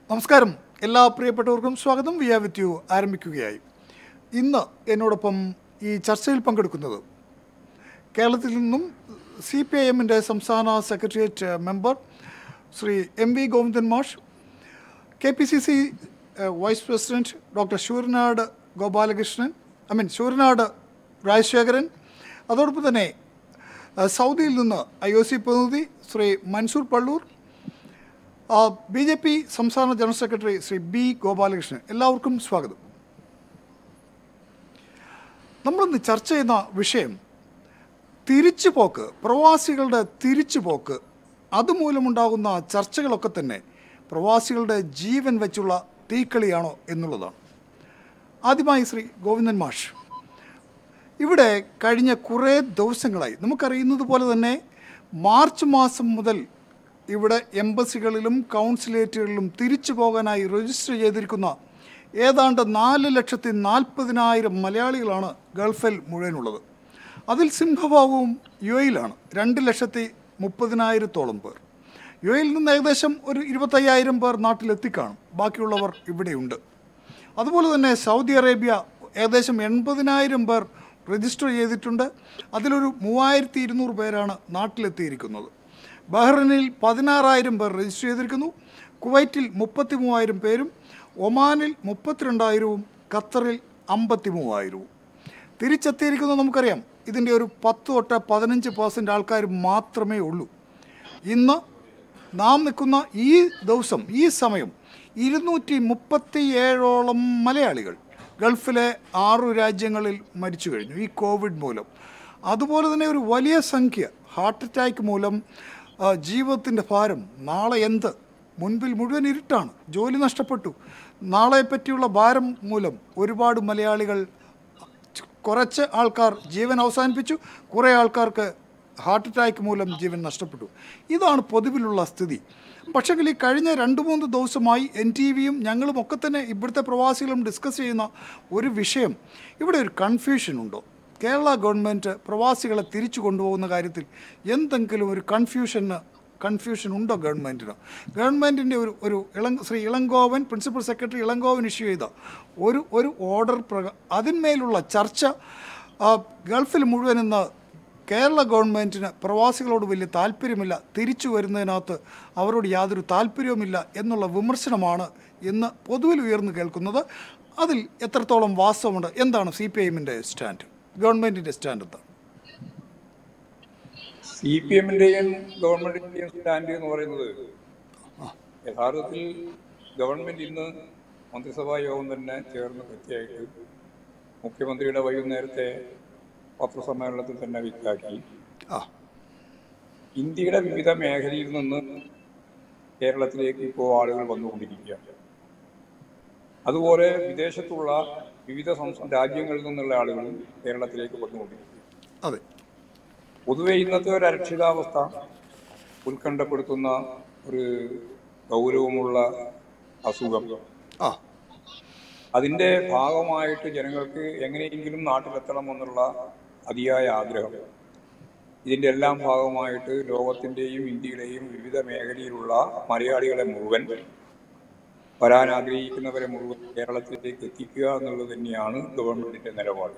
നമസ്കാരം എല്ലാ പ്രിയപ്പെട്ടവർക്കും സ്വാഗതം വി ആർ വിത്ത് യു ആരംഭിക്കുകയായി ഇന്ന് എന്നോടൊപ്പം ഈ ചർച്ചയിൽ പങ്കെടുക്കുന്നത് കേരളത്തിൽ നിന്നും സി പി ഐ എമ്മിൻ്റെ സംസ്ഥാന secretariat member Shri M V Govindan മാഷ് K P C C vice president doctor Sooranad Gopalakrishnan I mean Sooranad Rajasekharan അതോടൊപ്പം തന്നെ അഹ് സൗദിയിൽ നിന്ന് ഐ ഒ സി പ്രതിനിധി Shri Mansoor Palloor B J P സംസ്ഥാന general secretary Shri B Gopalakrishnan എല്ലാവർക്കും സ്വാഗതം നമ്മളിന്ന് ചർച്ച ചെയ്യുന്ന വിഷയം തിരിച്ചുപോക്ക് പ്രവാസികളുടെ തിരിച്ചുപോക്ക് അതുമൂലമുണ്ടാകുന്ന ചർച്ചകളൊക്കെ തന്നെ പ്രവാസികളുടെ ജീവൻ വെച്ചുള്ള തീക്കളിയാണോ എന്നുള്ളതാണ് ആദ്യമായി ശ്രീ ഗോവിന്ദൻ മാഷ് ഇവിടെ കഴിഞ്ഞ കുറേ ദിവസങ്ങളായി നമുക്കറിയുന്നത് പോലെ തന്നെ മാർച്ച് മാസം മുതൽ ഇവിടെ എംബസികളിലും കൗൺസിലേറ്റുകളിലും തിരിച്ചു പോകാനായി രജിസ്റ്റർ ചെയ്തിരിക്കുന്ന ഏതാണ്ട് നാല് ലക്ഷത്തി നാൽപ്പതിനായിരം മലയാളികളാണ് ഗൾഫിൽ മുഴുവനുള്ളത് അതിൽ സിംഹഭാഗവും യു എയിലാണ് രണ്ട് ലക്ഷത്തി മുപ്പതിനായിരത്തോളം പേർ യു എയിൽ നിന്ന് ഏകദേശം ഒരു ഇരുപത്തയ്യായിരം പേർ നാട്ടിലെത്തിക്കാണും ബാക്കിയുള്ളവർ ഇവിടെയുണ്ട് അതുപോലെ തന്നെ സൗദി അറേബ്യ ഏകദേശം എൺപതിനായിരം പേർ രജിസ്റ്റർ ചെയ്തിട്ടുണ്ട് അതിലൊരു മൂവായിരത്തി ഇരുന്നൂറ് പേരാണ് നാട്ടിലെത്തിയിരിക്കുന്നത് ബഹ്റൈനിൽ പതിനാറായിരം പേർ രജിസ്റ്റർ ചെയ്തിരിക്കുന്നു കുവൈറ്റിൽ മുപ്പത്തി മൂവായിരം പേരും ഒമാനിൽ മുപ്പത്തിരണ്ടായിരവും ഖത്തറിൽ അമ്പത്തി മൂവായിരവും തിരിച്ചെത്തിയിരിക്കുന്നത് നമുക്കറിയാം ഇതിൻ്റെ ഒരു പത്ത് തൊട്ട് പതിനഞ്ച് പെർസെൻറ്റ് ആൾക്കാർ മാത്രമേ ഉള്ളൂ ഇന്ന് നാം നിൽക്കുന്ന ഈ ദിവസം ഈ സമയം ഇരുന്നൂറ്റി മുപ്പത്തി ഏഴോളം മലയാളികൾ ഗൾഫിലെ ആറു രാജ്യങ്ങളിൽ മരിച്ചു കഴിഞ്ഞു ഈ കോവിഡ് മൂലം അതുപോലെ തന്നെ ഒരു വലിയ സംഖ്യ ഹാർട്ട് അറ്റാക്ക് മൂലം ആ, ജീവിതത്തിൻ്റെ ഭാരം നാളെ എന്ത് മുൻപിൽ മുഴുവൻ ഇരുട്ടാണ് ജോലി നഷ്ടപ്പെട്ടു നാളെ പറ്റിയുള്ള ഭാരം മൂലം ഒരുപാട് മലയാളികൾ കുറച്ച് ആൾക്കാർ ജീവൻ അവസാനിപ്പിച്ചു കുറേ ആൾക്കാർക്ക് ഹാർട്ട് അറ്റാക്ക് മൂലം ജീവൻ നഷ്ടപ്പെട്ടു ഇതാണ് പൊതുവിലുള്ള സ്ഥിതി പക്ഷേ ഈ കഴിഞ്ഞ രണ്ട് മൂന്ന് ദിവസമായി എൻ ടി വിയും ഞങ്ങളും ഒക്കെ തന്നെ ഇവിടുത്തെ പ്രവാസികളും ഡിസ്കസ് ചെയ്യുന്ന ഒരു വിഷയം ഇവിടെ ഒരു കൺഫ്യൂഷൻ ഉണ്ടോ കേരള ഗവൺമെൻറ് പ്രവാസികളെ തിരിച്ചു കൊണ്ടുപോകുന്ന കാര്യത്തിൽ എന്തെങ്കിലും ഒരു കൺഫ്യൂഷന് കൺഫ്യൂഷൻ ഉണ്ടോ ഗവൺമെൻറ്റിന് ഗവൺമെൻറ്റിൻ്റെ ഒരു ഒരു ഇളം Shri Elangovan principal secretary Elangovan issue ചെയ്ത ഒരു ഒരു ഓർഡർ പ്രക അതിന്മേലുള്ള ചർച്ച ആ, ഗൾഫിൽ മുഴുവൻ ഇന്ന് കേരള ഗവൺമെൻറ്റിന് പ്രവാസികളോട് വലിയ താല്പര്യമില്ല തിരിച്ചു വരുന്നതിനകത്ത് അവരോട് യാതൊരു താല്പര്യവുമില്ല എന്നുള്ള വിമർശനമാണ് ഇന്ന് പൊതുവിൽ ഉയർന്നു കേൾക്കുന്നത് അതിൽ എത്രത്തോളം വാസ്തവമുണ്ട് എന്താണ് സി പി ഐ എമ്മിൻ്റെ സ്റ്റാൻഡ് ഗവൺമെൻറ്റിൻ്റെ സ്റ്റാൻഡ് എന്താണ് സി പി എമ്മിന്റെയും ഗവൺമെന്റിന്റെയും സ്റ്റാൻഡ് എന്ന് പറയുന്നത് യഥാർത്ഥത്തിൽ ഗവൺമെന്റ് ഇന്ന് മന്ത്രിസഭാ യോഗം തന്നെ ചേർന്ന് കൃത്യമായിട്ട് മുഖ്യമന്ത്രിയുടെ വൈകുന്നേരത്തെ പത്രസമ്മേളനത്തിൽ തന്നെ വ്യക്തമാക്കി ആ ഇന്ത്യയുടെ വിവിധ മേഖലയിൽ നിന്ന് കേരളത്തിലേക്ക് ഇപ്പോൾ ആളുകൾ വന്നുകൊണ്ടിരിക്കുകയാണ് അതുപോലെ വിദേശത്തുള്ള വിവിധ സംസ്ഥാന രാജ്യങ്ങളിൽ നിന്നുള്ള ആളുകളും കേരളത്തിലേക്ക് വന്നുകൊണ്ടിരിക്കുകയാണ് അതെ പൊതുവെ ഇന്നത്തെ ഒരു അരക്ഷിതാവസ്ഥ ഉത്കണ്ഠപ്പെടുത്തുന്ന ഒരു ഗൗരവമുള്ള അസുഖം ആ അതിന്റെ ഭാഗമായിട്ട് ജനങ്ങൾക്ക് എങ്ങനെയെങ്കിലും നാട്ടിലെത്തണം എന്നുള്ള അതിയായ ആഗ്രഹം ഇതിന്റെ എല്ലാം ഭാഗമായിട്ട് ലോകത്തിന്റെയും ഇന്ത്യയുടെയും വിവിധ മേഖലയിലുള്ള മലയാളികളെ മുഴുവൻ വരാൻ ആഗ്രഹിക്കുന്നവരെ മുഴുവൻ കേരളത്തിലേക്ക് എത്തിക്കുക എന്നുള്ളത് തന്നെയാണ് ഗവൺമെന്റിന്റെ നിലപാട്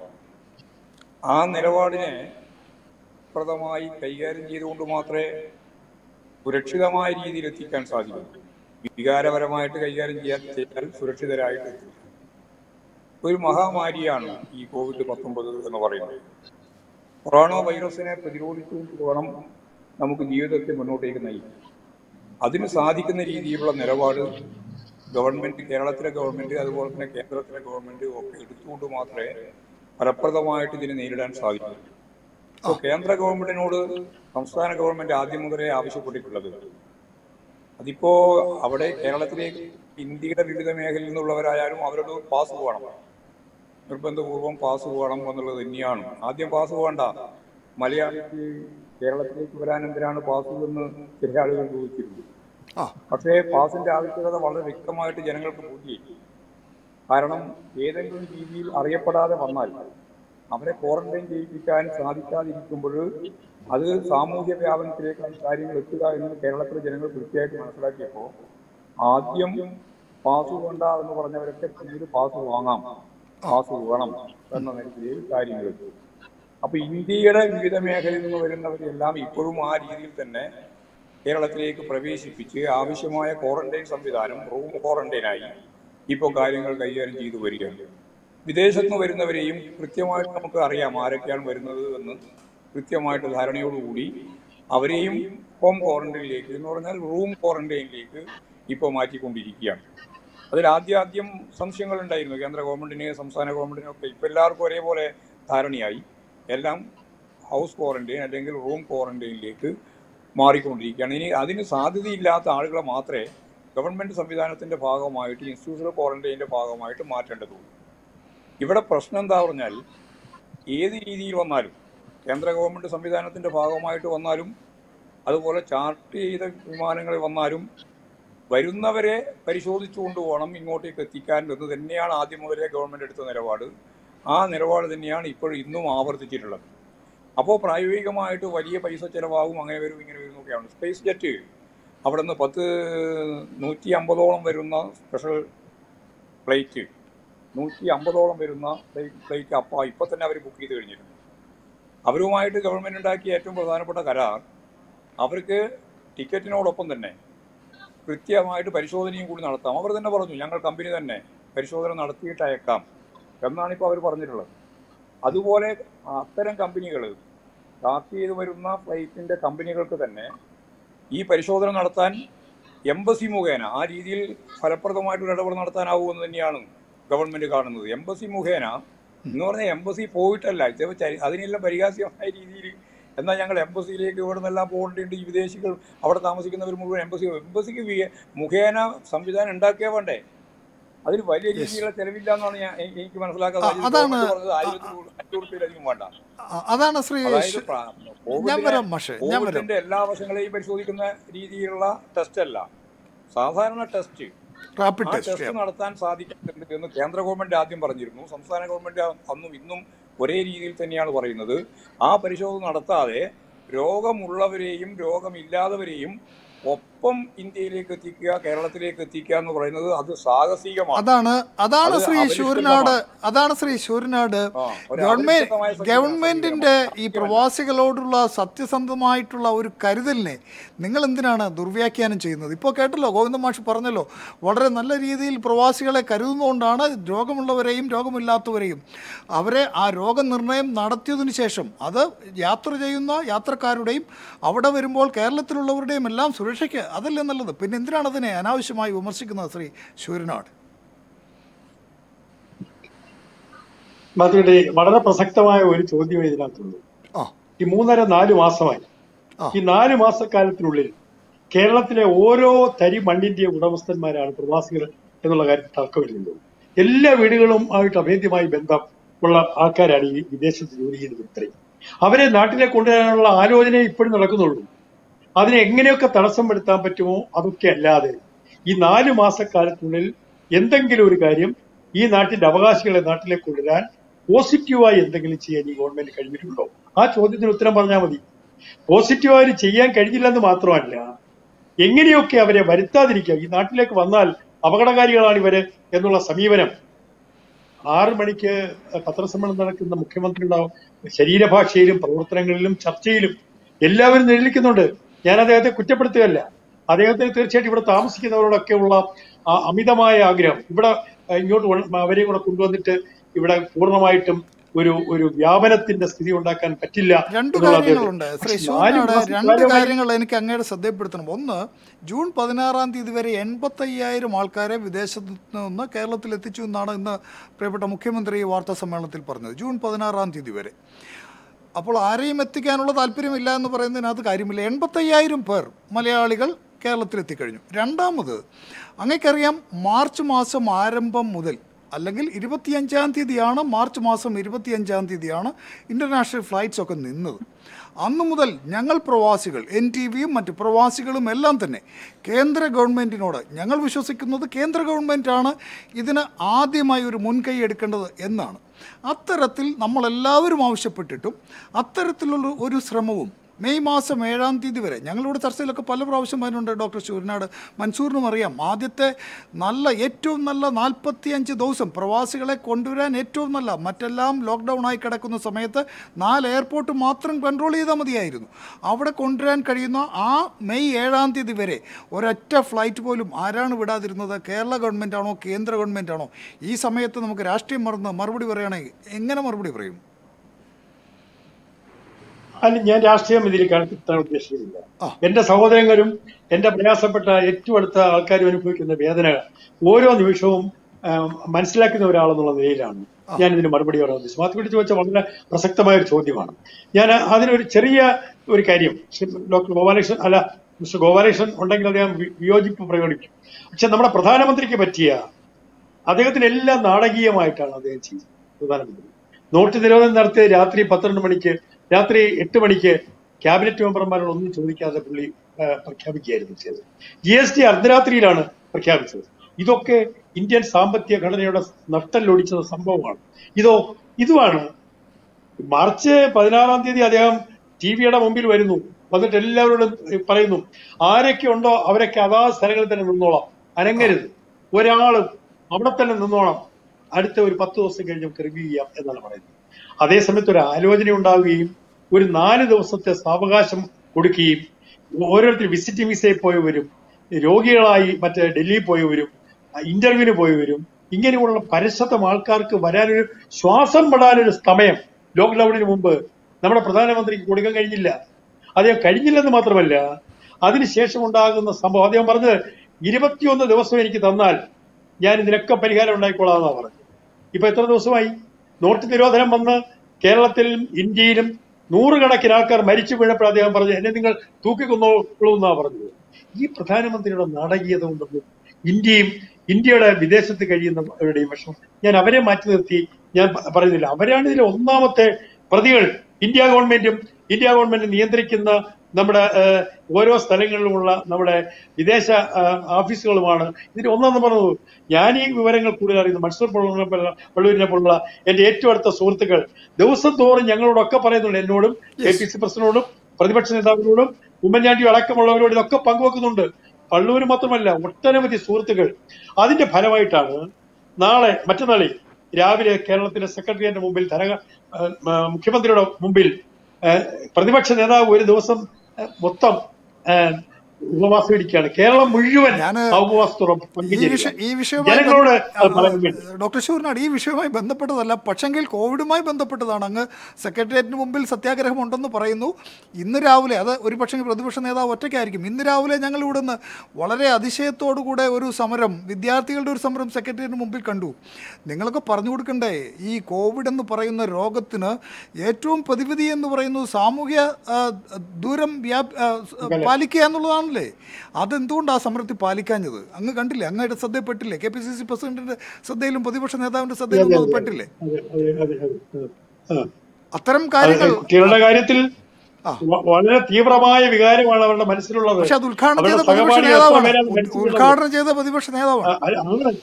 ആ നിലപാടിനെ ഫലപ്രദമായി കൈകാര്യം ചെയ്തുകൊണ്ട് മാത്രമേ സുരക്ഷിതമായ രീതിയിൽ എത്തിക്കാൻ സാധിക്കൂ വികാരപരമായിട്ട് കൈകാര്യം ചെയ്യാൻ ചെയ്താൽ സുരക്ഷിതരായിട്ട് എത്തില്ല ഒരു മഹാമാരിയാണ് ഈ കോവിഡ് പത്തൊമ്പത് എന്ന് പറയുന്നത് കൊറോണ വൈറസിനെ പ്രതിരോധിച്ചുകൊണ്ട് വേണം നമുക്ക് ജീവിതത്തെ മുന്നോട്ടേക്ക് നയിക്കാൻ അതിന് സാധിക്കുന്ന രീതിയിലുള്ള നിലപാട് ഗവൺമെന്റ് കേരളത്തിലെ ഗവൺമെന്റ് അതുപോലെ തന്നെ കേന്ദ്രത്തിലെ ഗവൺമെന്റ് ഒക്കെ എടുത്തുകൊണ്ട് മാത്രമേ ഫലപ്രദമായിട്ട് ഇതിനെ നേരിടാൻ സാധിക്കൂ ഇപ്പോൾ കേന്ദ്ര ഗവൺമെന്റിനോട് സംസ്ഥാന ഗവൺമെന്റ് ആദ്യം മുതലേ ആവശ്യപ്പെട്ടിട്ടുള്ളത് അതിപ്പോ അവിടെ കേരളത്തിലേക്ക് ഇന്ത്യയുടെ വിവിധ മേഖലയിൽ നിന്നുള്ളവരായാലും അവരോട് പാസ് വേണം നിർബന്ധപൂർവ്വം പാസ് വേണം എന്നുള്ളത് തന്നെയാണ് ആദ്യം പാസ് വേണ്ട മലയാളിക്ക് കേരളത്തിലേക്ക് വരാൻ എന്തിനാണ് പാസ് എന്ന് ചില ആളുകൾ ചോദിച്ചിരുന്നു ആ പക്ഷേ പാസിന്റെ ആവശ്യകത വളരെ വ്യക്തമായിട്ട് ജനങ്ങൾക്ക് ബോധ്യമായി കാരണം ഏതെങ്കിലും രീതിയിൽ അറിയപ്പെടാതെ വന്നാൽ അവരെ ക്വാറന്റൈൻ ചെയ്യിപ്പിക്കാൻ സാധിക്കാതിരിക്കുമ്പോൾ അത് സാമൂഹ്യ വ്യാപനത്തിലേക്കാണ് കാര്യങ്ങൾ എത്തുക എന്ന് കേരളത്തിലെ ജനങ്ങൾ കൃത്യമായിട്ട് മനസ്സിലാക്കിയപ്പോൾ ആദ്യം പാസ് വേണ്ട എന്ന് പറഞ്ഞവരൊക്കെ പിന്നീട് പാസ് വാങ്ങാം പാസ് വേണം എന്ന നിലയിൽ കാര്യങ്ങൾ അപ്പൊ ഇന്ത്യയുടെ വിവിധ മേഖലയിൽ നിന്ന് വരുന്നവരെല്ലാം ഇപ്പോഴും ആ രീതിയിൽ തന്നെ കേരളത്തിലേക്ക് പ്രവേശിപ്പിച്ച് ആവശ്യമായ ക്വാറന്റൈൻ സംവിധാനം റൂം ക്വാറന്റൈനായി ഇപ്പോൾ കാര്യങ്ങൾ കൈകാര്യം ചെയ്തു വരികയാണ് വിദേശത്ത് നിന്ന് വരുന്നവരെയും കൃത്യമായിട്ട് നമുക്ക് അറിയാം ആരൊക്കെയാണ് വരുന്നത് എന്ന് കൃത്യമായിട്ട് ധാരണയോടുകൂടി അവരെയും ഹോം ക്വാറന്റൈനിലേക്ക് എന്ന് പറഞ്ഞാൽ റൂം ക്വാറന്റൈനിലേക്ക് ഇപ്പോൾ മാറ്റിക്കൊണ്ടിരിക്കുകയാണ് അതിൽ ആദ്യാദ്യം സംശയങ്ങൾ ഉണ്ടായിരുന്നു കേന്ദ്ര ഗവൺമെന്റിന് സംസ്ഥാന ഗവൺമെന്റിനും ഒക്കെ ഇപ്പൊ എല്ലാവർക്കും ഒരേപോലെ ധാരണയായി എല്ലാം ഹൗസ് ക്വാറന്റൈൻ അല്ലെങ്കിൽ റൂം ക്വാറന്റൈനിലേക്ക് മാറിക്കൊണ്ടിരിക്കുകയാണ് ഇനി അതിന് സാധ്യതയില്ലാത്ത ആളുകളെ മാത്രമേ ഗവൺമെന്റ് സംവിധാനത്തിന്റെ ഭാഗമായിട്ട് ഇൻസ്റ്റിറ്റ്യൂഷണൽ ക്വാറന്റൈനിന്റെ ഭാഗമായിട്ട് മാറ്റേണ്ടതുള്ളൂ ഇവിടെ പ്രശ്നം എന്താ പറഞ്ഞാൽ ഏത് രീതിയിൽ വന്നാലും കേന്ദ്ര ഗവൺമെന്റ് സംവിധാനത്തിന്റെ ഭാഗമായിട്ട് വന്നാലും അതുപോലെ ചാർട്ട് ചെയ്ത വിമാനങ്ങളിൽ വന്നാലും വരുന്നവരെ പരിശോധിച്ചുകൊണ്ട് വേണം ഇങ്ങോട്ടേക്ക് എത്തിക്കാൻ എന്ന് തന്നെയാണ് ആദ്യം മുതലേ ഗവൺമെന്റ് എടുത്ത നിലപാട് ആ നിലപാട് തന്നെയാണ് ഇപ്പോഴും ഇന്നും ആവർത്തിച്ചിട്ടുള്ളത് അപ്പോൾ പ്രായോഗികമായിട്ട് വലിയ പൈസ ചിലവാകും അങ്ങനെ വരും ഇങ്ങനെ വരും എന്നൊക്കെയാണ് സ്പേസ് ജെറ്റ് അവിടെ നിന്ന് പത്ത് നൂറ്റി അമ്പതോളം വരുന്ന സ്പെഷ്യൽ ഫ്ലൈറ്റ് നൂറ്റി അമ്പതോളം വരുന്ന ഫ്ലൈറ്റ് അപ്പോൾ ഇപ്പം തന്നെ അവർ ബുക്ക് ചെയ്ത് കഴിഞ്ഞിട്ടുണ്ട് അവരുമായിട്ട് ഗവൺമെൻറ് ഉണ്ടാക്കിയ ഏറ്റവും പ്രധാനപ്പെട്ട കരാർ അവർക്ക് ടിക്കറ്റിനോടൊപ്പം തന്നെ കൃത്യമായിട്ട് പരിശോധനയും കൂടി നടത്താം അവർ തന്നെ പറഞ്ഞു ഞങ്ങൾ കമ്പനി തന്നെ പരിശോധന നടത്തിയിട്ട് അയക്കാം എന്നാണ് ഇപ്പോൾ അവർ പറഞ്ഞിട്ടുള്ളത് അതുപോലെ അത്തരം കമ്പനികൾ ചാർട്ട് ചെയ്ത് വരുന്ന ഫ്ലൈറ്റിന്റെ കമ്പനികൾക്ക് തന്നെ ഈ പരിശോധന നടത്താൻ എംബസി മുഖേന ആ രീതിയിൽ ഫലപ്രദമായിട്ടൊരു ഇടപെടൽ നടത്താനാവുമെന്ന് തന്നെയാണ് ഗവൺമെന്റ് കാണുന്നത് എംബസി മുഖേന എന്ന് പറഞ്ഞാൽ എംബസി പോയിട്ടല്ല ഇത് ചരി- അതിനെല്ലാം പരിഹാസ്യമായ രീതിയിൽ എന്നാൽ ഞങ്ങൾ എംബസിയിലേക്ക് ഇവിടെ നിന്നെല്ലാം പോകേണ്ടതുണ്ട് ഈ വിദേശികൾ അവിടെ താമസിക്കുന്നവർ മുഴുവൻ എംബസി എംബസിക്ക് വി- മുഖേന സംവിധാനം ഉണ്ടാക്കിയേ വേണ്ടേ അതിന് വലിയ രീതിയിലുള്ള ചെലവില്ല എന്നാണ് ഞാൻ എ- എനിക്ക് മനസ്സിലാക്കാൻ ആ, സാധിച്ചത്. അതാണ് ഗവൺമെന്റ് പറഞ്ഞത് ആയിരത്തി അഞ്ഞൂറ് രൂപയിലധികം വേണ്ട അ- അതാണ് ശ്രീ അതായത് ശു- പ്ര- ഞാൻ കോവിഡിനെ- വരാം മാഷെ ഞാൻ വരാം കോവിഡിന്റെ എല്ലാ വശങ്ങളെയും പരിശോധിക്കുന്ന രീതിയിലുള്ള ടെസ്റ്റ് അല്ല സാധാരണ ടെസ്റ്റ് റാപ്പിഡ് ആ ടെസ്റ്റ് ടെസ്റ്റ് നടത്താൻ സാധിക്കുന്നുണ്ട് എന്ന് കേന്ദ്ര ഗവൺമെന്റ് ആദ്യം പറഞ്ഞിരുന്നു സംസ്ഥാന ഗവൺമെന്റ് അന്നും ഇന്നും ഒരേ രീതിയിൽ തന്നെയാണ് പറയുന്നത് ആ പരിശോധന നടത്താതെ രോഗമുള്ളവരെയും രോഗമില്ലാത്തവരെയും ഒപ്പം ഇന്ത്യയിലേക്ക് എത്തിക്കുക കേരളത്തിലേക്ക് എത്തിക്കുക എന്ന് പറയുന്നത് അത് സാഹസികമാണ് അതാണ് അതാണ് അത് ശ്രീ ശൂരനാട് അതാണ് ശ്രീ ശൂരനാട് ആ, ഒരു ഗവൺമെന്റ് അപരിഷ്കൃതമായ സത്യം ഗവൺമെന്റിന്റെ ഈ സത്യമല്ല. പ്രവാസികളോടുള്ള സത്യസന്ധമായിട്ടുള്ള ഒരു കരുതലിനെ നിങ്ങൾ എന്തിനാണ് ദുർവ്യാഖ്യാനം ചെയ്യുന്നത് ഇപ്പോൾ കേട്ടല്ലോ ഗോവിന്ദ മാഷ് പറഞ്ഞല്ലോ വളരെ നല്ല രീതിയിൽ പ്രവാസികളെ കരുതുന്നതുകൊണ്ടാണ് രോഗമുള്ളവരെയും രോഗമില്ലാത്തവരെയും അവരെ ആ രോഗനിർണയം നടത്തിയതിനു ശേഷം അത് യാത്ര ചെയ്യുന്ന യാത്രക്കാരുടെയും അവിടെ വരുമ്പോൾ കേരളത്തിലുള്ളവരുടെയും എല്ലാം സുരക്ഷയ്ക്ക് അതല്ലേ നല്ലത് പിന്നെ എന്തിനാണ് അതിനെ അനാവശ്യമായി വിമർശിക്കുന്നത് ശ്രീ ശൂരനാട് മാത്യയുടെ വളരെ പ്രസക്തമായ ഒരു ചോദ്യം ഇതിനകത്തുള്ളൂ ആ ഈ മൂന്നര നാല് മാസമായി ആ. ഈ നാല് മാസക്കാലത്തിനുള്ളിൽ കേരളത്തിലെ ഓരോ തരി മണ്ണിന്റെ ഉടമസ്ഥന്മാരാണ് പ്രവാസികൾ എന്നുള്ള കാര്യത്തിൽ തർക്കമില്ലല്ലോ എല്ലാ വീടുകളും ആയിട്ട് അഭേദ്യമായി ബന്ധം ഉള്ള ആൾക്കാരാണ് ഈ വിദേശത്ത് ജോലി ചെയ്യുന്നത് ഇത്രയും അവരെ നാട്ടിലേക്ക് കൊണ്ടുവരാനുള്ള ആലോചന ഇപ്പോഴും നടക്കുന്നുള്ളൂ അതിനെ എങ്ങനെയൊക്കെ തടസ്സം വരുത്താൻ പറ്റുമോ അതൊക്കെ അല്ലാതെ ഈ നാല് മാസക്കാലത്തിനുള്ളിൽ എന്തെങ്കിലും ഒരു കാര്യം ഈ നാട്ടിന്റെ അവകാശികളെ നാട്ടിലേക്ക് കൊണ്ടുവരാൻ പോസിറ്റീവായി എന്തെങ്കിലും ചെയ്യാൻ ഈ ഗവൺമെന്റ് കഴിഞ്ഞിട്ടുണ്ടോ ആ ചോദ്യത്തിന് ഉത്തരം പറഞ്ഞാൽ മതി പോസിറ്റീവായി ചെയ്യാൻ കഴിഞ്ഞില്ലെന്ന് മാത്രമല്ല എങ്ങനെയൊക്കെ അവരെ വരുത്താതിരിക്കുക ഈ നാട്ടിലേക്ക് വന്നാൽ അപകടകാരികളാണ് ഇവര് എന്നുള്ള സമീപനം ആറ് മണിക്ക് പത്രസമ്മേളനം നടക്കുന്ന മുഖ്യമന്ത്രിയുടെ ശരീരഭാഷയിലും പ്രവർത്തനങ്ങളിലും ചർച്ചയിലും എല്ലാവരും നിഴലിക്കുന്നുണ്ട് ഞാൻ അദ്ദേഹത്തെ കുറ്റപ്പെടുത്തുകയല്ല അദ്ദേഹത്തിന് തീർച്ചയായിട്ടും ഇവിടെ താമസിക്കുന്നവരോടൊക്കെ ഉള്ള ആ അമിതമായ ആഗ്രഹം ഇവിടെ ആ, ഇങ്ങോട്ട് കൊ- അവരെയും കൂടെ കൊണ്ടുവന്നിട്ട് ഇവിടെ പൂർണ്ണമായിട്ടും ഒരു ഒരു വ്യാപനത്തിന്റെ സ്ഥിതി ഉണ്ടാക്കാൻ പറ്റില്ല രണ്ട് എന്നുള്ളത് കാര്യങ്ങളുണ്ട് ശ്രീ പക്ഷേ നാല് ശിവനാട് മാസം രണ്ട് കാലമായി കാര്യങ്ങൾ എനിക്ക് അങ്ങയുടെ ശ്രദ്ധപ്പെടുത്തണം ഒന്ന് ജൂൺ പതിനാറാം തീയതി വരെ എൺപത്തയ്യായിരം ആൾക്കാരെ വിദേശത്ത് നിന്ന് കേരളത്തിൽ എത്തിച്ചു എന്നാണ് ഇന്ന് പ്രിയപ്പെട്ട മുഖ്യമന്ത്രി ഈ വാർത്താ സമ്മേളനത്തിൽ പറഞ്ഞത് ജൂൺ പതിനാറാം തീയതി വരെ അപ്പോൾ ആരെയും എത്തിക്കാനുള്ള താല്പര്യമില്ല എന്ന് പറയുന്നതിനകത്ത് കാര്യമില്ല എൺപത്തയ്യായിരം പേർ മലയാളികൾ കേരളത്തിൽ എത്തിക്കഴിഞ്ഞു രണ്ടാമത് അങ്ങേക്കറിയാം മാർച്ച് മാസം ആരംഭം മുതൽ അല്ലെങ്കിൽ ഇരുപത്തിയഞ്ചാം തീയതിയാണ് മാർച്ച് മാസം ഇരുപത്തിയഞ്ചാം തീയതിയാണ് ഇൻ്റർനാഷണൽ ഫ്ലൈറ്റ്സ് ഒക്കെ നിന്നത് അന്നു മുതൽ ഞങ്ങൾ പ്രവാസികൾ എൻ ടി വിയും മറ്റ് പ്രവാസികളും എല്ലാം തന്നെ കേന്ദ്ര ഗവൺമെൻറ്റിനോട് ഞങ്ങൾ വിശ്വസിക്കുന്നത് കേന്ദ്ര ഗവൺമെൻറ്റാണ് ഇതിന് ആദ്യമായി ഒരു മുൻകൈ എടുക്കേണ്ടത് എന്നാണ് അത്തരത്തിൽ നമ്മളെല്ലാവരും ആവശ്യപ്പെട്ടിട്ടും അത്തരത്തിലുള്ള ഒരു ശ്രമവും മെയ് മാസം ഏഴാം തീയതി വരെ ഞങ്ങളിവിടെ ചർച്ചയിലൊക്കെ പല പ്രാവശ്യം പറഞ്ഞിട്ടുണ്ട് ഡോക്ടർ ശൂരനാട് മൻസൂറിനും അറിയാം ആദ്യത്തെ നല്ല ഏറ്റവും നല്ല നാൽപ്പത്തിയഞ്ച് ദിവസം പ്രവാസികളെ കൊണ്ടുവരാൻ ഏറ്റവും നല്ല മറ്റെല്ലാം ലോക്ക്ഡൗൺ ആയി കിടക്കുന്ന സമയത്ത് നാല് എയർപോർട്ട് മാത്രം കൺട്രോൾ ചെയ്താൽ മതിയായിരുന്നു അവിടെ കൊണ്ടുവരാൻ കഴിയുന്ന ആ മെയ് ഏഴാം തീയതി വരെ ഒരൊറ്റ ഫ്ലൈറ്റ് പോലും ആരാണ് വിടാതിരുന്നത് കേരള ഗവൺമെൻറ് ആണോ കേന്ദ്ര ഗവൺമെൻറ് ആണോ ഈ സമയത്ത് നമുക്ക് രാഷ്ട്രീയം മറന്ന് മറുപടി പറയുകയാണെങ്കിൽ എങ്ങനെ മറുപടി പറയും അല്ല ഞാൻ രാഷ്ട്രീയം ഇതിൽ കടത്താൻ ഉദ്ദേശിക്കുന്നില്ല ആ. എന്റെ സഹോദരങ്ങളും എന്റെ പ്രയാസപ്പെട്ട ഏറ്റവും അടുത്ത ആൾക്കാരും അനുഭവിക്കുന്ന വേദന ഓരോ നിമിഷവും ആ, മനസ്സിലാക്കുന്ന ഒരാളെന്നുള്ള നിലയിലാണ് ഞാൻ ഇതിന് മറുപടി പറയാൻ ഉദ്ദേശിച്ചത് മാത്തുക്കുട്ടി ചോദിച്ച വളരെ പ്രസക്തമായ ഒരു ചോദ്യമാണ് ഞാൻ അതിനൊരു ചെറിയ ഒരു കാര്യം ശ്രീ ഡോക്ടർ ഗോപാലകൃഷ്ണൻ അല്ല മിസ്റ്റർ ഗോപാലകൃഷ്ണൻ ഉണ്ടെങ്കിൽ അദ്ദേഹം വി- വിയോജിപ്പ് പ്രകടിപ്പിക്കും പക്ഷെ നമ്മുടെ പ്രധാനമന്ത്രിക്ക് പറ്റിയ അദ്ദേഹത്തിന് എല്ലാം നാടകീയമായിട്ടാണ് അദ്ദേഹം ചെയ്തത് പ്രധാനമന്ത്രി നോട്ട് നിരോധനം നടത്തിയ രാത്രി പന്ത്രണ്ട് മണിക്ക് രാത്രി എട്ട് മണിക്ക് ക്യാബിനറ്റ് മെമ്പർമാരോട് ഒന്നും ചോദിക്കാതെ പുള്ളി ആ, പ്രഖ്യാപിക്കുകയായിരുന്നു ചെയ്തത് ജി എസ് ടി അർദ്ധരാത്രിയിലാണ് പ്രഖ്യാപിച്ചത് ഇതൊക്കെ ഇന്ത്യൻ സാമ്പത്തിക ഘടനയുടെ നഷ്ടല്ലൊടിച്ച സംഭവമാണ് ഇതോ ഇതുമാണ് മാർച്ച് പതിനാറാം തീയതി അദ്ദേഹം ടി വിയുടെ മുമ്പിൽ വരുന്നു വന്നിട്ട് എല്ലാവരോടും പറയുന്നു ആരൊക്കെ ഉണ്ടോ അവരൊക്കെ അതാ സ്ഥലങ്ങളിൽ തന്നെ നിന്നോളാം അനങ്ങരുത് ഒരാളും അവിടെ തന്നെ നിന്നോണം അടുത്ത ഒരു പത്ത് ദിവസം കഴിഞ്ഞ് നമുക്ക് റിവ്യൂ ചെയ്യാം എന്നാണ് പറയുന്നത് അതേസമയത്ത് ഒരു ആലോചന ഉണ്ടാവുകയും ഒരു നാല് ദിവസത്തെ സാവകാശം കൊടുക്കുകയും ഓരോരുത്തർ വിസിറ്റിംഗ് വിസയിൽ പോയവരും രോഗികളായി മറ്റേ ഡൽഹിയിൽ പോയവരും ഇന്റർവ്യൂവിന് പോയവരും ഇങ്ങനെയുള്ള പരശത്തം ആൾക്കാർക്ക് വരാനൊരു ശ്വാസം പെടാനൊരു സമയം ലോക്ക്ഡൌണിന് മുമ്പ് നമ്മുടെ പ്രധാനമന്ത്രിക്ക് കൊടുക്കാൻ കഴിഞ്ഞില്ല അദ്ദേഹം കഴിഞ്ഞില്ലെന്ന് മാത്രമല്ല അതിനുശേഷം ഉണ്ടാകുന്ന സംഭവം അദ്ദേഹം പറഞ്ഞത് ഇരുപത്തിയൊന്ന് ദിവസം എനിക്ക് തന്നാൽ ഞാൻ ഇതിനൊക്കെ പരിഹാരം ഉണ്ടായിക്കോളാമെന്നാണ് പറഞ്ഞത് ഇപ്പൊ എത്ര ദിവസമായി നോട്ട് നിരോധനം വന്ന് കേരളത്തിലും ഇന്ത്യയിലും നൂറുകണക്കിന് ആൾക്കാർ മരിച്ചു വീണപ്പോൾ അദ്ദേഹം പറഞ്ഞു എന്നെ നിങ്ങൾ തൂക്കിക്കൊന്നോളൂ എന്നാ പറഞ്ഞത് ഈ പ്രധാനമന്ത്രിയുടെ നാടകീയത കൊണ്ടൊന്നും ഇന്ത്യയും ഇന്ത്യയുടെ വിദേശത്ത് കഴിയുന്നവരുടെയും വിഷമം ഞാൻ അവരെ മാറ്റി നിർത്തി ഞാൻ പ- പറയുന്നില്ല അവരാണ് ഇതിലെ ഒന്നാമത്തെ പ്രതികൾ ഇന്ത്യ ഗവൺമെന്റും ഇന്ത്യ ഗവൺമെന്റ് നിയന്ത്രിക്കുന്ന നമ്മുടെ ഏഹ്, ഓരോ സ്ഥലങ്ങളിലുമുള്ള നമ്മുടെ വിദേശ ഏഹ്, ഓഫീസുകളുമാണ് ഇതിന് ഒന്നാന്ന് പറഞ്ഞത് ഞാൻ ഈ വിവരങ്ങൾ കൂടുതൽ അറിയുന്നു മൻസൂർ പള്ളൂരിനെ പോലുള്ള പള്ളൂരിനെ പോലുള്ള എന്റെ ഏറ്റവും അടുത്ത സുഹൃത്തുക്കൾ ദിവസം തോറും ഞങ്ങളോടൊക്കെ പറയുന്നുണ്ട് എന്നോടും കെ പി സി പ്രസിഡന്റിനോടും പ്രതിപക്ഷ നേതാവിനോടും ഉമ്മൻചാണ്ടി അടക്കമുള്ളവരോട് ഇതൊക്കെ പങ്കുവെക്കുന്നുണ്ട് പള്ളൂര് മാത്രമല്ല ഒട്ടനവധി സുഹൃത്തുക്കൾ അതിന്റെ ഫലമായിട്ടാണ് നാളെ മറ്റന്നാളെ രാവിലെ കേരളത്തിലെ സെക്രട്ടേറിയറ്റിന് മുമ്പിൽ ധന ഏഹ്, ഏഹ്, മുഖ്യമന്ത്രിയുടെ മുമ്പിൽ ഏഹ്, പ്രതിപക്ഷ നേതാവ് ഒരു ദിവസം ഏഹ്, മൊത്തം ഏഹ്, ഉപവാസം ഇരിക്കുകയാണ് കേരളം മുഴുവൻ ഞാന് ആ ഉപവാസത്തോടെ ഈ പങ്കുചേരുക വിഷയം ഈ വിഷയവുമായി ജനങ്ങളോട് ബന്ധ- അത് പറയാൻ വേണ്ടി ഡോക്ടർ ശൂരനാട് ഈ വിഷയവുമായി ബന്ധപ്പെട്ടതല്ല പക്ഷെങ്കിൽ കോവിഡുമായി ബന്ധപ്പെട്ടതാണ് അങ്ങ് സെക്രട്ടേറിയറ്റിന് മുമ്പിൽ സത്യാഗ്രഹം ഉണ്ടെന്ന് പറയുന്നു ഇന്ന് രാവിലെ അത് ഒരു പക്ഷേ പ്രതിപക്ഷ നേതാവ് ഒറ്റയ്ക്കായിരിക്കും ഇന്ന് രാവിലെ ഞങ്ങൾ ഇവിടുന്ന് വളരെ അതിശയത്തോടു കൂടെ ഒരു സമരം വിദ്യാർത്ഥികളുടെ ഒരു സമരം സെക്രട്ടേറിയറ്റിന് മുമ്പിൽ കണ്ടു നിങ്ങളൊക്കെ പറഞ്ഞു കൊടുക്കണ്ടേ ഈ കോവിഡ് എന്ന് പറയുന്ന രോഗത്തിന് ഏറ്റവും പ്രതിവിധി എന്ന് പറയുന്നത് സാമൂഹ്യ ആ, ദൂരം വ്യാപ് ആ, പാലിക്കുക എന്നുള്ളതാണല്ലേ അതെന്തുകൊണ്ട് ആ സമരത്തിൽ പാലിക്കാഞ്ഞത് അങ്ങ് കണ്ടില്ലേ അങ്ങയുടെ ശ്രദ്ധയിൽപ്പെട്ടില്ലേ കെ പി സി സി പ്രസിഡന്റിന്റെ ശ്രദ്ധയിലും പ്രതിപക്ഷ നേതാവിന്റെ ശ്രദ്ധയിലും അത് പെട്ടില്ലേ അതെ അതെ അതെ അതെ ആ. അത്തരം അത് കാര്യങ്ങൾ കുട്ടികളുടെ കാര്യത്തിൽ ആ. വ- വളരെ തീവ്രമായ വികാരമാണ് അവരുടെ മനസ്സിലുള്ളത് പക്ഷെ അത് ഉദ്ഘാടനം അവരുടെ ചെയ്ത പ്രതിപക്ഷ സഹപാഠികൾ എത്ര നേതാവാണ് പേരാണ് ഉദ്- മരിച്ചിട്ടുള്ളത്? ഉദ്ഘാടനം ചെയ്ത പ്രതിപക്ഷ നേതാവാണ് ആ, അത് അങ്ങനെ.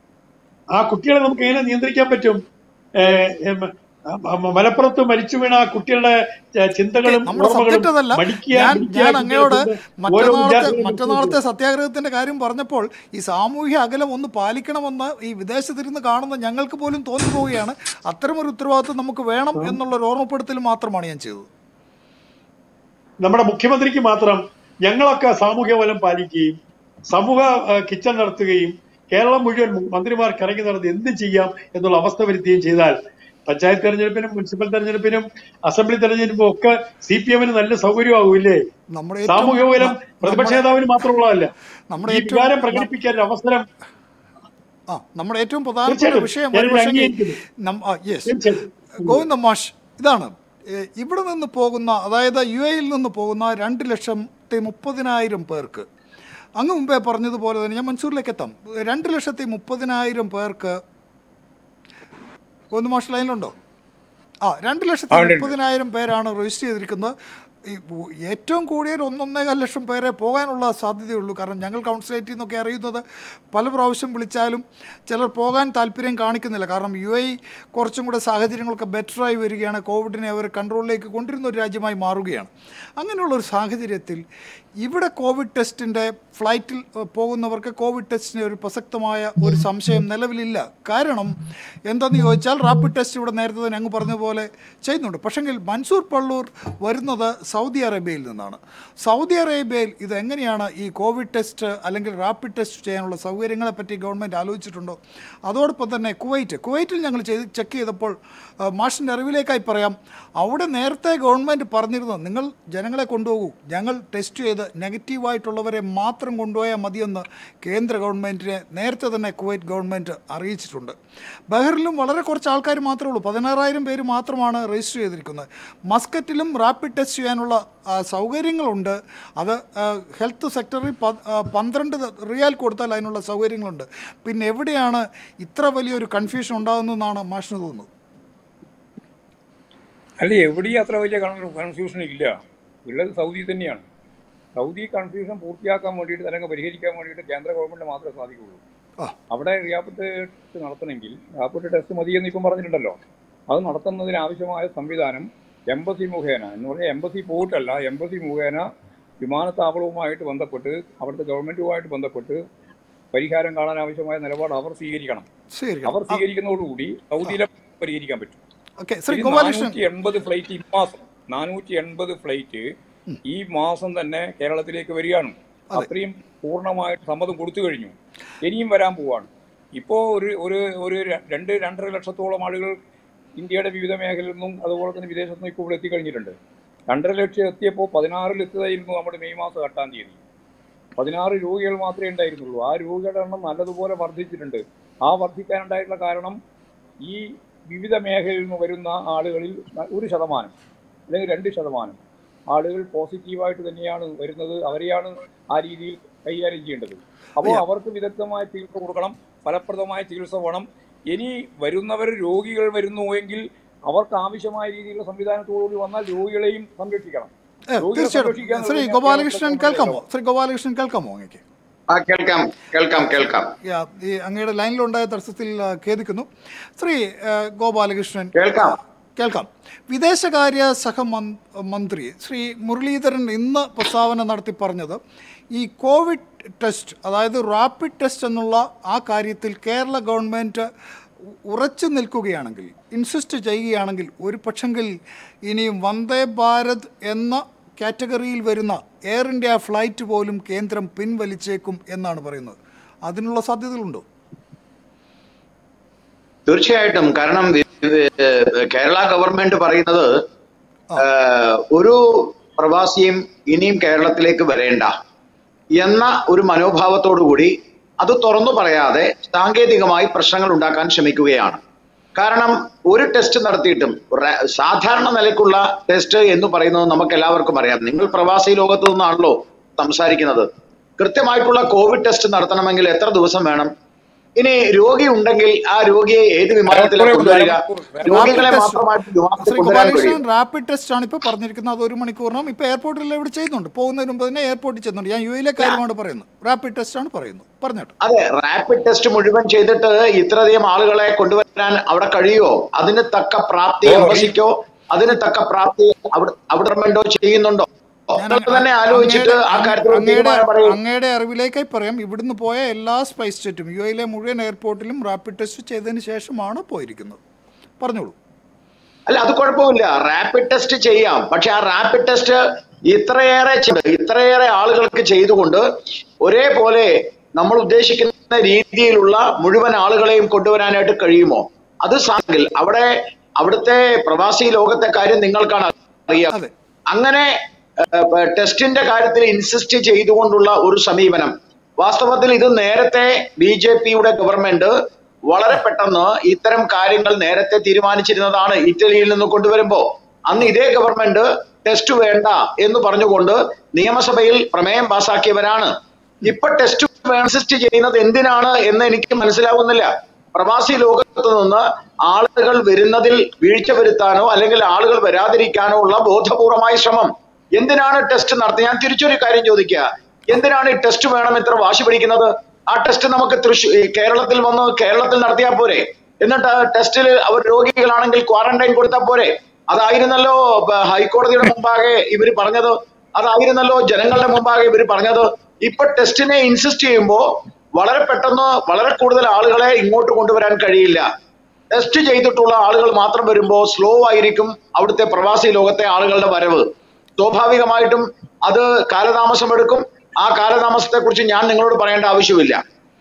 ആ കുട്ടികളെ നമുക്ക് എങ്ങനെ നിയന്ത്രിക്കാൻ പറ്റും ഏഹ്, ഏം, ആ, മ- മലപ്പുറത്ത് മരിച്ചു വീണ ആ കുട്ടികളുടെ ഏഹ്, ചിന്തകളും നമ്മുടെ ഓർമ്മകളും സബ്ജക്റ്റ് അതല്ല മടിക്കുക, ഞാൻ പിടിക്കുക, ഞാൻ അങ്ങയോട് കുട്ടികളെ ഓരോ മറ്റന്നാളത്തെ വിദ്യാർത്ഥികളും മറ്റന്നാളത്തെ സത്യാഗ്രഹത്തിന്റെ കാര്യം പറഞ്ഞപ്പോൾ ഈ സാമൂഹ്യ അകലം ഒന്ന് പാലിക്കണമെന്ന് ഈ വിദേശത്തിരുന്ന് കാണുന്ന ഞങ്ങൾക്ക് പോലും തോന്നിപ്പോവുകയാണ് അത്തരമൊരു ഉത്തരവാദിത്വം നമുക്ക് വേണം എന്നുള്ള ഒരു ഓർമ്മപ്പെടുത്തൽ മാത്രമാണ് ഞാൻ ചെയ്തത് നമ്മുടെ മുഖ്യമന്ത്രിക്ക് മാത്രം ഞങ്ങളൊക്കെ സാമൂഹ്യ ബലം പാലിക്കുകയും സമൂഹ ആ, കിച്ചൺ നടത്തുകയും കേരളം മുഴുവൻ മന്ത്രിമാർക്ക് ഇറങ്ങി നടന്ന് എന്ത് ചെയ്യാം എന്നുള്ള അവസ്ഥ വരുത്തുകയും ചെയ്താൽ പഞ്ചായത്ത് തെരഞ്ഞെടുപ്പിനും മുനിസിപ്പൽ തെരഞ്ഞെടുപ്പിനും അസംബ്ലി തെരഞ്ഞെടുപ്പിനും ഒക്കെ സി പി എമ്മിന് നല്ല സൗകര്യമാകൂല്ലേ നമ്മുടെ സാമൂഹ്യ ബലം ന- പ്രതിപക്ഷ നമ്മുടെ- നേതാവിന് മാത്രമുള്ളതല്ല നമ്മുടെ ഈ ഏറ്റവും- വികാരം പ്രകടിപ്പിക്കാൻ ഒരു അവസരം ആ നമ്മുടെ ഏറ്റവും പ്രധാനപ്പെട്ട തീർച്ചയായിട്ടും. വിഷയം ഞാൻ ഒരു പക്ഷേ അംഗീകരിക്കുന്നു. യെസ് തീർച്ചയായിട്ടും. ഗോവിന്ദ മാഷ് ഇതാണ് ഏ, ഇവിടെ നിന്ന് പോകുന്ന അതായത് യു എയിൽ നിന്ന് പോകുന്ന രണ്ട് ലക്ഷത്തി മുപ്പതിനായിരം പേർക്ക് അങ്ങ് മുമ്പേ പറഞ്ഞതുപോലെ തന്നെ ഞാൻ മൻസൂറിലേക്ക് എത്താം രണ്ട് ലക്ഷത്തി മുപ്പതിനായിരം പേർക്ക് ഗോവിന്ദ മാഷ് ലൈനിലുണ്ടോ ആ രണ്ട് ലക്ഷത്തി ആ, ഉണ്ട്, ഉണ്ട്. മുപ്പതിനായിരം പേരാണ് രജിസ്റ്റർ ചെയ്തിരിക്കുന്നത് ഈ ഉ- ഏറ്റവും കൂടിയ ഒരു ഒന്നൊന്നേകാൽ ലക്ഷം പേരെ പോകാനുള്ള സാധ്യതയുള്ളൂ കാരണം ഞങ്ങൾ കൗൺസിലേറ്റിൽ നിന്നൊക്കെ അറിയുന്നത് പല പ്രാവശ്യം വിളിച്ചാലും ചിലർ പോകാൻ താല്പര്യം കാണിക്കുന്നില്ല കാരണം യു എ കുറച്ചും കൂടെ സാഹചര്യങ്ങളൊക്കെ ബെറ്ററായി വരികയാണ് കോവിഡിനെ അവർ കൺട്രോളിലേക്ക് കൊണ്ടിരുന്ന ഒരു രാജ്യമായി മാറുകയാണ് അങ്ങനെയുള്ള ഒരു സാഹചര്യത്തിൽ ഇവിടെ കോവിഡ് ടെസ്റ്റിൻ്റെ ഫ്ലൈറ്റിൽ ഏഹ്, പോകുന്നവർക്ക് കോവിഡ് ടെസ്റ്റിന് ഒരു പ്രസക്തമായ ഒരു സംശയം നിലവിലില്ല കാരണം എന്തെന്ന് ചോദിച്ചാൽ റാപ്പിഡ് ടെസ്റ്റ് ഇവിടെ നേരത്തെ തന്നെ അങ്ങ് പറഞ്ഞ പോലെ ചെയ്യുന്നുണ്ട് പക്ഷെങ്കിൽ മൻസൂർ പള്ളൂർ വരുന്നത് സൗദി അറേബ്യയിൽ നിന്നാണ് സൗദി അറേബ്യയിൽ ഇത് എങ്ങനെയാണ് ഈ കോവിഡ് ടെസ്റ്റ് അല്ലെങ്കിൽ റാപ്പിഡ് ടെസ്റ്റ് ചെയ്യാനുള്ള സൗകര്യങ്ങളെ പറ്റി ഗവൺമെൻറ് ആലോചിച്ചിട്ടുണ്ടോ അതോടൊപ്പം തന്നെ കുവൈറ്റ് കുവൈറ്റിൽ ഞങ്ങൾ ചെയ്ത് ചെക്ക് ചെയ്തപ്പോൾ ആ, മാഷിൻ്റെ അറിവിലേക്കായി പറയാം അവിടെ നേരത്തെ ഗവൺമെൻറ് പറഞ്ഞിരുന്നു നിങ്ങൾ ജനങ്ങളെ കൊണ്ടുപോകൂ ഞങ്ങൾ ടെസ്റ്റ് ചെയ്ത് നെഗറ്റീവായിട്ടുള്ളവരെ മാത്രം കൊണ്ടുപോയാൽ മതിയെന്ന് കേന്ദ്ര ഗവൺമെൻറ്റിനെ നേരത്തെ തന്നെ കുവൈറ്റ് ഗവൺമെൻറ് അറിയിച്ചിട്ടുണ്ട് ബഹറിലും വളരെ കുറച്ച് ആൾക്കാർ മാത്രമേ ഉള്ളൂ പതിനാറായിരം പേര് മാത്രമാണ് രജിസ്റ്റർ ചെയ്തിരിക്കുന്നത് മസ്കറ്റിലും റാപ്പിഡ് ടെസ്റ്റ് ചെയ്യാനുള്ള ആ, സൗകര്യങ്ങളുണ്ട് അത് ആ, ഹെൽത്ത് സെക്ടറിൽ പ- ആ, പന്ത്രണ്ട് റിയാൽ കൊടുത്താൽ അതിനുള്ള സൗകര്യങ്ങളുണ്ട് പിന്നെ എവിടെയാണ് ഇത്ര വലിയൊരു കൺഫ്യൂഷൻ ഉണ്ടാകുന്നതെന്നാണ് മാഷിന് തോന്നുന്നത് അല്ല എവിടെയും അത്ര വലിയ കൺഫ്യൂഷൻ ഇല്ല ഉള്ളത് സൗദി തന്നെയാണ് സൗദി കൺഫ്യൂഷൻ പൂർത്തിയാക്കാൻ വേണ്ടിയിട്ട് അല്ലെങ്കിൽ പരിഹരിക്കാൻ വേണ്ടിയിട്ട് കേന്ദ്ര ഗവൺമെന്റ് മാത്രമേ സാധിക്കുള്ളൂ ആ. അവിടെ റാപ്പിഡ് ടെസ്റ്റ് നടത്തണമെങ്കിൽ റാപ്പിഡ് ടെസ്റ്റ് മതി എന്ന് ഇപ്പം പറഞ്ഞിട്ടുണ്ടല്ലോ അത് നടത്തുന്നതിന് ആവശ്യമായ സംവിധാനം എംബസി മുഖേന എന്ന് പറഞ്ഞാൽ എംബസി പോയിട്ടല്ല എംബസി മുഖേന വിമാനത്താവളവുമായിട്ട് ബന്ധപ്പെട്ട് അവിടുത്തെ ഗവൺമെന്റുമായിട്ട് ബന്ധപ്പെട്ട് പരിഹാരം കാണാൻ ആവശ്യമായ നിലപാട് അവർ സ്വീകരിക്കണം ശരി അവർ സ്വീകരിക്കുന്നതോടുകൂടി സൗദിയിലെ പരിഹരിക്കാൻ പറ്റും ഓക്കെ ശ്രീ ഗോപാലകൃഷ്ണൻ നാനൂറ്റി എൺപത് ഫ്ലൈറ്റ് ഈ മാസം നാനൂറ്റി എൺപത് ഫ്ലൈറ്റ് ഈ മാസം തന്നെ കേരളത്തിലേക്ക് വരികയാണ് അത്രയും പൂർണ്ണമായിട്ട് സമ്മതം കൊടുത്തു കഴിഞ്ഞു ഇനിയും വരാൻ പോവാണ് ഇപ്പോൾ ഒരു ഒരു ഒരു ര- രണ്ട് രണ്ടര ലക്ഷത്തോളം ആളുകൾ ഇന്ത്യയുടെ വിവിധ മേഖലയിൽ നിന്നും അതുപോലെ തന്നെ വിദേശത്തു നിന്നും ഇപ്പോൾ ഇവിടെ എത്തിക്കഴിഞ്ഞിട്ടുണ്ട് രണ്ടര ലക്ഷം എത്തിയപ്പോൾ പതിനാറിൽ എത്തിയതായിരുന്നു നമ്മുടെ മെയ് മാസം എട്ടാം തീയതി പതിനാറ് രോഗികൾ മാത്രമേ ഉണ്ടായിരുന്നുള്ളൂ ആ രോഗികളുടെ എണ്ണം നല്ലതുപോലെ വർദ്ധിച്ചിട്ടുണ്ട് ആ വർദ്ധിക്കാനുണ്ടായിട്ടുള്ള കാരണം ഈ വിവിധ മേഖലയിൽ നിന്ന് വരുന്ന ആളുകളിൽ ഒരു ശതമാനം അല്ലെങ്കിൽ രണ്ട് ശതമാനം ആളുകൾ പോസിറ്റീവായിട്ട് തന്നെയാണ് വരുന്നത് അവരെയാണ് ആ രീതിയിൽ കൈകാര്യം ചെയ്യേണ്ടത് അപ്പോൾ അവർക്ക് വിദഗ്ധമായ ചികിത്സ കൊടുക്കണം ഫലപ്രദമായ ചികിത്സ വേണം ഇനി വരുന്നവർ രോഗികൾ വരുന്നുവെങ്കിൽ അവർക്ക് ആവശ്യമായ രീതിയിലുള്ള സംവിധാനത്തോടുകൂടി വന്നാൽ രോഗികളെയും സംരക്ഷിക്കണം ഏ, രോഗികളെ സംരക്ഷിക്കുക തീർച്ചയായിട്ടും ശ്രീ എന്നുള്ളത് ഗോപാലകൃഷ്ണൻ കേരളത്തിലെ കേൾക്കാമോ ശ്രീ ഗോപാലകൃഷ്ണൻ കേൾക്കാമോ അങ്ങേക്ക് ആ കേൾക്കാം കേൾക്കാം കേൾക്കാം യാ, ഈ അങ്ങയുടെ ലൈനിലുണ്ടായ തടസ്സത്തിൽ ആ, ഖേദിക്കുന്നു ശ്രീ ആ, ഗോപാലകൃഷ്ണൻ കേൾക്കാം കേൾക്കാം വിദേശകാര്യ സഹമന്ത്രി ശ്രീ മുരളീധരൻ ഇന്ന് പ്രസ്താവന നടത്തി പറഞ്ഞത് ഈ കോവിഡ് ടെസ്റ്റ് അതായത് റാപ്പിഡ് ടെസ്റ്റ് എന്നുള്ള ആ കാര്യത്തിൽ കേരള ഗവൺമെൻറ് ഉ- ഉറച്ചു നിൽക്കുകയാണെങ്കിൽ ഇൻസിസ്റ്റ് ചെയ്യുകയാണെങ്കിൽ ഒരു പക്ഷെങ്കിൽ ഇനിയും വന്ദേ ഭാരത് എന്ന കാറ്റഗറിയിൽ വരുന്ന എയർ ഇന്ത്യ ഫ്ലൈറ്റ് പോലും കേന്ദ്രം പിൻവലിച്ചേക്കും എന്നാണ് പറയുന്നത് അതിനുള്ള സാധ്യതകളുണ്ടോ തീർച്ചയായിട്ടും കാരണം വി- വി- കേരള ഗവൺമെന്റ് പറയുന്നത് ഏഹ്, ഒരു പ്രവാസിയും ഇനിയും കേരളത്തിലേക്ക് വരേണ്ട എന്ന ഒരു മനോഭാവത്തോടു കൂടി അത് തുറന്നു പറയാതെ സാങ്കേതികമായി പ്രശ്നങ്ങൾ ഉണ്ടാക്കാൻ ശ്രമിക്കുകയാണ് കാരണം ഒരു ടെസ്റ്റ് നടത്തിയിട്ടും റ- സാധാരണ നിലയ്ക്കുള്ള ടെസ്റ്റ് എന്ന് പറയുന്നത് നമുക്ക് എല്ലാവർക്കും അറിയാം നിങ്ങൾ പ്രവാസി ലോകത്തു നിന്നാണല്ലോ സംസാരിക്കുന്നത് കൃത്യമായിട്ടുള്ള കോവിഡ് ടെസ്റ്റ് നടത്തണമെങ്കിൽ എത്ര ദിവസം വേണം ഇനി രോഗി ഉണ്ടെങ്കിൽ ആ രോഗിയെ ഏത് വിമാനത്തിലാണ് കൊണ്ടുവരിക രോഗികളെ റാപ്പിഡ് മാത്രമായിട്ട് ടെസ്റ്റ് വിമാനത്തിൽ ശ്രീ കൊണ്ടുവരാൻ കഴിയും ഗോപാലകൃഷ്ണൻ റാപ്പിഡ് ടെസ്റ്റ് ആണ് ഇപ്പോൾ പറഞ്ഞിരിക്കുന്നത് അത് ഒരു മണിക്കൂറിനും ഇപ്പോൾ എയർപോർട്ടിൽ ഇവിടെ ചെയ്യുന്നുണ്ട് പോകുന്നതിന് മുമ്പ് തന്നെ എയർപോർട്ടിൽ ചെയ്യുന്നുണ്ട് ഞാൻ യു എയിലെ കാര്യമാണ് പറയുന്നത് റാപ്പിഡ് ടെസ്റ്റ് ആണ് പറയുന്നത് പറഞ്ഞോട്ടെ അതെ റാപ്പിഡ് ടെസ്റ്റ് മുഴുവൻ ചെയ്തിട്ട് ഇത്രയധികം ആളുകളെ കൊണ്ടുവരാൻ അവിടെ കഴിയുമോ അതിന് തക്ക പ്രാപ്തി ഓ, ഈ- എംബസിക്കോ അതിന് തക്ക പ്രാപ്തി അവിടെ അവിടെ ഗവൺമെന്റോ ചെയ്യുന്നുണ്ടോ ഞാൻ നിങ്ങൾ തന്നെ ആലോചിച്ചിട്ട് അങ്ങയുടെ- ആ കാര്യത്തിൽ ഒരു അങ്ങയുടെ തീരുമാനം പറയൂ അങ്ങയുടെ അറിവിലേക്കായി പറയാം ഇവിടുന്ന് പോയ എല്ലാ സ്പൈസ് ജെറ്റും യു എയിലെ മുഴുവൻ എയർപോർട്ടിലും റാപ്പിഡ് ടെസ്റ്റ് ചെയ്തതിന് ശേഷമാണ് പോയിരിക്കുന്നത് പറഞ്ഞോളൂ അല്ല അത് കുഴപ്പമില്ല റാപ്പിഡ് ടെസ്റ്റ് ചെയ്യാം പക്ഷെ ആ റാപ്പിഡ് ടെസ്റ്റ് ഇത്രയേറെ ചെയ്ത് ഇത്രയേറെ ആളുകൾക്ക് ചെയ്തുകൊണ്ട് ഒരേപോലെ നമ്മൾ ഉദ്ദേശിക്കുന്ന രീതിയിലുള്ള മുഴുവൻ ആളുകളെയും കൊണ്ടുവരാനായിട്ട് കഴിയുമോ അത് സാധിക്കില്ല അവിടെ അവിടുത്തെ പ്രവാസി ലോകത്തെ കാര്യം നിങ്ങൾക്കാണ് അറിയാം അതെ അങ്ങനെ ഏഹ്, ടെസ്റ്റിന്റെ കാര്യത്തിൽ ഇൻസിസ്റ്റ് ചെയ്തുകൊണ്ടുള്ള ഒരു സമീപനം വാസ്തവത്തിൽ ഇത് നേരത്തെ ബി ജെ പിയുടെ ഗവൺമെന്റ് വളരെ പെട്ടെന്ന് ഇത്തരം കാര്യങ്ങൾ നേരത്തെ തീരുമാനിച്ചിരുന്നതാണ് ഇറ്റലിയിൽ നിന്ന് കൊണ്ടുവരുമ്പോ അന്ന് ഇതേ ഗവൺമെന്റ് ടെസ്റ്റ് വേണ്ട എന്ന് പറഞ്ഞുകൊണ്ട് നിയമസഭയിൽ പ്രമേയം പാസാക്കിയവരാണ് ഇപ്പൊ ടെസ്റ്റ് ഇൻസിസ്റ്റ് ചെയ്യുന്നത് എന്തിനാണ് എന്ന് എനിക്ക് മനസ്സിലാവുന്നില്ല പ്രവാസി ലോകത്ത് നിന്ന് ആളുകൾ വരുന്നതിൽ വീഴ്ച വരുത്താനോ അല്ലെങ്കിൽ ആളുകൾ വരാതിരിക്കാനോ ഉള്ള ബോധപൂർവമായ ശ്രമം എന്തിനാണ് ടെസ്റ്റ് നടത്തുക ഞാൻ തിരിച്ചൊരു കാര്യം ചോദിക്കുക എന്തിനാണ് ഈ ടെസ്റ്റ് വേണം ഇത്ര വാശി പിടിക്കുന്നത് ആ ടെസ്റ്റ് നമുക്ക് തൃശ്ശൂർ കേരളത്തിൽ വന്ന് കേരളത്തിൽ നടത്തിയാൽ പോരെ എന്നിട്ട് ആ ടെസ്റ്റിൽ അവർ രോഗികളാണെങ്കിൽ ക്വാറന്റൈൻ കൊടുത്താൽ പോരെ അതായിരുന്നല്ലോ ബ- ഹൈക്കോടതിയുടെ മുമ്പാകെ ഇവർ പറഞ്ഞത് അതായിരുന്നല്ലോ ജനങ്ങളുടെ മുമ്പാകെ ഇവർ പറഞ്ഞത് ഇപ്പൊ ടെസ്റ്റിനെ ഇൻസിസ്റ്റ് ചെയ്യുമ്പോ വളരെ പെട്ടെന്ന് വളരെ കൂടുതൽ ആളുകളെ ഇങ്ങോട്ട് കൊണ്ടുവരാൻ കഴിയില്ല ടെസ്റ്റ് ചെയ്തിട്ടുള്ള ആളുകൾ മാത്രം വരുമ്പോൾ സ്ലോ ആയിരിക്കും അവിടുത്തെ പ്രവാസി ലോകത്തെ ആളുകളുടെ വരവ് സ്വാഭാവികമായിട്ടും അത് കാലതാമസം എടുക്കും ആ കാലതാമസത്തെ കുറിച്ച് ഞാൻ നിങ്ങളോട് പറയേണ്ട ആവശ്യമില്ല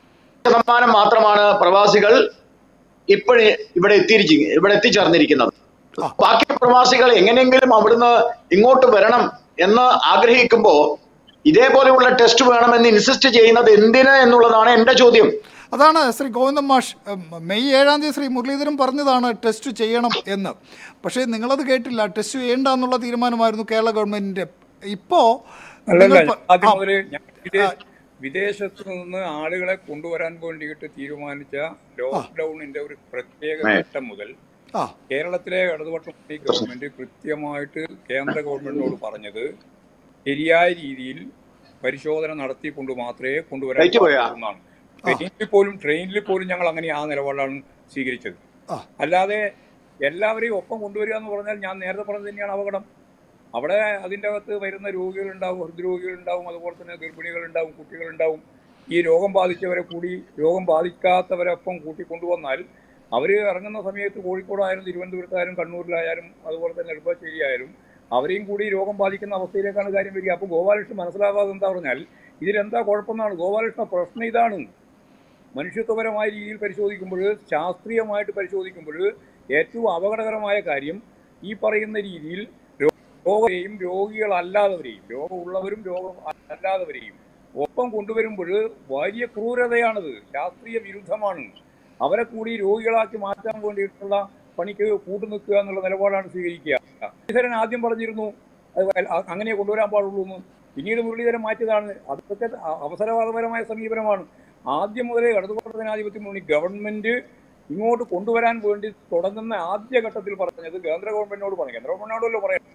ശതമാനം മാത്രമാണ് പ്രവാസികൾ ഇപ്പോഴേ ഇവിടെ എത്തിയിരിച്ചു ഇവിടെ എത്തിച്ചേർന്നിരിക്കുന്നത് ബാക്കി പ്രവാസികൾ എങ്ങനെയെങ്കിലും അവിടുന്ന് ഇങ്ങോട്ട് വരണം എന്ന് ആഗ്രഹിക്കുമ്പോ ഇതേപോലെയുള്ള ടെസ്റ്റ് വേണമെന്ന് ഇൻസിസ്റ്റ് ചെയ്യുന്നത് എന്തിന് എന്നുള്ളതാണ് എന്റെ ചോദ്യം അതാണ് ശ്രീ ഗോവിന്ദൻ മാഷ് ഉം, മെയ് ഏഴാം തീയതി ശ്രീ മുരളീധരൻ പറഞ്ഞതാണ് ടെസ്റ്റ് ചെയ്യണം എന്ന് പക്ഷേ നിങ്ങളത് കേട്ടില്ല ടെസ്റ്റ് ചെയ്യേണ്ട എന്നുള്ള തീരുമാനമായിരുന്നു കേരള ഗവൺമെന്റിന്റെ ഇപ്പോ അല്ലല്ല നിങ്ങൾ പ- ആദ്യം ആ, മുതല് ഞാൻ വിദേശ വിദേശത്ത് നിന്ന് ആളുകളെ കൊണ്ടുവരാൻ വേണ്ടിയിട്ട് തീരുമാനിച്ച ലോക്ക്ഡൌണിന്റെ ഒരു പ്രത്യേക ഏ. ഘട്ടം മുതൽ ആ കേരളത്തിലെ ഇടതുപക്ഷ മുന്നണി ഗവൺമെന്റ് കൃത്യമായിട്ട് കേന്ദ്ര ഗവൺമെന്റിനോട് പറഞ്ഞത് ശരിയായ രീതിയിൽ പരിശോധന നടത്തിക്കൊണ്ട് മാത്രമേ കൊണ്ടുവരാൻ Right പോയാ? പാടുള്ളൂ എന്നാണ് ട്രെയിനിൽ പോലും ട്രെയിനിൽ പോലും ഞങ്ങൾ അങ്ങനെ ആ നിലപാടാണ് സ്വീകരിച്ചത് ആ. അല്ലാതെ എല്ലാവരെയും ഒപ്പം കൊണ്ടുവരിക എന്ന് പറഞ്ഞാൽ ഞാൻ നേരത്തെ പറഞ്ഞത് തന്നെയാണ് അപകടം അവിടെ അതിൻ്റെ അകത്ത് വരുന്ന രോഗികളുണ്ടാവും ഹൃദ്രോഗികളുണ്ടാവും അതുപോലെ തന്നെ ഗർഭിണികളുണ്ടാവും കുട്ടികളുണ്ടാവും ഈ രോഗം ബാധിച്ചവരെ കൂടി രോഗം ബാധിക്കാത്തവരൊപ്പം കൂട്ടിക്കൊണ്ടുവന്നാൽ അവർ ഇറങ്ങുന്ന സമയത്ത് കോഴിക്കോടായാലും തിരുവനന്തപുരത്തായാലും കണ്ണൂരിലായാലും അതുപോലെ തന്നെ നെടുമ്പാശ്ശേരി ആയാലും അവരെയും കൂടി രോഗം ബാധിക്കുന്ന അവസ്ഥയിലേക്കാണ് കാര്യം വരിക അപ്പോൾ ഗോപാലകൃഷ്ണൻ മനസ്സിലാവാതെ എന്താ പറഞ്ഞാൽ ഇതിലെന്താ കുഴപ്പമെന്നാണ് ഗോപാലകൃഷ്ണ പ്രശ്നം ഇതാണ് മനുഷ്യത്വപരമായ രീതിയിൽ പരിശോധിക്കുമ്പോൾ ശാസ്ത്രീയമായിട്ട് പരിശോധിക്കുമ്പോൾ ഏറ്റവും അപകടകരമായ കാര്യം ഈ പറയുന്ന രീതിയിൽ രോഗത്തെയും രോഗികളല്ലാത്തവരെയും രോഗമുള്ളവരും രോഗം അല്ലാത്തവരെയും ഒപ്പം കൊണ്ടുവരുമ്പോൾ വലിയ ക്രൂരതയാണത് ശാസ്ത്രീയ വിരുദ്ധമാണ് അവരെ കൂടി രോഗികളാക്കി മാറ്റാൻ വേണ്ടിയിട്ടുള്ള പണിക്ക് കൂട്ടുനിൽക്കുക എന്നുള്ള നിലപാടാണ് സ്വീകരിക്കുക മുരളീധരൻ ആദ്യം പറഞ്ഞിരുന്നു അത് അ- അങ്ങനെ കൊണ്ടുവരാൻ പാടുള്ളൂ എന്ന് പിന്നീട് മുരളീധരൻ മാറ്റിയതാണ് അതൊക്കെ അ- അവസരവാദപരമായ സമീപനമാണ് ആദ്യം മുതലേ ഇടതുപക്ഷ ജനാധിപത്യ മുന്നണി ഗവൺമെന്റ് ഇങ്ങോട്ട് കൊണ്ടുവരാൻ വേണ്ടി തുടങ്ങുന്ന ആദ്യ ഘട്ടത്തിൽ പറഞ്ഞത് കേന്ദ്ര ഗവൺമെന്റിനോട് പറഞ്ഞു കേന്ദ്ര ഗവൺമെന്റിനോടല്ലോ പറയാം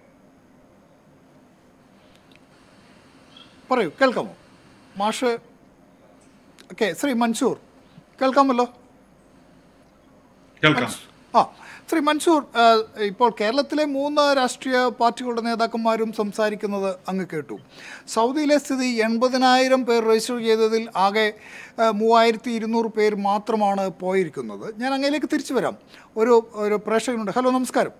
പറയൂ കേൾക്കാമോ മാഷ് ഓക്കെ ശ്രീ മൻസൂർ കേൾക്കാമല്ലോ കേൾക്കാം ആ ശ്രീ മൻസൂർ ആ, ഇപ്പോൾ കേരളത്തിലെ മൂന്ന് രാഷ്ട്രീയ പാർട്ടികളുടെ നേതാക്കന്മാരും സംസാരിക്കുന്നത് അങ്ങ് കേട്ടു സൗദിയിലെ സ്ഥിതി എൺപതിനായിരം പേർ രജിസ്റ്റർ ചെയ്തതിൽ ആകെ ആ, മൂവായിരത്തി ഇരുന്നൂറ് പേർ മാത്രമാണ് പോയിരിക്കുന്നത് ഞാൻ അങ്ങയിലേക്ക് തിരിച്ചു വരാം ഒരു ഒരു പ്രേക്ഷകനുണ്ട് ഹലോ നമസ്കാരം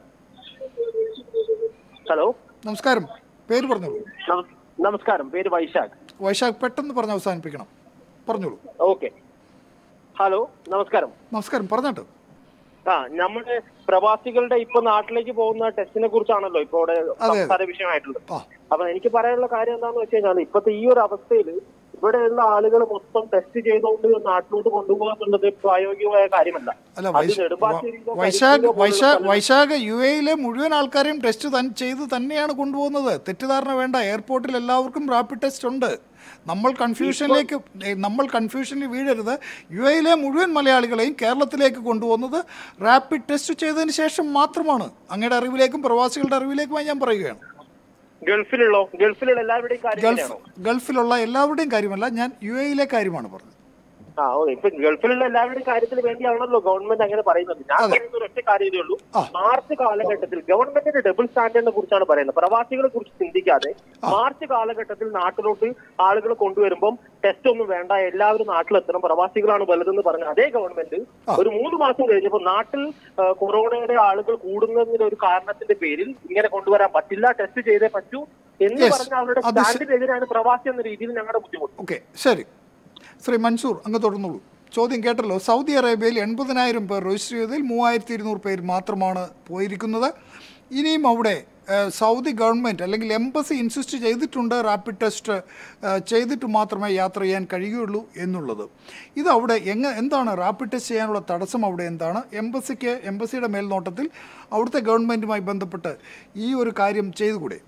ഹലോ നമസ്കാരം പേര് പറഞ്ഞോളൂ നമ- നമസ്കാരം പേര് വൈശാഖ് വൈശാഖ് പെട്ടെന്ന് പറഞ്ഞ് അവസാനിപ്പിക്കണം പറഞ്ഞോളൂ ഓക്കെ ഹലോ നമസ്കാരം നമസ്കാരം പറഞ്ഞോട്ട് ആ നമ്മുടെ പ്രവാസികളുടെ ഇപ്പൊ നാട്ടിലേക്ക് പോകുന്ന ടെസ്റ്റിനെ കുറിച്ചാണല്ലോ ഇപ്പൊ ഇവിടെ അതെ. സംസാര വിഷയമായിട്ടുള്ളത് ആ അപ്പൊ എനിക്ക് പറയാനുള്ള കാര്യം എന്താന്ന് വെച്ച് കഴിഞ്ഞാൽ ഇപ്പത്തെ ഈ ഒരു അവസ്ഥയിൽ ഇവിടെയുള്ള ആളുകൾ മൊത്തം ടെസ്റ്റ് ചെയ്തുകൊണ്ട് നാട്ടിലോട്ട് കൊണ്ടുപോകുക എന്നുള്ളത് പ്രായോഗികമായ കാര്യമല്ല അല്ല അത് വൈശ- നെടുമ്പാശ്ശേരിയിലോ വൈശാഖ് കരിപ്പൂരിലോ പോലുള്ള വൈശാഖ് സ്ഥലങ്ങളിൽ- വൈശാഖ് യു എയിലെ മുഴുവൻ ആൾക്കാരെയും ടെസ്റ്റ് തൻ ചെയ്ത് തന്നെയാണ് കൊണ്ടുപോകുന്നത് തെറ്റിദ്ധാരണ വേണ്ട എയർപോർട്ടിൽ എല്ലാവർക്കും റാപ്പിഡ് ടെസ്റ്റ് ഉണ്ട് നമ്മൾ കൺഫ്യൂഷനിലേക്ക് ഏ, നമ്മൾ കൺഫ്യൂഷനിൽ വീഴരുത് യു എയിലെ മുഴുവൻ മലയാളികളെയും കേരളത്തിലേക്ക് കൊണ്ടുപോകുന്നത് റാപ്പിഡ് ടെസ്റ്റ് ചെയ്തതിന് ശേഷം മാത്രമാണ് അങ്ങയുടെ അറിവിലേക്കും പ്രവാസികളുടെ അറിവിലേക്കുമായി ഞാൻ പറയുകയാണ് ഗൾഫിലുള്ളോ ഗൾഫിലുള്ള എല്ലാവരുടെയും കാര്യം ഗൾഫ് തന്നെയാണോ ഗൾഫിലുള്ള എല്ലാവരുടെയും കാര്യമല്ല ഞാൻ യു എയിലെ കാര്യമാണ് പറഞ്ഞത് ആ ഓ ഇപ്പൊ ഗൾഫിലുള്ള എല്ലാവരുടെയും കാര്യത്തിന് വേണ്ടിയാണല്ലോ ഗവൺമെന്റ് അങ്ങനെ പറയുന്നത് ഞാൻ അതെ. പറയുന്ന ഒരു ഒറ്റ കാര്യമേ ഉള്ളൂ ആ. മാർച്ച് കാലഘട്ടത്തിൽ ഗവൺമെന്റിന്റെ ഡബിൾ സ്റ്റാൻഡേർഡിനെ കുറിച്ചാണ് പറയുന്നത് പ്രവാസികളെ കുറിച്ച് ചിന്തിക്കാതെ മാർച്ച് കാലഘട്ടത്തിൽ നാട്ടിലോട്ട് ആളുകൾ കൊണ്ടുവരുമ്പം ടെസ്റ്റ് ഒന്നും വേണ്ട എല്ലാവരും നാട്ടിലെത്തണം പ്രവാസികളാണ് വലുതെന്ന് പറഞ്ഞ അതേ ഗവൺമെന്റ് ഒരു മൂന്ന് മാസം കഴിഞ്ഞപ്പോൾ നാട്ടിൽ ആ, കൊറോണയുടെ ആളുകൾ കൂടുന്നതിന്റെ ഒരു കാരണത്തിന്റെ പേരിൽ ഇങ്ങനെ കൊണ്ടുവരാൻ പറ്റില്ല ടെസ്റ്റ് ചെയ്തേ പറ്റൂ എന്ന് Yes. പറഞ്ഞ അവരുടെ അത് ശ- സ്റ്റാൻഡിനെതിരാണ് പ്രവാസി എന്ന രീതിയിൽ ഞങ്ങളുടെ ബുദ്ധിമുട്ട് ഓക്കെ ശരി ശ്രീ മൻസൂർ അങ്ങ് തുടർന്നോളൂ ചോദ്യം കേട്ടല്ലോ സൗദി അറേബ്യയിൽ എൺപതിനായിരം പേർ രജിസ്റ്റർ ചെയ്തതിൽ മൂവായിരത്തി ഇരുന്നൂറ് പേര് മാത്രമാണ് പോയിരിക്കുന്നത് ഇനിയും അവിടെ ഏഹ്, സൗദി ഗവൺമെൻറ് അല്ലെങ്കിൽ എംബസി ഇൻസിസ്റ്റ് ചെയ്തിട്ടുണ്ട് റാപ്പിഡ് ടെസ്റ്റ് ഏഹ്, ചെയ്തിട്ട് മാത്രമേ യാത്ര ചെയ്യാൻ കഴിയുകയുള്ളൂ എന്നുള്ളത് ഇത് അവിടെ എങ്ങ എന്താണ് റാപ്പിഡ് ടെസ്റ്റ് ചെയ്യാനുള്ള തടസ്സം അവിടെ എന്താണ് എംബസിക്ക് എംബസിയുടെ മേൽനോട്ടത്തിൽ അവിടുത്തെ ഗവൺമെൻറ്റുമായി ബന്ധപ്പെട്ട് ഈ ഒരു കാര്യം ചെയ്തുകൂടെ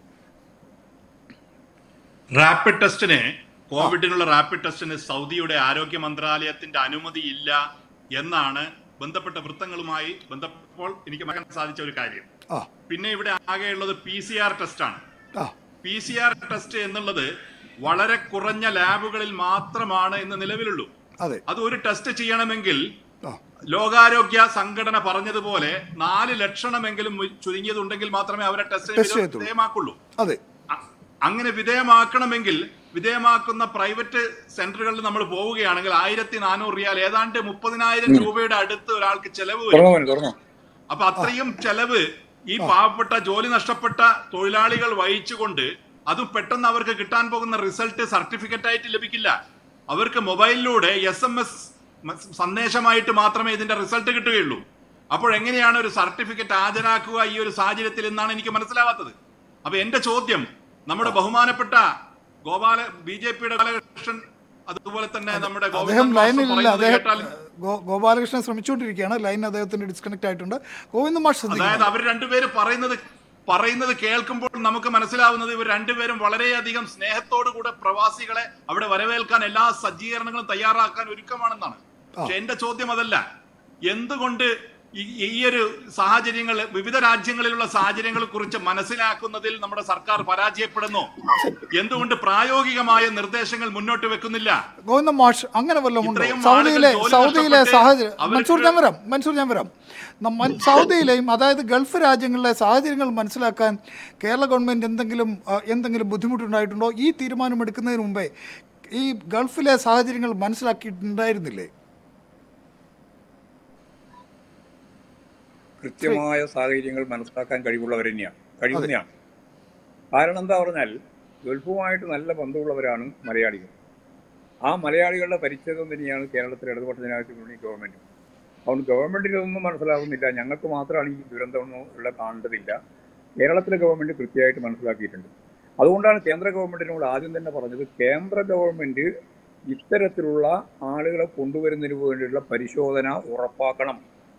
റാപ്പിഡ് ടെസ്റ്റിന് കോവിഡിനുള്ള റാപ്പിഡ് ടെസ്റ്റിന് സൗദിയുടെ ആരോഗ്യ മന്ത്രാലയത്തിന്റെ അനുമതി ഇല്ല എന്നാണ് ബന്ധപ്പെട്ട വൃത്തങ്ങളുമായി ബന്ധപ്പോൾ എനിക്ക് മനസ്സിലാക്കാൻ സാധിച്ച ഒരു കാര്യം ആ പിന്നെ ഇവിടെ ആകെയുള്ളത് പി സി ആർ ടെസ്റ്റ് ആണ് ആ പി സി ആർ ടെസ്റ്റ് എന്നുള്ളത് വളരെ കുറഞ്ഞ ലാബുകളിൽ മാത്രമാണ് ഇന്ന് നിലവിലുള്ളൂ അതെ അത് ഒരു ടെസ്റ്റ് ചെയ്യണമെങ്കിൽ ആ ലോകാരോഗ്യ സംഘടന പറഞ്ഞതുപോലെ നാല് ലക്ഷണമെങ്കിലും ചുരുങ്ങിയതുണ്ടെങ്കിൽ മാത്രമേ അവരെ ടെസ്റ്റ് ടെസ്റ്റിന് ചെയ്യത്തുള്ളൂ. വിധേയമാക്കുള്ളൂ അതെ അ- അങ്ങനെ വിധേയമാക്കണമെങ്കിൽ വിധേയമാക്കുന്ന പ്രൈവറ്റ് സെന്ററുകളിൽ നമ്മൾ പോവുകയാണെങ്കിൽ ആയിരത്തി നാനൂറ് റിയാൽ ഏതാണ്ട് മുപ്പതിനായിരം രൂപയുടെ അടുത്ത് ഒരാൾക്ക് ചെലവ് വരും തുറന്നോ മോനെ, തുറന്നോ അപ്പൊ അത്രയും ചെലവ് ഈ പാവപ്പെട്ട ജോലി നഷ്ടപ്പെട്ട തൊഴിലാളികൾ വഹിച്ചുകൊണ്ട് അതും പെട്ടെന്ന് അവർക്ക് കിട്ടാൻ പോകുന്ന റിസൾട്ട് സർട്ടിഫിക്കറ്റ് ആയിട്ട് ലഭിക്കില്ല അവർക്ക് മൊബൈലിലൂടെ എസ് എം എസ് സന്ദേശമായിട്ട് മാത്രമേ ഇതിന്റെ റിസൾട്ട് കിട്ടുകയുള്ളൂ അപ്പോൾ എങ്ങനെയാണ് ഒരു സർട്ടിഫിക്കറ്റ് ഹാജരാക്കുക ഈ ഒരു സാഹചര്യത്തിൽ എന്നാണ് എനിക്ക് മനസ്സിലാവാത്തത് അപ്പൊ എന്റെ ചോദ്യം നമ്മുടെ ബഹുമാനപ്പെട്ട ഗോപാല ബി ജെ പിയുടെ ബാലകൃഷ്ണൻ അതുപോലെ തന്നെ നമ്മുടെ അദ്ദേഹം ഗോവിന്ദൻ മാസ്റ്റർ ലൈനിലില്ല പറയുന്നത് അദ്ദേഹം കേട്ടാൽ ഗോ- ഗോപാലകൃഷ്ണൻ ശ്രമിച്ചുകൊണ്ടിരിക്കുകയാണ് ലൈൻ അദ്ദേഹത്തിന് ഡിസ്കണക്ട് ആയിട്ടുണ്ട് ഗോവിന്ദ മാഷ് അതായത് ശ്രദ്ധിക്കണം അവർ രണ്ടുപേരും പറയുന്നത് പറയുന്നത് കേൾക്കുമ്പോൾ നമുക്ക് മനസ്സിലാവുന്നത് ഇവർ രണ്ടുപേരും വളരെയധികം സ്നേഹത്തോടു കൂടെ പ്രവാസികളെ അവിടെ വരവേൽക്കാൻ എല്ലാ സജ്ജീകരണങ്ങളും തയ്യാറാക്കാൻ ഒരുക്കമാണെന്നാണ് പക്ഷെ എന്റെ ചോദ്യം അതല്ല എന്തുകൊണ്ട് ഈ- ഈ ഒരു സാഹചര്യങ്ങൾ വിവിധ രാജ്യങ്ങളിലുള്ള സാഹചര്യങ്ങളെ കുറിച്ച് മനസ്സിലാക്കുന്നതിൽ നമ്മുടെ സർക്കാർ പരാജയപ്പെടുന്നു എന്തുകൊണ്ട് പ്രായോഗികമായ നിർദ്ദേശങ്ങൾ മുന്നോട്ട് വെക്കുന്നില്ല ഗോവിന്ദ മാഷ് അങ്ങനെ വല്ലതും ഉണ്ടോ ഇത്രയും സൗദിയിലെ ആളുകൾ ജോലി സൗദിയിലെ നഷ്ടപ്പെട്ട് സാഹചര്യം അവർക്ക് മൻസൂർ ഞാൻ വരാം മൻസൂർ ഞാൻ വരാം നമ്മ- സൗദിയിലെയും അതായത് ഗൾഫ് രാജ്യങ്ങളിലെ സാഹചര്യങ്ങൾ മനസ്സിലാക്കാൻ കേരള ഗവൺമെന്റ് എന്തെങ്കിലും ആ, എന്തെങ്കിലും ബുദ്ധിമുട്ടുണ്ടായിട്ടുണ്ടോ ഈ തീരുമാനം എടുക്കുന്നതിന് മുമ്പേ ഈ ഗൾഫിലെ സാഹചര്യങ്ങൾ മനസ്സിലാക്കിയിട്ടുണ്ടായിരുന്നില്ലേ കൃത്യമായ സാഹചര്യങ്ങൾ മനസ്സിലാക്കാൻ കഴിവുള്ളവർ തന്നെയാണ് കഴിവുന്നതാണ് കാരണം എന്താ പറഞ്ഞാൽ ഗൾഫുമായിട്ട് നല്ല ബന്ധമുള്ളവരാണ് മലയാളികൾ ആ മലയാളികളുടെ പരിച്ഛേദം തന്നെയാണ് കേരളത്തിലെ ഇടതുപക്ഷ ജനാധിപത്യ മുന്നണി ഗവൺമെന്റ് അതുകൊണ്ട് ഗവൺമെന്റിന് ഇതൊന്നും മനസ്സിലാവുന്നില്ല ഞങ്ങൾക്ക് മാത്രമാണ് ഈ ദുരന്തമൊന്നും ഉള്ള കാണേണ്ടതില്ല കേരളത്തിലെ ഗവൺമെന്റ് കൃത്യമായിട്ട് മനസ്സിലാക്കിയിട്ടുണ്ട് അതുകൊണ്ടാണ് കേന്ദ്ര ഗവൺമെന്റിനോട് ആദ്യം തന്നെ പറഞ്ഞത് കേന്ദ്ര ഗവൺമെന്റ് ഇത്തരത്തിലുള്ള ആളുകളെ കൊണ്ടുവരുന്നതിന് വേണ്ടിയുള്ള പരിശോധന ഉറപ്പാക്കണം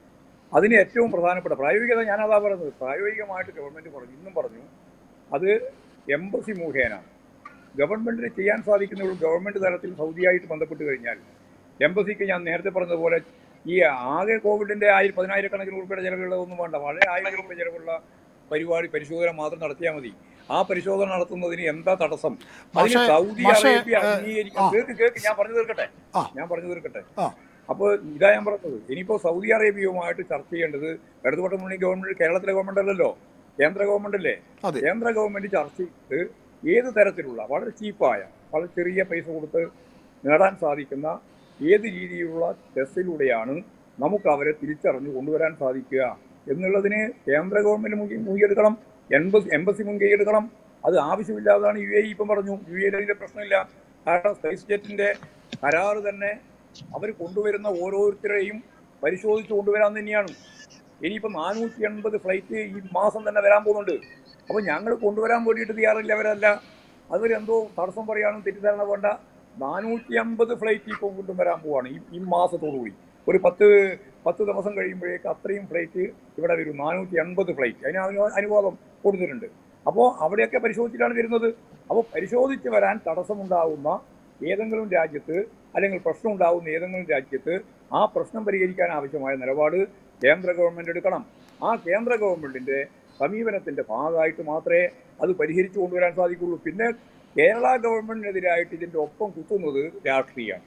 അതിന് ഏറ്റവും പ്രധാനപ്പെട്ട പ്രായോഗികത ഞാനതാ പറയുന്നത് പ്രായോഗികമായിട്ട് ഗവൺമെന്റ് പറഞ്ഞു ഇന്നും പറഞ്ഞു അത് എംബസി മുഖേന ഗവൺമെന്റിന് ചെയ്യാൻ സാധിക്കുന്ന ഒരു ഗവൺമെന്റ് തലത്തിൽ സൗദിയായിട്ട് ബന്ധപ്പെട്ട് കഴിഞ്ഞാൽ എംബസിക്ക് ഞാൻ നേരത്തെ പറഞ്ഞതുപോലെ ഈ ആകെ കോവിഡിന്റെ ആയിരം പതിനായിരക്കണക്കിന് ഉൾപ്പെടെ ചെലവുള്ളതൊന്നും വേണ്ട വളരെ ആയിരം രൂപ ചെലവുള്ള പരിപാടി പരിശോധന മാത്രം നടത്തിയാൽ മതി ആ പരിശോധന നടത്തുന്നതിന് എന്താ തടസ്സം അതിന് പക്ഷേ- സൗദി പക്ഷേ, അറേബ്യ ഏഹ്, അംഗീകരിക്കും ആ. കേൾക്ക് കേൾക്ക് ഞാൻ പറഞ്ഞു തീർക്കട്ടെ ആ. ഞാൻ പറഞ്ഞു തീർക്കട്ടെ ആ അപ്പോൾ ഇതാ ഞാൻ പറഞ്ഞത് ഇനിയിപ്പോ സൗദി അറേബ്യയുമായിട്ട് ചർച്ച ചെയ്യേണ്ടത് ഇടതുപക്ഷ മുന്നണി ഗവൺമെന്റ് കേരളത്തിലെ ഗവൺമെന്റ് അല്ലല്ലോ കേന്ദ്ര ഗവൺമെന്റ് അല്ലേ അതെ കേന്ദ്ര ഗവൺമെന്റ് ചർച്ച ചെയ്ത് ഏത് തരത്തിലുള്ള വളരെ ചീപ്പായ വളരെ ചെറിയ പൈസ കൊടുത്ത് നേടാൻ സാധിക്കുന്ന ഏത് രീതിയിലുള്ള ടെസ്റ്റിലൂടെയാണ് നമുക്ക് അവരെ തിരിച്ചറിഞ്ഞ് കൊണ്ടുവരാൻ സാധിക്കുക എന്നുള്ളതിന് കേന്ദ്ര ഗവൺമെന്റ് മുൻകൈ മുൻകൈയെടുക്കണം എംബസി എംബസി മുൻകൈയെടുക്കണം അത് ആവശ്യമില്ലാതാണ് യു എ ഇപ്പം പറഞ്ഞു യു എയിൽ അതിന്റെ പ്രശ്നമില്ല കാരണം സ്പേസ് ജെറ്റിന്റെ കരാറ് തന്നെ അവർ കൊണ്ടുവരുന്ന ഓരോരുത്തരെയും പരിശോധിച്ച് കൊണ്ടുവരാൻ തന്നെയാണ് ഇനിയിപ്പോൾ നാനൂറ്റി എൺപത് ഫ്ലൈറ്റ് ഈ മാസം തന്നെ വരാൻ പോകുന്നുണ്ട് അപ്പോൾ ഞങ്ങൾ കൊണ്ടുവരാൻ വേണ്ടിയിട്ട് തയ്യാറില്ലവരല്ല അവരെന്തോ തടസ്സം പറയാനും തെറ്റിദ്ധാരണ വേണ്ട നാനൂറ്റി അമ്പത് ഫ്ലൈറ്റ് ഇപ്പോൾ കൊണ്ടുവരാൻ പോവാണ് ഈ ഈ മാസത്തോടു കൂടി ഒരു പത്ത് പത്ത് ദിവസം കഴിയുമ്പോഴേക്ക് അത്രയും ഫ്ലൈറ്റ് ഇവിടെ വരും നാനൂറ്റി എൺപത് ഫ്ലൈറ്റ് അതിന് അനു- അനുവാദം കൊടുത്തിട്ടുണ്ട് അപ്പോൾ അവിടെയൊക്കെ പരിശോധിച്ചിട്ടാണ് വരുന്നത് അപ്പോൾ പരിശോധിച്ച് വരാൻ തടസ്സമുണ്ടാകുന്ന ഏതെങ്കിലും രാജ്യത്ത് അല്ലെങ്കിൽ പ്രശ്നം ഉണ്ടാകുന്ന ഏതെങ്കിലും രാജ്യത്ത് ആ പ്രശ്നം പരിഹരിക്കാൻ ആവശ്യമായ നിലപാട് കേന്ദ്ര ഗവൺമെന്റ് എടുക്കണം ആ കേന്ദ്ര ഗവൺമെന്റിന്റെ സമീപനത്തിന്റെ ഭാഗമായിട്ട് മാത്രമേ അത് പരിഹരിച്ചു കൊണ്ടുവരാൻ സാധിക്കുള്ളൂ പിന്നെ കേരള ഗവൺമെന്റിനെതിരായിട്ട് ഇതിന്റെ ഒപ്പം കുത്തുന്നത് രാഷ്ട്രീയമാണ്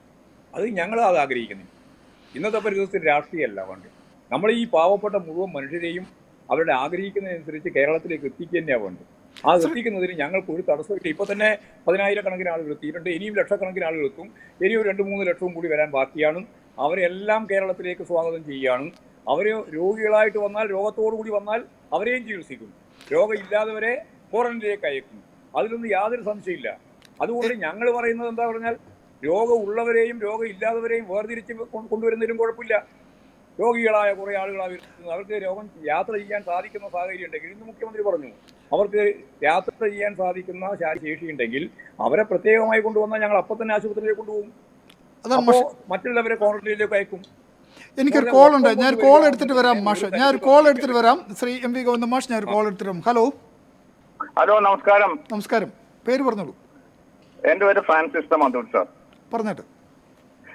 അത് ഞങ്ങൾ അത് ആഗ്രഹിക്കുന്നില്ല ഇന്നത്തെ പരിസ്ഥിതി രാഷ്ട്രീയമല്ല വേണ്ടത് നമ്മൾ ഈ പാവപ്പെട്ട മുഴുവൻ മനുഷ്യരെയും അവരുടെ ആഗ്രഹിക്കുന്നതനുസരിച്ച് കേരളത്തിലേക്ക് എത്തിക്കുക തന്നെയാണ് വേണ്ടത് ആ എത്തിക്കുന്നതിന് ഞങ്ങൾക്ക് ഒരു തടസ്സമില്ല ഇപ്പൊ തന്നെ പതിനായിരക്കണക്കിന് ആളുകൾ എത്തിയിട്ടുണ്ട് ഇനിയും ലക്ഷക്കണക്കിന് ആളുകൾ എത്തും ഇനിയും ഒരു രണ്ട് മൂന്ന് ലക്ഷവും കൂടി വരാൻ ബാക്കിയാണ് അവരെല്ലാം കേരളത്തിലേക്ക് സ്വാഗതം ചെയ്യുകയാണ് അവര് രോഗികളായിട്ട് വന്നാൽ രോഗത്തോടു കൂടി വന്നാൽ അവരെയും ചികിത്സിക്കും രോഗമില്ലാത്തവരെ ക്വാറന്റൈനിലേക്ക് അയക്കും അതിലൊന്നും യാതൊരു സംശയമില്ല അതുകൊണ്ട് ഞങ്ങൾ പറയുന്നത് എന്താ പറഞ്ഞാൽ രോഗമുള്ളവരെയും രോഗമില്ലാത്തവരെയും വേർതിരിച്ച് കൊ- കൊണ്ടുവരുന്നതിലും കുഴപ്പമില്ല രോഗികളായ കുറെ ആളുകളാണ് വരുന്നത് അവർക്ക് രോഗം യാത്ര ചെയ്യാൻ സാധിക്കുന്ന സാഹചര്യം ഉണ്ടെങ്കിൽ ഇന്ന് മുഖ്യമന്ത്രി പറഞ്ഞു അവർക്ക് യാത്ര ചെയ്യാൻ സാധിക്കുന്ന ശാരീരിക ശേഷി ഉണ്ടെങ്കിൽ അവരെ പ്രത്യേകമായി കൊണ്ടുവന്നാൽ ഞങ്ങൾ അപ്പം തന്നെ ആശുപത്രിയിലേക്ക് കൊണ്ടുപോകും അതാണ് അപ്പോ മാഷ് മറ്റുള്ളവരെ ക്വാറന്റൈനിലേക്ക് അയക്കും എനിക്കൊരു കോൾ ഉണ്ട് ഞാൻ ഒരു കോൾ എടുത്തിട്ട് വരാം മാഷ് ഞാൻ ഒരു കോൾ എടുത്തിട്ട് വരാം ശ്രീ എം വി ഗോവിന്ദ മാഷ് ഞാൻ ഒരു കോൾ എടുത്തിട്ട് വരാം ഹലോ ഹലോ നമസ്കാരം നമസ്കാരം പേര് പറഞ്ഞോളൂ എന്റെ പേര് ഫ്രാൻസിസ് മധൂർ സാർ പറഞ്ഞിട്ട്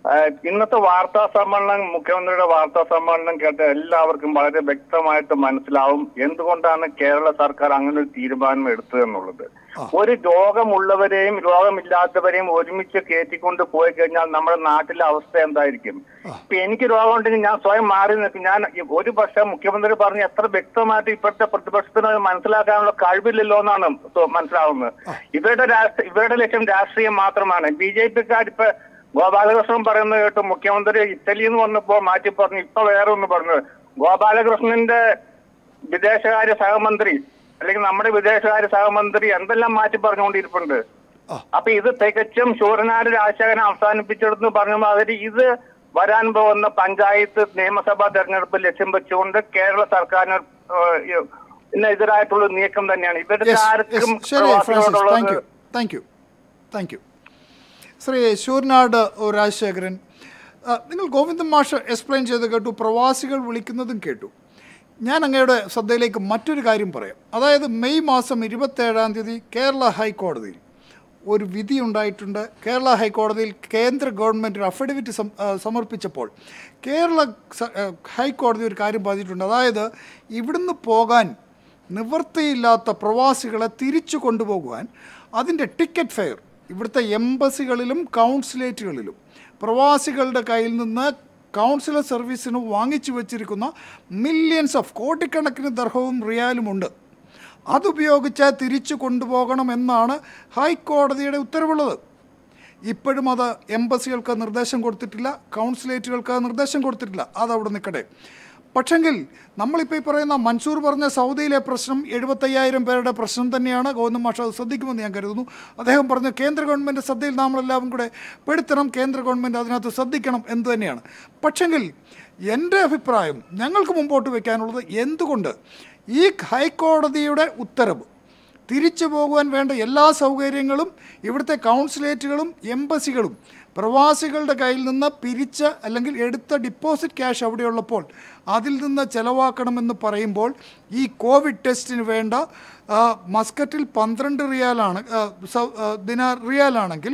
ഏഹ് ഇന്നത്തെ വാർത്താ സമ്മേളനം മുഖ്യമന്ത്രിയുടെ വാർത്താ സമ്മേളനം കേട്ട് എല്ലാവർക്കും വളരെ വ്യക്തമായിട്ട് മനസ്സിലാവും എന്തുകൊണ്ടാണ് കേരള സർക്കാർ അങ്ങനെ ഒരു തീരുമാനം എടുത്തതെന്നുള്ളത് ഒരു രോഗമുള്ളവരെയും രോഗമില്ലാത്തവരെയും ഒരുമിച്ച് കയറ്റിക്കൊണ്ട് പോയി കഴിഞ്ഞാൽ നമ്മുടെ നാട്ടിലെ അവസ്ഥ എന്തായിരിക്കും ഇപ്പൊ എനിക്ക് രോഗമുണ്ടെങ്കിൽ ഞാൻ സ്വയം മാറി നിൽക്കും ഞാൻ ഒരു പക്ഷേ മുഖ്യമന്ത്രി പറഞ്ഞ എത്ര വ്യക്തമായിട്ട് ഇപ്പോഴത്തെ പ്രതിപക്ഷത്തിന് അത് മനസ്സിലാക്കാനുള്ള കഴിവില്ലല്ലോ എന്നാണ് തോ- മനസ്സിലാവുന്നത് ഇവരുടെ രാഷ്ട്രീയ ഇവരുടെ ലക്ഷ്യം രാഷ്ട്രീയം മാത്രമാണ് ബി ജെ പിക്കാർ ഇപ്പൊ ഗോപാലകൃഷ്ണൻ പറയുന്നത് കേട്ട് മുഖ്യമന്ത്രി ഇറ്റലിയിൽ നിന്ന് വന്നപ്പോ മാറ്റി പറഞ്ഞു ഇപ്പൊ വേറെ ഒന്ന് പറഞ്ഞത് ഗോപാലകൃഷ്ണന്റെ വിദേശകാര്യ സഹമന്ത്രി അല്ലെങ്കിൽ നമ്മുടെ വിദേശകാര്യ സഹമന്ത്രി എന്തെല്ലാം മാറ്റി പറഞ്ഞുകൊണ്ടിരിപ്പുണ്ട് അപ്പൊ ഇത് തികച്ചും ശൂരനാട് രാജശേഖരൻ അവസാനിപ്പിച്ചെടുത്ത് പറഞ്ഞ മാതിരി ഇത് വരാൻ പോകുന്ന പഞ്ചായത്ത് നിയമസഭാ തെരഞ്ഞെടുപ്പ് ലക്ഷ്യം വെച്ചുകൊണ്ട് കേരള സർക്കാരിന് ഏഹ്, ഇതിനെതിരായിട്ടുള്ള നീക്കം തന്നെയാണ് ഇവരുടെ Yes, ആർക്കും yes. ശരി ഫ്രാൻസിസ് താങ്ക് പ്രവാസികളോടുള്ളത് you thank you thank you Shri Sooranad Rajasekharan ആ, നിങ്ങൾ ഗോവിന്ദൻ മാഷ് എക്സ്പ്ലെയിൻ ചെയ്ത് കേട്ടു പ്രവാസികൾ വിളിക്കുന്നതും കേട്ടു ഞാൻ അങ്ങയുടെ ശ്രദ്ധയിലേക്ക് മറ്റൊരു കാര്യം പറയാം അതായത് മെയ് മാസം ഇരുപത്തേഴാം തീയതി കേരള ഹൈക്കോടതിയിൽ ഒരു വിധി ഉണ്ടായിട്ടുണ്ട് കേരള ഹൈക്കോടതിയിൽ കേന്ദ്ര ഗവൺമെൻറ് ഒരു അഫിഡവിറ്റ് സം- ആ, സമർപ്പിച്ചപ്പോൾ കേരള സ- ആ, ഹൈക്കോടതി ഒരു കാര്യം പറഞ്ഞിട്ടുണ്ട് അതായത് ഇവിടുന്ന് പോകാൻ നിവൃത്തിയില്ലാത്ത പ്രവാസികളെ തിരിച്ചു കൊണ്ടുപോകുവാൻ അതിൻ്റെ ടിക്കറ്റ് ഫെയർ ഇവിടുത്തെ എംബസികളിലും കൗൺസിലേറ്റുകളിലും പ്രവാസികളുടെ കയ്യിൽ നിന്ന് കൗൺസിലർ സർവീസിന് വാങ്ങിച്ചു വച്ചിരിക്കുന്ന മില്യൺസ് ഓഫ് കോടിക്കണക്കിന് ദർഹവും റിയാലുമുണ്ട് അതുപയോഗിച്ച് തിരിച്ചു കൊണ്ടുപോകണമെന്നാണ് ഹൈക്കോടതിയുടെ ഉത്തരവുള്ളത് ഇപ്പോഴും അത് എംബസികൾക്ക് നിർദ്ദേശം കൊടുത്തിട്ടില്ല കൗൺസിലേറ്റുകൾക്ക് നിർദ്ദേശം കൊടുത്തിട്ടില്ല അത് അവിടെ നിൽക്കട്ടെ പക്ഷെങ്കിൽ നമ്മളിപ്പോൾ ഈ പറയുന്ന മൻസൂർ പറഞ്ഞ സൗദിയിലെ പ്രശ്നം എഴുപത്തയ്യായിരം പേരുടെ പ്രശ്നം തന്നെയാണ് ഗോവിന്ദ മാഷ അത് ശ്രദ്ധിക്കുമെന്ന് ഞാൻ കരുതുന്നു അദ്ദേഹം പറഞ്ഞു കേന്ദ്ര ഗവൺമെൻറ് ശ്രദ്ധയിൽ നമ്മളെല്ലാവരും കൂടെ പെടുത്തണം കേന്ദ്ര ഗവൺമെൻറ് അതിനകത്ത് ശ്രദ്ധിക്കണം എന്ന് തന്നെയാണ് പക്ഷെങ്കിൽ എൻ്റെ അഭിപ്രായം ഞങ്ങൾക്ക് മുമ്പോട്ട് വയ്ക്കാനുള്ളത് എന്തുകൊണ്ട് ഈ ഹൈക്കോടതിയുടെ ഉത്തരവ് തിരിച്ചു പോകുവാൻ വേണ്ട എല്ലാ സൗകര്യങ്ങളും ഇവിടുത്തെ കൗൺസിലേറ്റുകളും എംബസികളും പ്രവാസികളുടെ കയ്യിൽ നിന്ന് പിരിച്ച അല്ലെങ്കിൽ എടുത്ത ഡിപ്പോസിറ്റ് ക്യാഷ് അവിടെയുള്ളപ്പോൾ അതിൽ നിന്ന് ചെലവാക്കണമെന്ന് പറയുമ്പോൾ ഈ കോവിഡ് ടെസ്റ്റിന് വേണ്ട ആ, മസ്കറ്റിൽ പന്ത്രണ്ട് റിയാലാണ് ആ, സൗ- ആ, ദിനാർ റിയാലാണെങ്കിൽ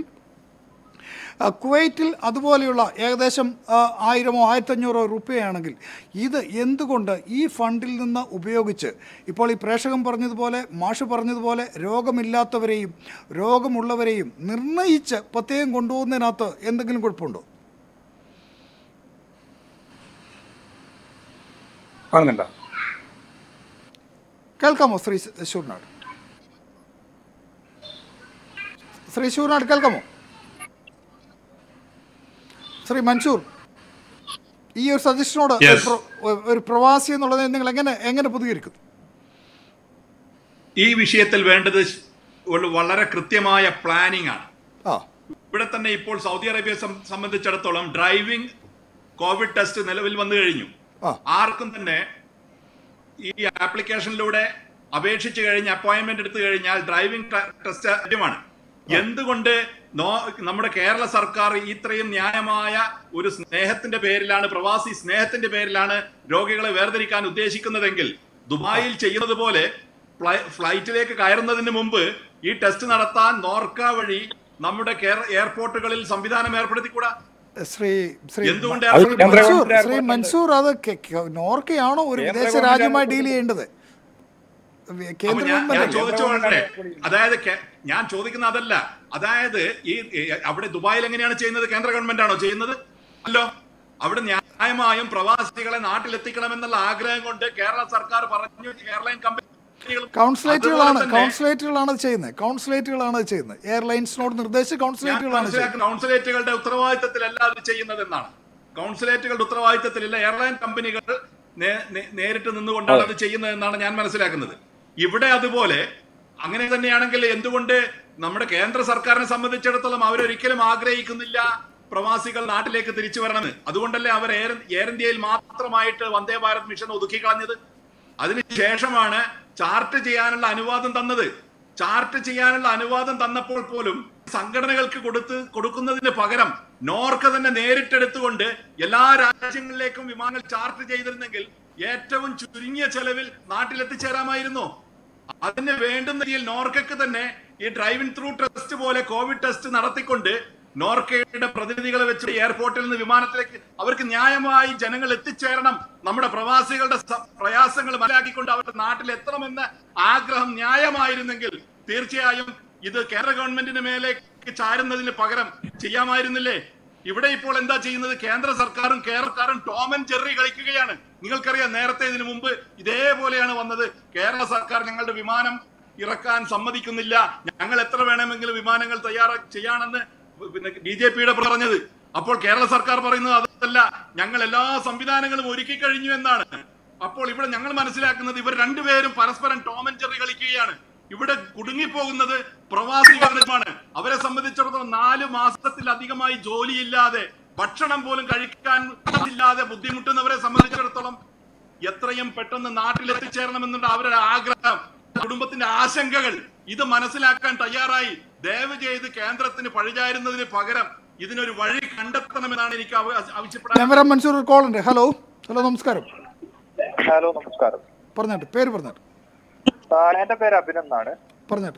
ആ, കുവൈറ്റിൽ അതുപോലെയുള്ള ഏകദേശം ആ, ആയിരമോ ആയിരത്തഞ്ഞൂറോ റുപ്യയാണെങ്കിൽ ഇത് എന്തുകൊണ്ട് ഈ ഫണ്ടിൽ നിന്ന് ഉപയോഗിച്ച് ഇപ്പോൾ ഈ പ്രേക്ഷകൻ പറഞ്ഞതുപോലെ മാഷ് പറഞ്ഞതുപോലെ രോഗമില്ലാത്തവരെയും രോഗമുള്ളവരെയും നിർണയിച്ച് പ്രത്യേകം കൊണ്ടുപോകുന്നതിനകത്ത് എന്തെങ്കിലും കുഴപ്പമുണ്ടോ കാണുന്നുണ്ടോ കേൾക്കാമോ ശ്രീ ശൂർനാട് ശ്രീ ശൂർനാട് കേൾക്കാമോ ശ്രീ മൻസൂർ ഈ ഒരു സജഷനോട് ഒരു Yes. പ്ര- ഒരു പ്രവാസി എന്നുള്ളത് നിങ്ങൾ എങ്ങനെ എങ്ങനെ പ്രതികരിക്കുന്നു ഈ വിഷയത്തിൽ വേണ്ടത് ഒരു വളരെ കൃത്യമായ പ്ലാനിംഗ് ആണ് ആ ഇവിടെ തന്നെ ഇപ്പോൾ സൗദി അറേബ്യയെ സം- സംബന്ധിച്ചിടത്തോളം ഡ്രൈവിംഗ് കോവിഡ് ടെസ്റ്റ് നിലവിൽ വന്നു കഴിഞ്ഞു ആ. ആർക്കും തന്നെ ഈ ആപ്ലിക്കേഷനിലൂടെ അപേക്ഷിച്ച് കഴിഞ്ഞ് അപ്പോയിന്റ്മെന്റ് എടുത്തു കഴിഞ്ഞാൽ ഡ്രൈവിംഗ് ടെ- ടെസ്റ്റ് ലഭ്യമാണ് എന്തുകൊണ്ട് നോ നമ്മുടെ കേരള സർക്കാർ ഇത്രയും ന്യായമായ ഒരു സ്നേഹത്തിന്റെ പേരിലാണ് പ്രവാസി സ്നേഹത്തിന്റെ പേരിലാണ് രോഗികളെ വേർതിരിക്കാൻ ഉദ്ദേശിക്കുന്നതെങ്കിൽ ദുബായിൽ ചെയ്യുന്നത് പോലെ ഫ്ലൈ- ഫ്ലൈറ്റിലേക്ക് കയറുന്നതിന് മുമ്പ് ഈ ടെസ്റ്റ് നടത്താൻ നോർക്ക വഴി നമ്മുടെ കേര- എയർപോർട്ടുകളിൽ സംവിധാനം ഏർപ്പെടുത്തിക്കൂടാ ശ്രീ ശ്രീ എന്തുകൊണ്ട് ശ്രീ അത് കേന്ദ്ര മൻസൂർ ഗവൺമെന്റ് ശ്രീ ഏർപ്പെടുത്തേണ്ടത്? മൻസൂർ അത് കെ- കെ- നോർക്കയാണോ ഒരു കേന്ദ്ര വിദേശ ഗവൺമെന്റ് രാജ്യമായി ഡീൽ ഏർപ്പെടുത്തുന്നത്. ചെയ്യേണ്ടത് വി- അപ്പൊ കേന്ദ്ര ഞാൻ ഞാൻ ഗവൺമെന്റ് ചോദിച്ചു കൊള്ളട്ടെ അതായത് കെ- ഞാൻ ചോദിക്കുന്ന അതല്ല അതായത് ഈ ഈ അവിടെ ദുബായിൽ എങ്ങനെയാണ് ചെയ്യുന്നത് കേന്ദ്ര ഗവൺമെന്റ് ആണോ ചെയ്യുന്നത് അല്ലോ അവിടെ ന്യായമായും പ്രവാസികളെ നാട്ടിലെത്തിക്കണമെന്നുള്ള ആഗ്രഹം കൊണ്ട് കേരള സർക്കാർ പറഞ്ഞു എയർലൈൻ കമ്പനികളും കൗൺസിലേറ്റുകളാണ് അതുപോലെ തന്നെ കൗൺസിലേറ്റുകളാണ് അത് ചെയ്യുന്നത് കൗൺസിലേറ്റുകളാണ് അത് ചെയ്യുന്നത് എയർലൈൻസിനോട് നിർദ്ദേശിച്ച് ഞാൻ കൗൺസിലേറ്റുകളാണ് ചെയ്യുന്നത് മനസ്സിലാക്കുന്ന കൗൺസിലേറ്റുകളുടെ ഉത്തരവാദിത്തത്തിലല്ല അത് ചെയ്യുന്നത് എന്നാണ് കൗൺസിലേറ്റുകളുടെ ഉത്തരവാദിത്തത്തിലില്ല എയർലൈൻ കമ്പനികൾ നേ- നേ- നേരിട്ട് നിന്നുകൊണ്ടാണ് അത് ചെയ്യുന്നത് എന്നാണ് ഞാൻ മനസ്സിലാക്കുന്നത് ഇവിടെ അതുപോലെ അങ്ങനെ തന്നെയാണെങ്കിൽ എന്തുകൊണ്ട് നമ്മുടെ കേന്ദ്ര സർക്കാരിനെ സംബന്ധിച്ചിടത്തോളം അവരൊരിക്കലും ആഗ്രഹിക്കുന്നില്ല പ്രവാസികൾ നാട്ടിലേക്ക് തിരിച്ചു വരണമെന്ന് അതുകൊണ്ടല്ലേ അവർ എയർ എയർ ഇന്ത്യയിൽ മാത്രമായിട്ട് വന്ദേ ഭാരത് മിഷൻ ഒതുക്കി കളഞ്ഞത് അതിനുശേഷമാണ് ചാർട്ട് ചെയ്യാനുള്ള അനുവാദം തന്നത് ചാർട്ട് ചെയ്യാനുള്ള അനുവാദം തന്നപ്പോൾ പോലും സംഘടനകൾക്ക് കൊടുത്ത് കൊടുക്കുന്നതിന് പകരം നോർക്ക തന്നെ നേരിട്ടെടുത്തുകൊണ്ട് എല്ലാ രാജ്യങ്ങളിലേക്കും വിമാനങ്ങൾ ചാർട്ട് ചെയ്തിരുന്നെങ്കിൽ ഏറ്റവും ചുരുങ്ങിയ ചെലവിൽ നാട്ടിലെത്തിച്ചേരാമായിരുന്നു അതിന് വേണ്ടുന്ന രീതിയിൽ നോർക്കക്ക് തന്നെ ഈ ഡ്രൈവിംഗ് ത്രൂ ടെസ്റ്റ് പോലെ കോവിഡ് ടെസ്റ്റ് നടത്തിക്കൊണ്ട് നോർക്കയുടെ പ്രതിനിധികളെ വെച്ച് എയർപോർട്ടിൽ നിന്ന് വിമാനത്തിലേക്ക് അവർക്ക് ന്യായമായി ജനങ്ങൾ എത്തിച്ചേരണം നമ്മുടെ പ്രവാസികളുടെ സ- പ്രയാസങ്ങൾ മനസ്സിലാക്കിക്കൊണ്ട് അവരുടെ നാട്ടിൽ എത്തണമെന്ന ആഗ്രഹം ന്യായമായിരുന്നെങ്കിൽ തീർച്ചയായും ഇത് കേരള ഗവൺമെന്റിന് മേലേക്ക് ചാരുന്നതിന് പകരം ചെയ്യാമായിരുന്നില്ലേ ഇവിടെ ഇപ്പോൾ എന്താ ചെയ്യുന്നത് കേന്ദ്ര സർക്കാരും കേരളക്കാരും ടോം ആൻഡ് ജെറി കളിക്കുകയാണ് നിങ്ങൾക്കറിയാം നേരത്തെ ഇതിനു മുമ്പ് ഇതേപോലെയാണ് വന്നത് കേരള സർക്കാർ ഞങ്ങളുടെ വിമാനം ഇറക്കാൻ സമ്മതിക്കുന്നില്ല ഞങ്ങൾ എത്ര വേണമെങ്കിലും വിമാനങ്ങൾ തയ്യാറാ ചെയ്യാണെന്ന് പിന്നെ ബി ജെ പിയുടെ പറഞ്ഞത് അപ്പോൾ കേരള സർക്കാർ പറയുന്നത് അതല്ല ഞങ്ങൾ എല്ലാ സംവിധാനങ്ങളും ഒരുക്കി കഴിഞ്ഞു എന്നാണ് അപ്പോൾ ഇവിടെ ഞങ്ങൾ മനസ്സിലാക്കുന്നത് ഇവർ രണ്ടുപേരും പരസ്പരം ടോം ആൻഡ് ജെറി കളിക്കുകയാണ് ഇവിടെ കുടുങ്ങിപ്പോകുന്നത് പ്രവാസികളുമാണ് അവരെ സംബന്ധിച്ചിടത്തോളം നാല് മാസത്തിലധികമായി ജോലിയില്ലാതെ ഭക്ഷണം പോലും കഴിക്കാൻ ഇല്ലാതെ ബുദ്ധിമുട്ടുന്നവരെ സംബന്ധിച്ചിടത്തോളം എത്രയും പെട്ടെന്ന് നാട്ടിൽ എത്തിച്ചേരണമെന്നുള്ള അവരുടെ ആഗ്രഹം കുടുംബത്തിന്റെ ആശങ്കകൾ ഇത് മനസ്സിലാക്കാൻ തയ്യാറായി ദയവ് ചെയ്ത് കേന്ദ്രത്തിന് പഴിചാരുന്നതിന് പകരം ഇതിനൊരു വഴി കണ്ടെത്തണമെന്നാണ് എനിക്ക് ആവ- ആവശ്യപ്പെടാൻ ഞാൻ വരാം മൻസൂർ ഒരു കോൾ ഉണ്ട് ഹലോ ഹലോ നമസ്കാരം ഹലോ നമസ്കാരം പറഞ്ഞാട്ട് പേര് പറഞ്ഞാട്ട് ആ, എന്റെ പേര് അഭിനന്ദാണ് പറഞ്ഞാട്ട്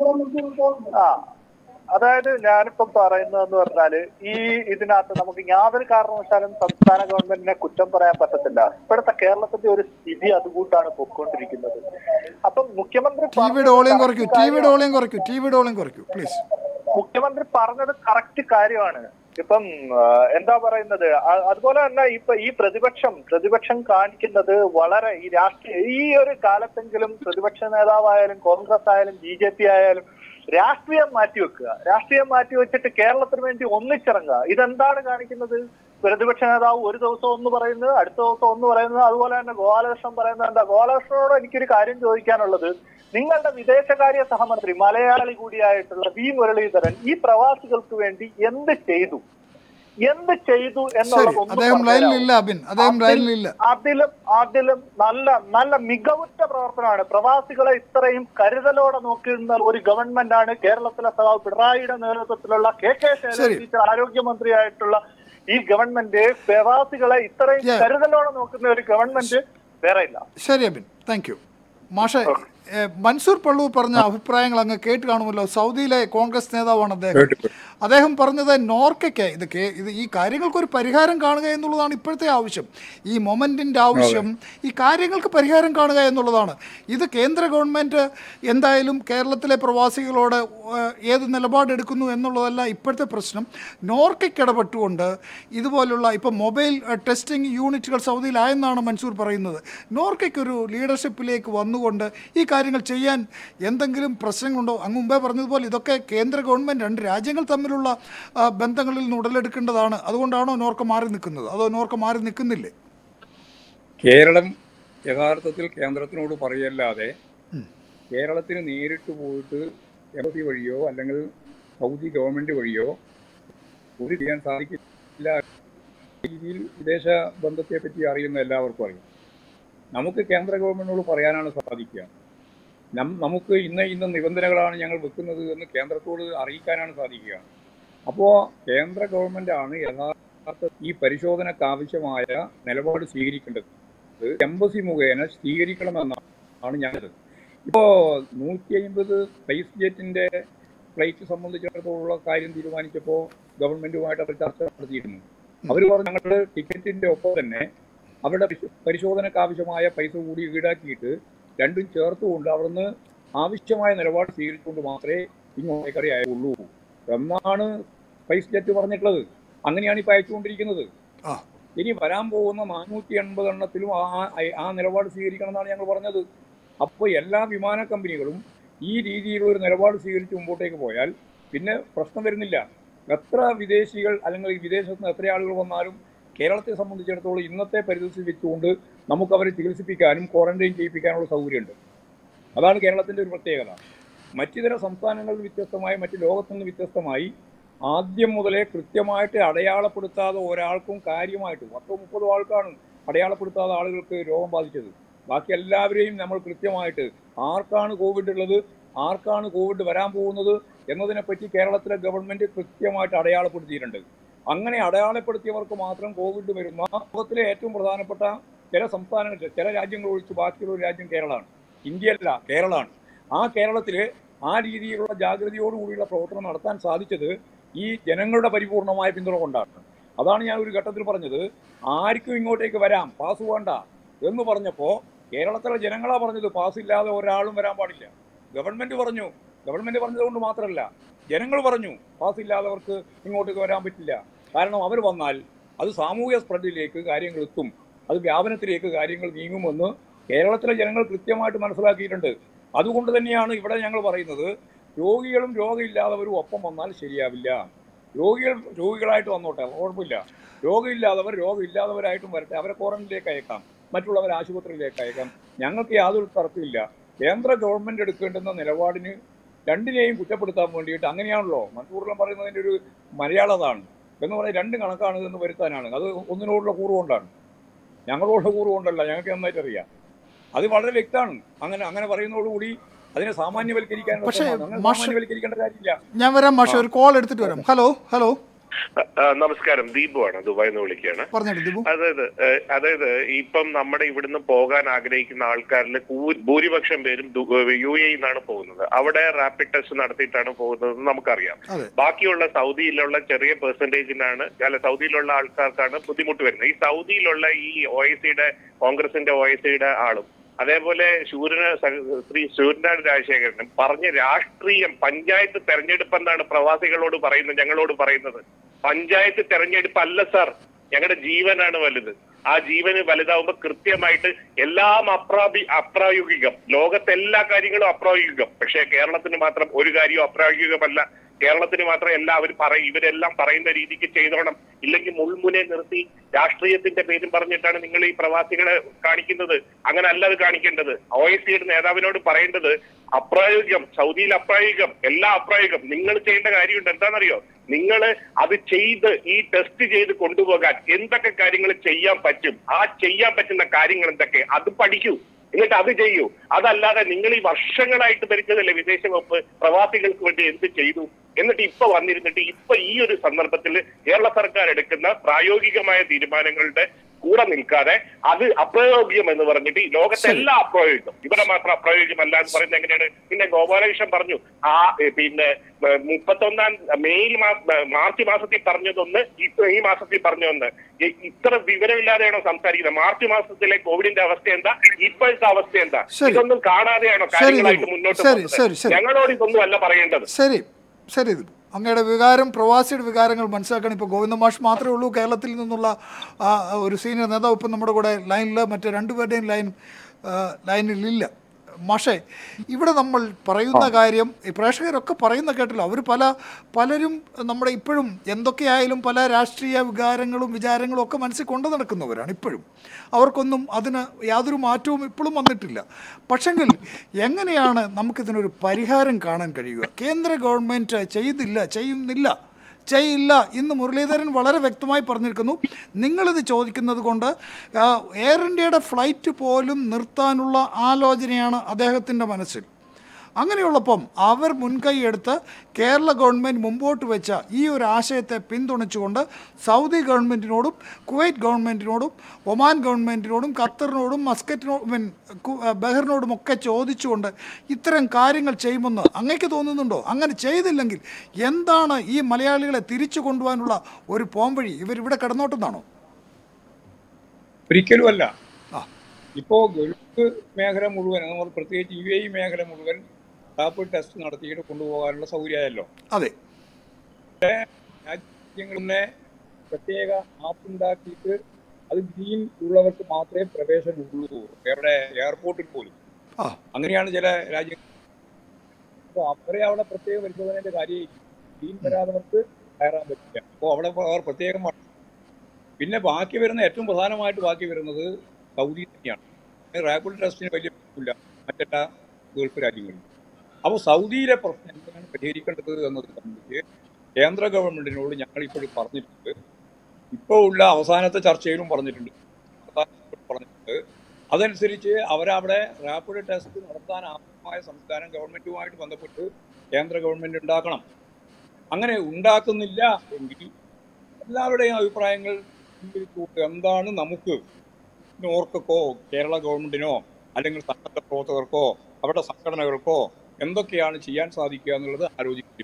ആ അതായത് ഞാനിപ്പം പറയുന്നതെന്ന് പറഞ്ഞാല് ഈ ഇതിനകത്ത് നമുക്ക് യാതൊരു കാരണവശാലും സംസ്ഥാന ഗവൺമെന്റിനെ കുറ്റം പറയാൻ പറ്റത്തില്ല ഇപ്പോഴത്തെ കേരളത്തിന്റെ ഒരു സ്ഥിതി അതുകൂട്ടാണ് പൊയ്ക്കൊണ്ടിരിക്കുന്നത് അപ്പം മുഖ്യമന്ത്രി ടി വിയുടെ ഓളിയം കുറയ്ക്കൂ ടി വിയുടെ ഓളിയം കുറയ്ക്കൂ ടി വിയുടെ ഓളിയം കുറയ്ക്കൂ പ്ലീസ് മുഖ്യമന്ത്രി പറഞ്ഞത് കറക്റ്റ് കാര്യമാണ് ഇപ്പം ആ, എന്താ പറയുന്നത് അ- അതുപോലെ തന്നെ ഇപ്പൊ ഈ പ്രതിപക്ഷം പ്രതിപക്ഷം കാണിക്കുന്നത് വളരെ ഈ രാഷ്ട്രീയ ഈ ഒരു കാലത്തെങ്കിലും പ്രതിപക്ഷ നേതാവായാലും കോൺഗ്രസ് ആയാലും ബി ജെ പി ആയാലും രാഷ്ട്രീയം മാറ്റിവെക്കുക രാഷ്ട്രീയം മാറ്റിവെച്ചിട്ട് കേരളത്തിന് വേണ്ടി ഒന്നിച്ചിറങ്ങുക ഇതെന്താണ് കാണിക്കുന്നത് പ്രതിപക്ഷ നേതാവ് ഒരു ദിവസം ഒന്ന് പറയുന്നത് അടുത്ത ദിവസം ഒന്ന് പറയുന്നത് അതുപോലെ തന്നെ ഗോപാലകൃഷ്ണൻ പറയുന്നത് എന്താ ഗോപാലകൃഷ്ണനോട് എനിക്കൊരു കാര്യം ചോദിക്കാനുള്ളത് നിങ്ങളുടെ വിദേശകാര്യ സഹമന്ത്രി മലയാളി കൂടിയായിട്ടുള്ള വി മുരളീധരൻ ഈ പ്രവാസികൾക്ക് വേണ്ടി എന്ത് ചെയ്തു എന്ത് ചെയ്തു ശരി എന്നുള്ളത് ഒന്ന് അദ്ദേഹം പറഞ്ഞുതരാമോ? ലൈനിലില്ല അബിൻ അദ്ദേഹം അതിൽ- ലൈനിലില്ല അതിലും അതിലും നല്ല നല്ല മികവുറ്റ പ്രവർത്തനമാണ് പ്രവാസികളെ ഇത്രയും കരുതലോടെ നോക്കുന്ന ഒരു ഗവൺമെന്റ് ആണ് കേരളത്തിലെ സഖാവ് പിണറായിയുടെ നേതൃത്വത്തിലുള്ള കെ കെ ശൈലജ ശരി. ടീച്ചർ ആരോഗ്യമന്ത്രിയായിട്ടുള്ള ഈ ഗവൺമെന്റ് പ്രവാസികളെ ഇത്രയും Yeah. കരുതലോടെ നോക്കുന്ന ഒരു ഗവൺമെന്റ് വേറെ ഇല്ല ശരി അബിൻ താങ്ക് യു മാഷെ ഏ, മൻസൂർ പള്ളു പറഞ്ഞ അഭിപ്രായങ്ങൾ അങ്ങ് കേട്ട് കാണുമല്ലോ സൗദിയിലെ കോൺഗ്രസ് നേതാവാണ് അദ്ദേഹം കേട്ടു. അദ്ദേഹം പറഞ്ഞത് നോർക്കയ്ക്ക് ഇത് കേ ഇത് ഈ കാര്യങ്ങൾക്കൊരു പരിഹാരം കാണുക എന്നുള്ളതാണ് ഇപ്പോഴത്തെ ആവശ്യം ഈ മൊമെൻറ്റിൻ്റെ ആവശ്യം ഈ കാര്യങ്ങൾക്ക് പരിഹാരം കാണുക എന്നുള്ളതാണ് ഇത് കേന്ദ്ര ഗവൺമെൻറ് എന്തായാലും കേരളത്തിലെ പ്രവാസികളോട് ഏ, ഏത് നിലപാടെടുക്കുന്നു എന്നുള്ളതല്ല ഇപ്പോഴത്തെ പ്രശ്നം നോർക്കയ്ക്ക് ഇടപെട്ടുകൊണ്ട് ഇതുപോലുള്ള ഇപ്പം മൊബൈൽ ഏ, ടെസ്റ്റിംഗ് യൂണിറ്റുകൾ സൗദിയിലായെന്നാണ് മൻസൂർ പറയുന്നത് നോർക്കയ്ക്കൊരു ലീഡർഷിപ്പിലേക്ക് വന്നുകൊണ്ട് ഈ കാര്യങ്ങൾ ചെയ്യാൻ എന്തെങ്കിലും പ്രശ്നങ്ങളുണ്ടോ അങ്ങ് മുമ്പേ പറഞ്ഞതുപോലെ ഇതൊക്കെ കേന്ദ്ര ഗവൺമെൻറ് രണ്ട് രാജ്യങ്ങൾ തമ്മിലുള്ള ആ, ബന്ധങ്ങളിൽ നിന്ന് ഉടലെടുക്കേണ്ടതാണ് അതുകൊണ്ടാണോ നോർക്ക മാറി നിൽക്കുന്നത് അതോ നോർക്ക മാറി നിൽക്കുന്നില്ലേ കേരളം യഥാർത്ഥത്തിൽ കേന്ദ്രത്തിനോട് പറയല്ലാതെ കേരളത്തിന് നേരിട്ട് പോയിട്ട് എംബസി വഴിയോ അല്ലെങ്കിൽ സൗദി ഗവൺമെന്റ് വഴിയോ ഒരു ചെയ്യാൻ സാധിക്കില്ല രീതിയിൽ വിദേശ ബന്ധത്തെ പറ്റി അറിയുന്ന എല്ലാവർക്കും അറിയാം നമുക്ക് കേന്ദ്ര ഗവൺമെന്റിനോട് പറയാനാണ് സാധിക്കുക നം- നമുക്ക് ഇന്ന ഇന്ന നിബന്ധനകളാണ് ഞങ്ങൾ വെക്കുന്നത് എന്ന് കേന്ദ്രത്തോട് അറിയിക്കാനാണ് സാധിക്കുക അപ്പോൾ കേന്ദ്ര ഗവൺമെന്റാണ് യഥാർത്ഥ ഈ പരിശോധനയ്ക്ക് ആവശ്യമായ നിലപാട് സ്വീകരിക്കേണ്ടത് ഇത് എംബസി മുഖേന സ്വീകരിക്കണമെന്നാണ് ഞാനത് ഇപ്പോൾ നൂറ്റി അമ്പത് സ്പേസ് ജെറ്റിന്റെ ഫ്ലൈറ്റ് സംബന്ധിച്ചിടത്തോളം കാര്യം തീരുമാനിച്ചപ്പോൾ ഗവൺമെന്റുമായിട്ട് അവർ ചർച്ച നടത്തിയിരുന്നു അവർ പറഞ്ഞു ഞങ്ങളുടെ ടിക്കറ്റിന്റെ ഒപ്പം തന്നെ അവരുടെ പരിശോ- പരിശോധനയ്ക്ക് ആവശ്യമായ പൈസ കൂടി ഈടാക്കിയിട്ട് രണ്ടും ചേർത്തുകൊണ്ട് അവിടുന്ന് ആവശ്യമായ നിലപാട് സ്വീകരിച്ചുകൊണ്ട് മാത്രമേ ഇങ്ങോട്ടേക്ക് അറിയാവുള്ളൂ എന്നാണ് സ്പൈസ് ജെറ്റ് പറഞ്ഞിട്ടുള്ളത് അങ്ങനെയാണ് ഇപ്പോൾ അയച്ചുകൊണ്ടിരിക്കുന്നത് ആ ഇനി വരാൻ പോകുന്ന നാനൂറ്റി എൺപത് എണ്ണത്തിലും ആ ആ- ആ നിലപാട് സ്വീകരിക്കണം എന്നാണ് ഞങ്ങൾ പറഞ്ഞത് അപ്പോൾ എല്ലാ വിമാന കമ്പനികളും ഈ രീതിയിലുള്ള ഒരു നിലപാട് സ്വീകരിച്ച് മുമ്പോട്ടേക്ക് പോയാൽ പിന്നെ പ്രശ്നം വരുന്നില്ല എത്ര വിദേശികൾ അല്ലെങ്കിൽ വിദേശത്ത് നിന്ന് എത്ര ആളുകൾ വന്നാലും കേരളത്തെ സംബന്ധിച്ചിടത്തോളം ഇന്നത്തെ പരിസ്ഥിതി വെച്ചുകൊണ്ട് നമുക്ക് അവരെ ചികിത്സിപ്പിക്കാനും ക്വാറന്റൈൻ ചെയ്യിപ്പിക്കാനുള്ള സൗകര്യമുണ്ട് അതാണ് കേരളത്തിന്റെ ഒരു പ്രത്യേകത മറ്റിതര സംസ്ഥാനങ്ങളിൽ വ്യത്യസ്തമായി മറ്റ് ലോകത്തു നിന്ന് വ്യത്യസ്തമായി ആദ്യം മുതലേ കൃത്യമായിട്ട് അടയാളപ്പെടുത്താതെ ഒരാൾക്കും കാര്യമായിട്ട് പത്തോ മുപ്പതോ ആൾക്കാണ് അടയാളപ്പെടുത്താതെ ആളുകൾക്ക് രോഗം ബാധിച്ചത് ബാക്കി എല്ലാവരെയും നമ്മൾ കൃത്യമായിട്ട് ആർക്കാണ് കോവിഡ് ഉള്ളത് ആർക്കാണ് കോവിഡ് വരാൻ പോകുന്നത് എന്നതിനെപ്പറ്റി കേരളത്തിലെ ഗവൺമെന്റ് കൃത്യമായിട്ട് അടയാളപ്പെടുത്തിയിട്ടുണ്ട് അങ്ങനെ അടയാളപ്പെടുത്തിയവർക്ക് മാത്രം കോവിഡ് വരുന്ന ലോകത്തിലെ ഏറ്റവും പ്രധാനപ്പെട്ട ചില സംസ്ഥാനങ്ങൾ ചില രാജ്യങ്ങൾ ഒഴിച്ച് ബാക്കിയുള്ള ഒരു രാജ്യം കേരളമാണ് ഇന്ത്യയല്ല കേരളമാണ് ആ കേരളത്തിൽ ആ രീതിയിലുള്ള ജാഗ്രതയോടുകൂടിയുള്ള പ്രവർത്തനം നടത്താൻ സാധിച്ചത് ഈ ജനങ്ങളുടെ പരിപൂർണമായ പിന്തുണ കൊണ്ടാണ് അതാണ് ഞാൻ ഒരു ഘട്ടത്തിൽ പറഞ്ഞത് ആർക്കും ഇങ്ങോട്ടേക്ക് വരാം പാസ് വേണ്ട എന്ന് പറഞ്ഞപ്പോൾ കേരളത്തിലെ ജനങ്ങളാ പറഞ്ഞത് പാസ് ഇല്ലാതെ ഒരാളും വരാൻ പാടില്ല ഗവൺമെന്റ് പറഞ്ഞു ഗവൺമെന്റ് പറഞ്ഞത് കൊണ്ട് മാത്രമല്ല ജനങ്ങൾ പറഞ്ഞു പാസ് ഇല്ലാത്തവർക്ക് ഇങ്ങോട്ടേക്ക് വരാൻ പറ്റില്ല കാരണം അവർ വന്നാൽ അത് സാമൂഹ്യ സ്പ്രെഡിലേക്ക് കാര്യങ്ങൾ എത്തും അത് വ്യാപനത്തിലേക്ക് കാര്യങ്ങൾ നീങ്ങുമെന്ന് കേരളത്തിലെ ജനങ്ങൾ കൃത്യമായിട്ട് മനസ്സിലാക്കിയിട്ടുണ്ട് അതുകൊണ്ട് തന്നെയാണ് ഇവിടെ ഞങ്ങൾ പറയുന്നത് രോഗികളും രോഗമില്ലാത്തവരും ഒപ്പം വന്നാൽ ശരിയാവില്ല രോഗികൾ രോഗികളായിട്ട് വന്നോട്ടെ കുഴപ്പമില്ല രോഗമില്ലാത്തവർ രോഗമില്ലാത്തവരായിട്ടും വരട്ടെ അവരെ ക്വാറന്റൈനിലേക്ക് അയക്കാം മറ്റുള്ളവർ ആശുപത്രിയിലേക്ക് അയക്കാം ഞങ്ങൾക്ക് യാതൊരു തർക്കമില്ല കേന്ദ്ര ഗവൺമെന്റ് എടുക്കേണ്ടുന്ന നിലപാടിന് രണ്ടിനെയും കുറ്റപ്പെടുത്താൻ വേണ്ടിയിട്ട് അങ്ങനെയാണല്ലോ മൻസൂറിലും പറയുന്നതിന്റെ ഒരു മലയാളതാണ് എന്ന് പറയാൻ രണ്ട് കണക്കാണ് എന്ന് വരുത്താനാണ് അത് ഒന്നിനോടുള്ള കൂറുകൊണ്ടാണ് ഞങ്ങളോടുള്ള കൂറുകൊണ്ടല്ല ഞങ്ങൾക്ക് നന്നായിട്ട് അറിയാം അത് വളരെ വ്യക്തമാണ് അങ്ങനെ അങ്ങനെ പറയുന്നതോടുകൂടി അതിനെ സാമാന്യവൽക്കരിക്കാൻ പക്ഷേ, അങ്ങനെ മാഷ്- സാമാന്യവൽക്കരിക്കേണ്ട കാര്യമില്ല ഞാൻ വരാം മാഷെ ഒരു കോൾ എടുത്തിട്ട് വരാം ഹലോ ഹലോ ആ, നമസ്കാരം ദീപു ആണ് ദുബായിൽ നിന്ന് വിളിക്കുകയാണ് പറഞ്ഞോളൂ ദീപു അതായത് ഏഹ്, അതായത് ഇപ്പം നമ്മുടെ ഇവിടുന്ന് പോകാൻ ആഗ്രഹിക്കുന്ന ആൾക്കാരിൽ കൂ- ഭൂരിപക്ഷം പേരും ദു- യു എ നിന്നാണ് പോകുന്നത് അവിടെ റാപ്പിഡ് ടെസ്റ്റ് നടത്തിയിട്ടാണ് പോകുന്നത് നമുക്കറിയാം അതെ ബാക്കിയുള്ള സൗദിയിലുള്ള ചെറിയ പെർസെന്റേജിനാണ് അല്ല സൗദിയിലുള്ള ആൾക്കാർക്കാണ് ബുദ്ധിമുട്ട് വരുന്നത് ഈ സൗദിയിലുള്ള ഈ ഒ ഐ സിയുടെ കോൺഗ്രസിന്റെ ഒ ഐ സിയുടെ ആളും അതേപോലെ ശൂരന് സ- ശ്രീ സൂര്യനാട് രാജശേഖരനും പറഞ്ഞ രാഷ്ട്രീയം പഞ്ചായത്ത് തെരഞ്ഞെടുപ്പ് എന്താണ് പ്രവാസികളോട് പറയുന്നത് ഞങ്ങളോട് പറയുന്നത് പഞ്ചായത്ത് തെരഞ്ഞെടുപ്പ് അല്ല സാർ ഞങ്ങളുടെ ജീവനാണ് വലുത് ആ ജീവന് വലുതാവുമ്പോൾ കൃത്യമായിട്ട് എല്ലാം അപ്രാപി അപ്രായോഗികം ലോകത്തെ എല്ലാ കാര്യങ്ങളും അപ്രായോഗികം പക്ഷേ കേരളത്തിന് മാത്രം ഒരു കാര്യവും അപ്രായോഗികമല്ല കേരളത്തിന് മാത്രം എല്ലാവരും പറയും ഇവരെല്ലാം പറയുന്ന രീതിക്ക് ചെയ്തോണം ഇല്ലെങ്കിൽ മുൾമുനെ നിർത്തി രാഷ്ട്രീയത്തിന്റെ പേരും പറഞ്ഞിട്ടാണ് നിങ്ങൾ ഈ പ്രവാസികളെ കാണിക്കുന്നത് അങ്ങനെ അല്ല അത് കാണിക്കേണ്ടത് ഒ എസ് സിയുടെ നേതാവിനോട് പറയേണ്ടത് അപ്രായോഗികം സൗദിയിൽ അപ്രായോഗികം എല്ലാം അപ്രായോഗികം നിങ്ങൾ ചെയ്യേണ്ട കാര്യമുണ്ട് എന്താണെന്നറിയോ നിങ്ങൾ അത് ചെയ്ത് ഈ ടെസ്റ്റ് ചെയ്ത് കൊണ്ടുപോകാൻ എന്തൊക്കെ കാര്യങ്ങൾ ചെയ്യാൻ പറ്റും ആ ചെയ്യാൻ പറ്റുന്ന കാര്യങ്ങൾ എന്തൊക്കെ അത് പഠിക്കൂ എന്നിട്ട് അത് ചെയ്യൂ അതല്ലാതെ നിങ്ങൾ ഈ വർഷങ്ങളായിട്ട് ഭരിച്ചതല്ലേ വിദേശ വകുപ്പ് പ്രവാസികൾക്ക് വേണ്ടി എന്ത് ചെയ്തു എന്നിട്ട് ഇപ്പൊ വന്നിരുന്നിട്ട് ഇപ്പൊ ഈ ഒരു സന്ദർഭത്തിൽ കേരള സർക്കാർ എടുക്കുന്ന പ്രായോഗികമായ തീരുമാനങ്ങളുടെ കൂടെ നിൽക്കാതെ അത് അപ്രായോഗികം എന്ന് പറഞ്ഞിട്ട് ഈ ലോകത്തെ ശരി. എല്ലാം അപ്രായോഗികം ഇവിടെ മാത്രം അപ്രായോഗികമല്ല എന്ന് പറയുന്നത് എങ്ങനെയാണ് പിന്നെ ഗോപാലകൃഷ്ണൻ പറഞ്ഞു ആ ഏ, പിന്നെ ഏ, മുപ്പത്തൊന്നാം മെയ് മാസ മാർച്ച് മാസത്തിൽ പറഞ്ഞതൊന്ന് ഇപ്പൊ ഈ മാസത്തിൽ പറഞ്ഞതൊന്ന് ഇ- ഇത്ര വിവരമില്ലാതെയാണോ സംസാരിക്കുന്നത് മാർച്ച് മാസത്തിലെ കോവിഡിന്റെ അവസ്ഥ എന്താ ഇപ്പോഴത്തെ അവസ്ഥ എന്താ ശരി. ഇതൊന്നും കാണാതെയാണോ ശരി, കാര്യങ്ങളായിട്ട് ദീപു. മുന്നോട്ട് ശരി, പോകുന്നത് ശരി, ശരി. ഞങ്ങളോട് ഇതൊന്നും അല്ല പറയേണ്ടത് ശരി ശരി ദീപു അങ്ങയുടെ വികാരം പ്രവാസിയുടെ വികാരങ്ങൾ മനസ്സിലാക്കണം ഇപ്പോൾ ഗോവിന്ദ മാഷ് മാത്രമേ ഉള്ളൂ കേരളത്തിൽ നിന്നുള്ള ആ, ഒരു സീനിയർ നേതാവ് ഇപ്പം നമ്മുടെ കൂടെ ലൈനിൽ മറ്റേ രണ്ടുപേരുടെയും ലൈൻ ആ, ലൈനിലില്ല മാഷേ ഇവിടെ നമ്മൾ പറയുന്ന കാര്യം ഈ പ്രേക്ഷകരൊക്കെ പറയുന്ന കേട്ടല്ലോ അവർ പല പലരും നമ്മുടെ ഇപ്പോഴും എന്തൊക്കെയായാലും പല രാഷ്ട്രീയ വികാരങ്ങളും വിചാരങ്ങളും ഒക്കെ മനസ്സിൽ കൊണ്ടു നടക്കുന്നവരാണ് ഇപ്പോഴും അവർക്കൊന്നും അതിന് യാതൊരു മാറ്റവും ഇപ്പോഴും വന്നിട്ടില്ല പക്ഷെങ്കിൽ എങ്ങനെയാണ് നമുക്കിതിനൊരു പരിഹാരം കാണാൻ കഴിയുക കേന്ദ്ര ഗവൺമെൻറ് ചെയ്തില്ല ചെയ്യുന്നില്ല ചെയ്യില്ല ഇന്ന് മുരളീധരൻ വളരെ വ്യക്തമായി പറഞ്ഞിരിക്കുന്നു നിങ്ങളിത് ചോദിക്കുന്നത് കൊണ്ട് ആ, എയർ ഇന്ത്യയുടെ ഫ്ലൈറ്റ് പോലും നിർത്താനുള്ള ആലോചനയാണ് അദ്ദേഹത്തിൻ്റെ മനസ്സിൽ അങ്ങനെയുള്ളപ്പം അവർ മുൻകൈ എടുത്ത് കേരള ഗവൺമെൻറ് മുമ്പോട്ട് വെച്ച ഈ ഒരു ആശയത്തെ പിന്തുണച്ചുകൊണ്ട് സൗദി ഗവൺമെൻറ്റിനോടും കുവൈറ്റ് ഗവൺമെൻറ്റിനോടും ഒമാൻ ഗവൺമെൻറ്റിനോടും ഖത്തറിനോടും മസ്കറ്റിനോടും മീൻ കു- ബഹറിനോടും ഒക്കെ ചോദിച്ചുകൊണ്ട് ഇത്തരം കാര്യങ്ങൾ ചെയ്യുമെന്ന് അങ്ങേക്ക് തോന്നുന്നുണ്ടോ അങ്ങനെ ചെയ്തില്ലെങ്കിൽ എന്താണ് ഈ മലയാളികളെ തിരിച്ചു കൊണ്ടുപോകാനുള്ള ഒരു പോംവഴി ഇവരിവിടെ കിടന്നോട്ടെന്നാണോ ഒരിക്കലും അല്ല ആ. ഇപ്പോ ഗൾഫ് മേഖല മുഴുവൻ നമ്മൾ പ്രത്യേകിച്ച് യു എ ഇ മേഖല മുഴുവൻ റാപ്പിഡ് ടെസ്റ്റ് നടത്തിയിട്ട് കൊണ്ടുപോകാനുള്ള സൗകര്യമായല്ലോ അതെ രാജ്യങ്ങളിലെ പ്രത്യേക ആപ്പ് ഉണ്ടാക്കിയിട്ട് അത് ഗ്രീൻ ഉള്ളവർക്ക് മാത്രമേ പ്രവേശനമുള്ളൂ എവിടെ എയർപോർട്ടിൽ പോലും ആ അങ്ങനെയാണ് ചില രാജ്യങ്ങൾ അപ്പോൾ അവരെ അവിടെ പ്രത്യേക പരിശോധനയുടെ കാര്യം ഗ്രീൻ വരാത്തവർക്ക് കയറാൻ പറ്റില്ല അപ്പോൾ അവിടെ അവർ പ്രത്യേകം വ- പിന്നെ ബാക്കി വരുന്ന ഏറ്റവും പ്രധാനമായിട്ട് ബാക്കി വരുന്നത് സൗദി തന്നെയാണ് റാപ്പിഡ് ടെസ്റ്റിന് വലിയ ഇല്ല മറ്റെല്ലാ ഗൾഫ് രാജ്യങ്ങളിലും അപ്പോൾ സൗദിയിലെ പ്രശ്നം എങ്ങനെയാണ് പരിഹരിക്കേണ്ടത് എന്നത് സംബന്ധിച്ച് കേന്ദ്ര ഗവൺമെന്റിനോട് ഞങ്ങൾ ഇപ്പോഴും പറഞ്ഞിട്ടുണ്ട് ഇപ്പോൾ ഉള്ള അവസാനത്തെ ചർച്ചയിലും പറഞ്ഞിട്ടുണ്ട് പ്രധാനമന്ത്രി പറഞ്ഞിട്ടുണ്ട് അതനുസരിച്ച് അവരവിടെ റാപ്പിഡ് ടെസ്റ്റ് നടത്താൻ ആവശ്യമായ സംസ്ഥാനം ഗവൺമെന്റുമായിട്ട് ബന്ധപ്പെട്ട് കേന്ദ്ര ഗവൺമെന്റ് ഉണ്ടാക്കണം അങ്ങനെ ഉണ്ടാക്കുന്നില്ല എങ്കിൽ എല്ലാവരുടെയും അഭിപ്രായങ്ങൾ സ്വീകരിച്ചുകൊണ്ട് എന്താണ് നമുക്ക് നോർക്കോ കേരള ഗവൺമെന്റിനോ അല്ലെങ്കിൽ സന്നദ്ധ പ്രവർത്തകർക്കോ അവരുടെ സംഘടനകൾക്കോ എന്തൊക്കെയാണ് ചെയ്യാൻ സാധിക്കുക എന്നുള്ളത് ആലോചിക്കും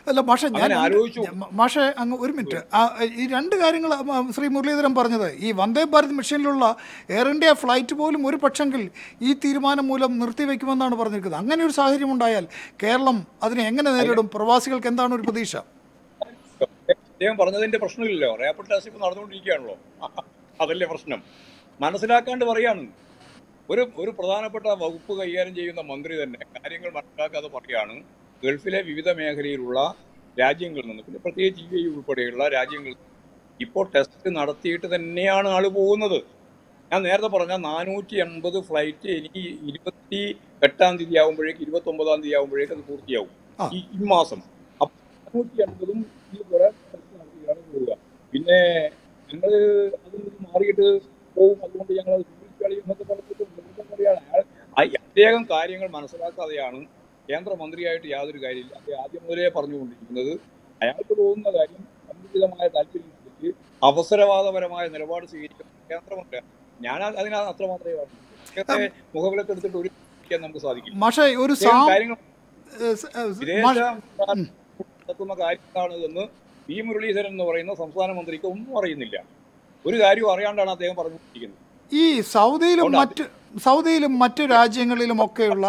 അല്ല മാഷെ ഞാൻ അങ്ങനെ ആലോചിച്ചു ഞാൻ- മാഷെ അങ്ങ് ഒരു മിനിറ്റ് ആ, ഈ രണ്ട് കാര്യങ്ങൾ ആ, ശ്രീ മുരളീധരൻ പറഞ്ഞത് ഈ വന്ദേ ഭാരത് മിഷനിലുള്ള എയർ ഇന്ത്യ ഫ്ലൈറ്റ് പോലും ഒരു പക്ഷെങ്കിൽ ഈ തീരുമാനം മൂലം നിർത്തിവെക്കുമെന്നാണ് പറഞ്ഞിരിക്കുന്നത് അങ്ങനെ ഒരു സാഹചര്യം ഉണ്ടായാൽ കേരളം അതിനെ എങ്ങനെ നേരിടും പ്രവാസികൾക്ക് എന്താണ് ഒരു പ്രതീക്ഷ അദ്ദേഹം പറഞ്ഞതിന്റെ പ്രശ്നമില്ലല്ലോ റേപ്പിഡ് ടെസ്റ്റ് ഇപ്പൊ നടന്നുകൊണ്ടിരിക്കുകയാണല്ലോ അതല്ലേ പ്രശ്നം മനസ്സിലാക്കാണ്ട് പറയാണ് ഒരു ഒരു പ്രധാനപ്പെട്ട വകുപ്പ് കൈകാര്യം ചെയ്യുന്ന മന്ത്രി തന്നെ കാര്യങ്ങൾ മനസ്സിലാക്കാതെ പറയാണ് ഗൾഫിലെ വിവിധ മേഖലയിലുള്ള രാജ്യങ്ങളിൽ നിന്ന് പിന്നെ പ്രത്യേകിച്ച് യു എ ഉൾപ്പെടെയുള്ള രാജ്യങ്ങളിൽ നിന്ന് ഇപ്പോൾ ടെസ്റ്റ് നടത്തിയിട്ട് തന്നെയാണ് ആള് പോകുന്നത് ഞാൻ നേരത്തെ പറഞ്ഞ നാനൂറ്റി എൺപത് ഫ്ലൈറ്റ് എനിക്ക് ഇരുപത്തി എട്ടാം തീയതി ആകുമ്പോഴേക്ക് ഇരുപത്തി ഒമ്പതാം തീയതി ആകുമ്പോഴേക്ക് അത് പൂർത്തിയാവും ആ. ഈ ഈ മാസം അപ്പൊ നാനൂറ്റി എൺപതും ഈ കുറെ ടെസ്റ്റ് നടത്തിയാണ് പോവുക പിന്നെ ഞങ്ങൾ അതിൽ നിന്ന് മാറിയിട്ട് പോകും അതുകൊണ്ട് ഞങ്ങൾ അത് കളി എന്നൊക്കെ പറഞ്ഞിട്ട് വെറുതെ പറയാണ് അയാൾ ആ- അദ്ദേഹം കാര്യങ്ങൾ മനസ്സിലാക്കാതെയാണ് കേന്ദ്രമന്ത്രിയായിട്ട് യാതൊരു കാര്യമില്ല അദ്ദേഹം ആദ്യം മുതലേ പറഞ്ഞുകൊണ്ടിരിക്കുന്നത് അയാൾക്ക് തോന്നുന്ന കാര്യം സമുചിതമായ താല്പര്യമനുസരിച്ച് അവസരവാദപരമായ നിലപാട് സ്വീകരിക്കുന്ന കേന്ദ്രമന്ത്രിയാണ് ഞാൻ അത് അതിനകത്ത് അത്രമാത്രമേ പറഞ്ഞു അദ്ദേഹത്തെ മുഖവിലക്കെടുത്തിട്ട് ഒരു ചെയ്യാൻ നമുക്ക് സാധിക്കില്ല മാഷെ ഒരു സാ അദ്ദേഹം കാര്യങ്ങൾ ഏ, സ്- ഏ, സ്- വിദേശ മാഷെ നടത്തുന്ന കാര്യങ്ങളാണ് എന്ന് വി മുരളീധരൻ എന്ന് പറയുന്ന സംസ്ഥാന മന്ത്രിക്ക് ഒന്നും അറിയുന്നില്ല ഒരു കാര്യവും അറിയാണ്ടാണ് അദ്ദേഹം പറഞ്ഞുകൊണ്ടിരിക്കുന്നത് ഈ സൗദിയിലും അതുകൊണ്ട് മറ്റ് സൗദിയിലും മറ്റു രാജ്യങ്ങളിലും ഒക്കെയുള്ള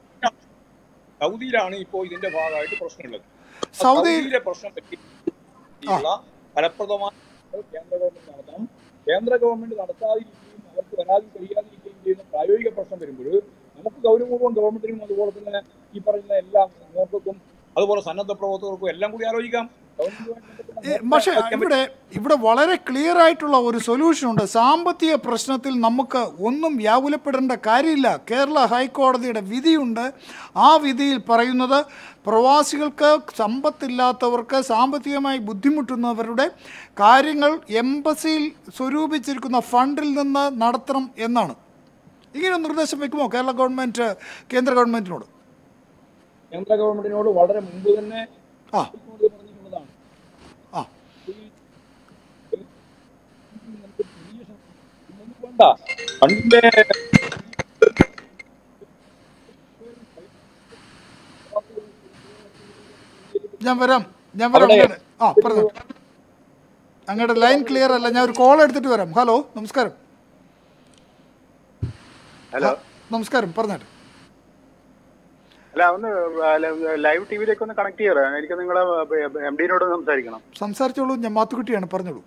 സൗദിയിലാണ് ഇപ്പോൾ ഇതിന്റെ ഭാഗമായിട്ട് പ്രശ്നമുള്ളത് അപ്പൊ സൗദിയിൽ സൗദിയിലെ പ്രശ്നം പറ്റി ഉള്ള ഫലപ്രദമായ കേന്ദ്ര ഗവൺമെന്റ് നടത്തണം കേന്ദ്ര ഗവൺമെന്റ് നടത്താതിരിക്കുകയും അവർക്ക് വരാതെ കഴിയാതിരിക്കുകയും ചെയ്യുന്ന പ്രായോഗിക പ്രശ്നം വരുമ്പോൾ നമുക്ക് ഗൗരവപൂർവ്വം ഗവൺമെന്റിനും അതുപോലെ തന്നെ ഈ പറയുന്ന എല്ലാ നോർക്കും അതുപോലെ സന്നദ്ധ പ്രവർത്തകർക്കും എല്ലാം കൂടി ആലോചിക്കാം ഗവൺമെന്റുമായിട്ട് ബന്ധപ്പെട്ട ഏ, പക്ഷേ നോർക്ക ഇവിടെ ഇവിടെ വളരെ ക്ലിയർ ആയിട്ടുള്ള ഒരു സൊല്യൂഷൻ ഉണ്ട് സാമ്പത്തിക പ്രശ്നത്തിൽ നമുക്ക് ഒന്നും വ്യാകുലപ്പെടേണ്ട കാര്യമില്ല കേരള ഹൈക്കോടതിയുടെ വിധിയുണ്ട് ആ വിധിയിൽ പറയുന്നത് പ്രവാസികൾക്ക് സമ്പത്തില്ലാത്തവർക്ക് സാമ്പത്തികമായി ബുദ്ധിമുട്ടുന്നവരുടെ കാര്യങ്ങൾ എംബസിയിൽ സ്വരൂപിച്ചിരിക്കുന്ന ഫണ്ടിൽ നിന്ന് നടത്തണം എന്നാണ് ഇങ്ങനെ ഒരു നിർദ്ദേശം വെക്കുമോ കേരള ഗവൺമെൻറ് കേന്ദ്ര ഗവൺമെൻറ്റിനോട് കേന്ദ്ര ഗവൺമെന്റിനോട് വളരെ മുമ്പ് തന്നെ ആ ഹൈക്കോടതി പറഞ്ഞിട്ടുള്ളതാണ് ആ നമുക്ക് വലിയ ശ- ഇതൊന്നും വേണ്ട ഫണ്ടിന്റെ ഞാൻ വരാം ഞാൻ വരാം അവിടെ- അങ്ങോട്ട്. ആ പറഞ്ഞു അങ്ങയുടെ ലൈൻ ക്ലിയർ അല്ല ഞാൻ ഒരു കോൾ എടുത്തിട്ട് വരാം ഹലോ നമസ്കാരം ഹലോ നമസ്കാരം പറഞ്ഞാട്ടെ അല്ല ഒന്ന് ലൈവ് ടി വിയിലേക്ക് ഒന്ന് കണക്ട് ചെയ്യാറോ എനിക്ക് നിങ്ങളെ എം ഡിനോട് സംസാരിക്കണം സംസാരിച്ചോളൂ ഞാൻ മാത്തുക്കുട്ടിയാണ് പറഞ്ഞോളൂ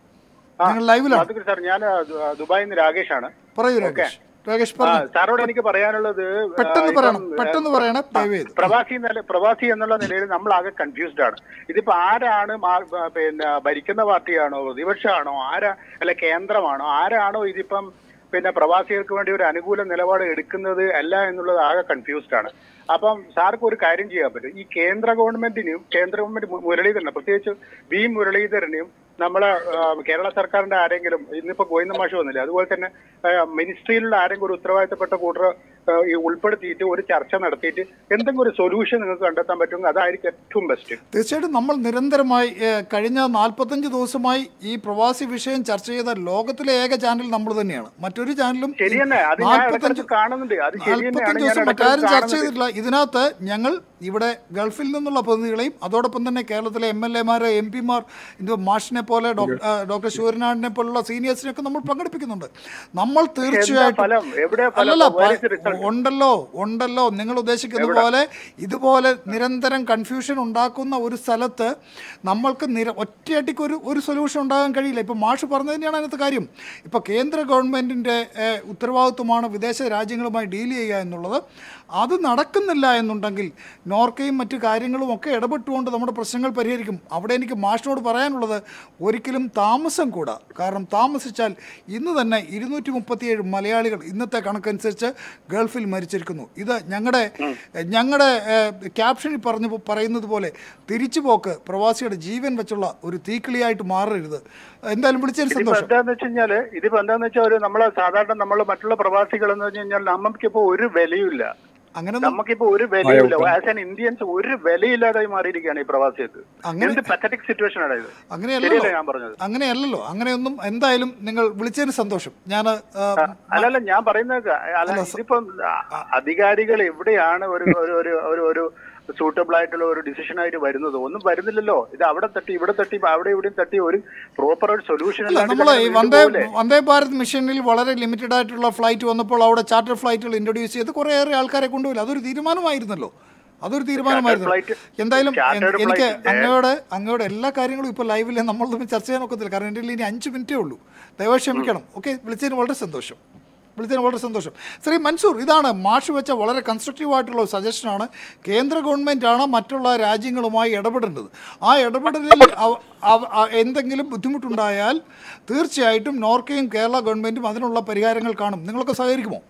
ആ, നിങ്ങൾ ലൈവിലാണ് മാധുരി സാർ ഞാൻ ദുബായിൽ നിന്ന് രാകേഷാണ് പറയൂ രാകേഷ് രാകേഷ് ആ, പറഞ്ഞു സാറോട് എനിക്ക് പറയാനുള്ളത് ആ, പെട്ടെന്ന് ഇപ്പം, പറയണം പെട്ടെന്ന് പറയണം ആ, ദയവ് ചെയ്ത് പ്രവാസി നില പ്രവാസി എന്നുള്ള നിലയിൽ നമ്മൾ ആകെ കൺഫ്യൂസ്ഡ് ആണ് ഇതിപ്പോ ആരാണ് മാ- ആ, പിന്നെ ഭരിക്കുന്ന പാർട്ടിയാണോ പ്രതിപക്ഷമാണോ ആരാ അല്ല കേന്ദ്രമാണോ ആരാണോ ഇതിപ്പം പിന്നെ പ്രവാസികൾക്ക് വേണ്ടി ഒരു അനുകൂല നിലപാട് എടുക്കുന്നത് അല്ല എന്നുള്ളത് ആകെ കൺഫ്യൂസ്ഡ് ആണ് അപ്പം സാർക്ക് ഒരു കാര്യം ചെയ്യാൻ പറ്റും ഈ കേന്ദ്ര ഗവൺമെന്റിനും കേന്ദ്ര ഗവൺമെന്റ് മു- മുരളീധരനും പ്രത്യേകിച്ച് വി മുരളീധരനെയും നമ്മളെ ആ, കേരള സർക്കാരിന്റെ ആരെങ്കിലും ഇന്നിപ്പോ ഗോവിന്ദ മാഷ് വന്നില്ല അതുപോലെ തന്നെ ആ, മിനിസ്ട്രിയിലുള്ള ആരെങ്കിലും ഒരു ഉത്തരവാദിത്തപ്പെട്ട കൂട്ടർ ആ, ഈ ഉൾപ്പെടുത്തിയിട്ട് ഒരു ചർച്ച നടത്തിയിട്ട് എന്തെങ്കിലും ഒരു സൊല്യൂഷൻ നിങ്ങൾക്ക് കണ്ടെത്താൻ പറ്റുമെങ്കിൽ അതായിരിക്കും ഏറ്റവും ബെസ്റ്റ് തീർച്ചയായിട്ടും നമ്മൾ നിരന്തരമായി ഏഹ്, കഴിഞ്ഞ നാൽപ്പത്തഞ്ച് ദിവസമായി ഈ പ്രവാസി വിഷയം ചർച്ച ചെയ്ത ലോകത്തിലെ ഏക ചാനൽ നമ്മൾ തന്നെയാണ് മറ്റൊരു ചാനലും ശരി തന്നെ അത് ഞാൻ ഇടയ്ക്കിടയ്ക്ക് കാണുന്നുണ്ട് അത് ശരി തന്നെയാണ് നാൽപ്പത്തഞ്ച് ഞാൻ ദിവസം ഇടയ്ക്കിടയ്ക്ക് മറ്റാരും ചർച്ച കാണുന്നത് ചെയ്തിട്ടില്ല ഇതിനകത്ത് ഞങ്ങൾ ഇവിടെ ഗൾഫിൽ നിന്നുള്ള പ്രതിനിധികളെയും അതോടൊപ്പം തന്നെ കേരളത്തിലെ എം എൽ എമാർ എം പിമാർ ഇത് മാഷിനെ പോലെ ഡോക്ടർ ഡോക്ടർ ശിവരനാടിനെ പോലുള്ള സീനിയേഴ്സിനെയൊക്കെ നമ്മൾ പങ്കെടുപ്പിക്കുന്നുണ്ട് നമ്മൾ തീർച്ചയായിട്ടും ഫലം? എവിടെയാ ഫലം? അല്ലല്ല Where is the പ- result? ഉണ്ടല്ലോ ഉണ്ടല്ലോ നിങ്ങൾ ഉദ്ദേശിക്കുന്ന പോലെ ഇതുപോലെ നിരന്തരം കൺഫ്യൂഷൻ ഉണ്ടാക്കുന്ന ഒരു സ്ഥലത്ത് നമ്മൾക്ക് നിര ഒറ്റയടിക്ക് ഒരു ഒരു സൊല്യൂഷൻ ഉണ്ടാകാൻ കഴിയില്ല ഇപ്പോൾ മാഷ് പറഞ്ഞത് തന്നെയാണ് അതിനകത്ത് കാര്യം ഇപ്പോൾ കേന്ദ്ര ഗവൺമെൻറ്റിൻ്റെ ഉത്തരവാദിത്വമാണ് വിദേശ രാജ്യങ്ങളുമായി ഡീൽ ചെയ്യുക എന്നുള്ളത് അത് നടക്കുന്നില്ല എന്നുണ്ടെങ്കിൽ നോർക്കയും മറ്റു കാര്യങ്ങളും ഒക്കെ ഇടപെട്ടുകൊണ്ട് നമ്മുടെ പ്രശ്നങ്ങൾ പരിഹരിക്കും അവിടെ എനിക്ക് മാഷിനോട് പറയാനുള്ളത് ഒരിക്കലും താമസം കൂടാ കാരണം താമസിച്ചാൽ ഇന്ന് തന്നെ ഇരുന്നൂറ്റി മുപ്പത്തിയേഴ് മലയാളികൾ ഇന്നത്തെ കണക്കനുസരിച്ച് ഗൾഫിൽ മരിച്ചിരിക്കുന്നു ഇത് ഞങ്ങളുടെ ഞങ്ങളുടെ ക്യാപ്ഷനിൽ പറഞ്ഞു പറയുന്നത് പോലെ തിരിച്ചുപോക്ക് പ്രവാസിയുടെ ജീവൻ വെച്ചുള്ള ഒരു തീക്കിളിയായിട്ട് മാറരുത് എന്തായാലും വിളിച്ചതിന് ഇതിപ്പോ സന്തോഷം എന്താന്ന് വെച്ച് കഴിഞ്ഞാല് ഇതിപ്പോ എന്താന്ന് വെച്ചാൽ ഒരു നമ്മളെ സാധാരണ നമ്മൾ മറ്റുള്ള പ്രവാസികൾ എന്ന് വെച്ച് കഴിഞ്ഞാൽ നമുക്കിപ്പോ ഒരു വിലയുമില്ല അങ്ങനെ നമുക്കിപ്പോ ഒരു വിലയില്ല ആസ് ആൻ ഇന്ത്യൻസ് ഒരു വിലയില്ലാതായി മാറിയിരിക്കുകയാണ് ഈ പ്രവാസികൾക്ക് അങ്ങനെ- എന്ത് പത്തറ്റിക് സിറ്റുവേഷൻ ആണ് ഇത് അങ്ങനെയല്ലല്ലോ ശരിയല്ലേ ഞാൻ പറഞ്ഞത് അങ്ങനെയല്ലല്ലോ അങ്ങനെയൊന്നും എന്തായാലും നിങ്ങൾ വിളിച്ചതിന് സന്തോഷം ഞാൻ അല്ലല്ല ഞാൻ പറയുന്നത് അല്ല അല്ല, സ- ഇതിപ്പം അ- അധികാരികൾ എവിടെയാണ് ഒരു ഒരു ഒരു ഒരു ഒരു സൂട്ടബിൾ ആയിട്ടുള്ള ഒരു ഡിസിഷൻ ആയിട്ട് വരുന്നത് ഒന്നും വരുന്നില്ലല്ലോ ഇത് അവിടെ തട്ടി ഇവിടെ തട്ടി അവിടെ ഇവിടെയും തട്ടി ഒരു പ്രോപ്പർ ഒരു സൊല്യൂഷൻ അല്ല നമ്മൾ ഈ വന്ദേ വന്ദേ ഭാരത് മിഷനിൽ വളരെ ലിമിറ്റഡ് ആയിട്ടുള്ള ഫ്ലൈറ്റ് വന്നപ്പോൾ അവിടെ ചാർട്ടർ ഫ്ലൈറ്റുകൾ ഇൻട്രൊഡ്യൂസ് ചെയ്ത് കുറേയേറെ ആൾക്കാരെ കൊണ്ടുപോയില്ല അതൊരു തീരുമാനമായിരുന്നല്ലോ അതൊരു തീരുമാനമായിരുന്നു flight- എന്തായാലും chartered എൻ- എനിക്ക് flight- അങ്ങയോട് അങ്ങയോട് എല്ലാ കാര്യങ്ങളും ഇപ്പോൾ ലൈവിൽ നമ്മൾ തമ്മിൽ ചർച്ച ചെയ്യാൻ ഒക്കത്തില്ല കാരണം എൻ്റെ ഇനി അഞ്ച് മിനിറ്റേ ഉള്ളൂ ദയവായി ക്ഷമിക്കണം ഓക്കെ വിളിച്ചതിന് വളരെ സന്തോഷം വിളിച്ചതിന് വളരെ സന്തോഷം ശ്രീ മൻസൂർ ഇതാണ് മാഷ് വെച്ച വളരെ കൺസ്ട്രക്റ്റീവ് ആയിട്ടുള്ള ഒരു സജഷനാണ് കേന്ദ്ര ഗവൺമെൻറ്റാണ് മറ്റുള്ള രാജ്യങ്ങളുമായി ഇടപെടേണ്ടത് ആ ഇടപെടലിൽ അവ- അവ- അ- എന്തെങ്കിലും ബുദ്ധിമുട്ടുണ്ടായാൽ തീർച്ചയായിട്ടും നോർക്കയും കേരള ഗവൺമെൻറ്റും അതിനുള്ള പരിഹാരങ്ങൾ കാണും നിങ്ങളൊക്കെ സഹകരിക്കുമോ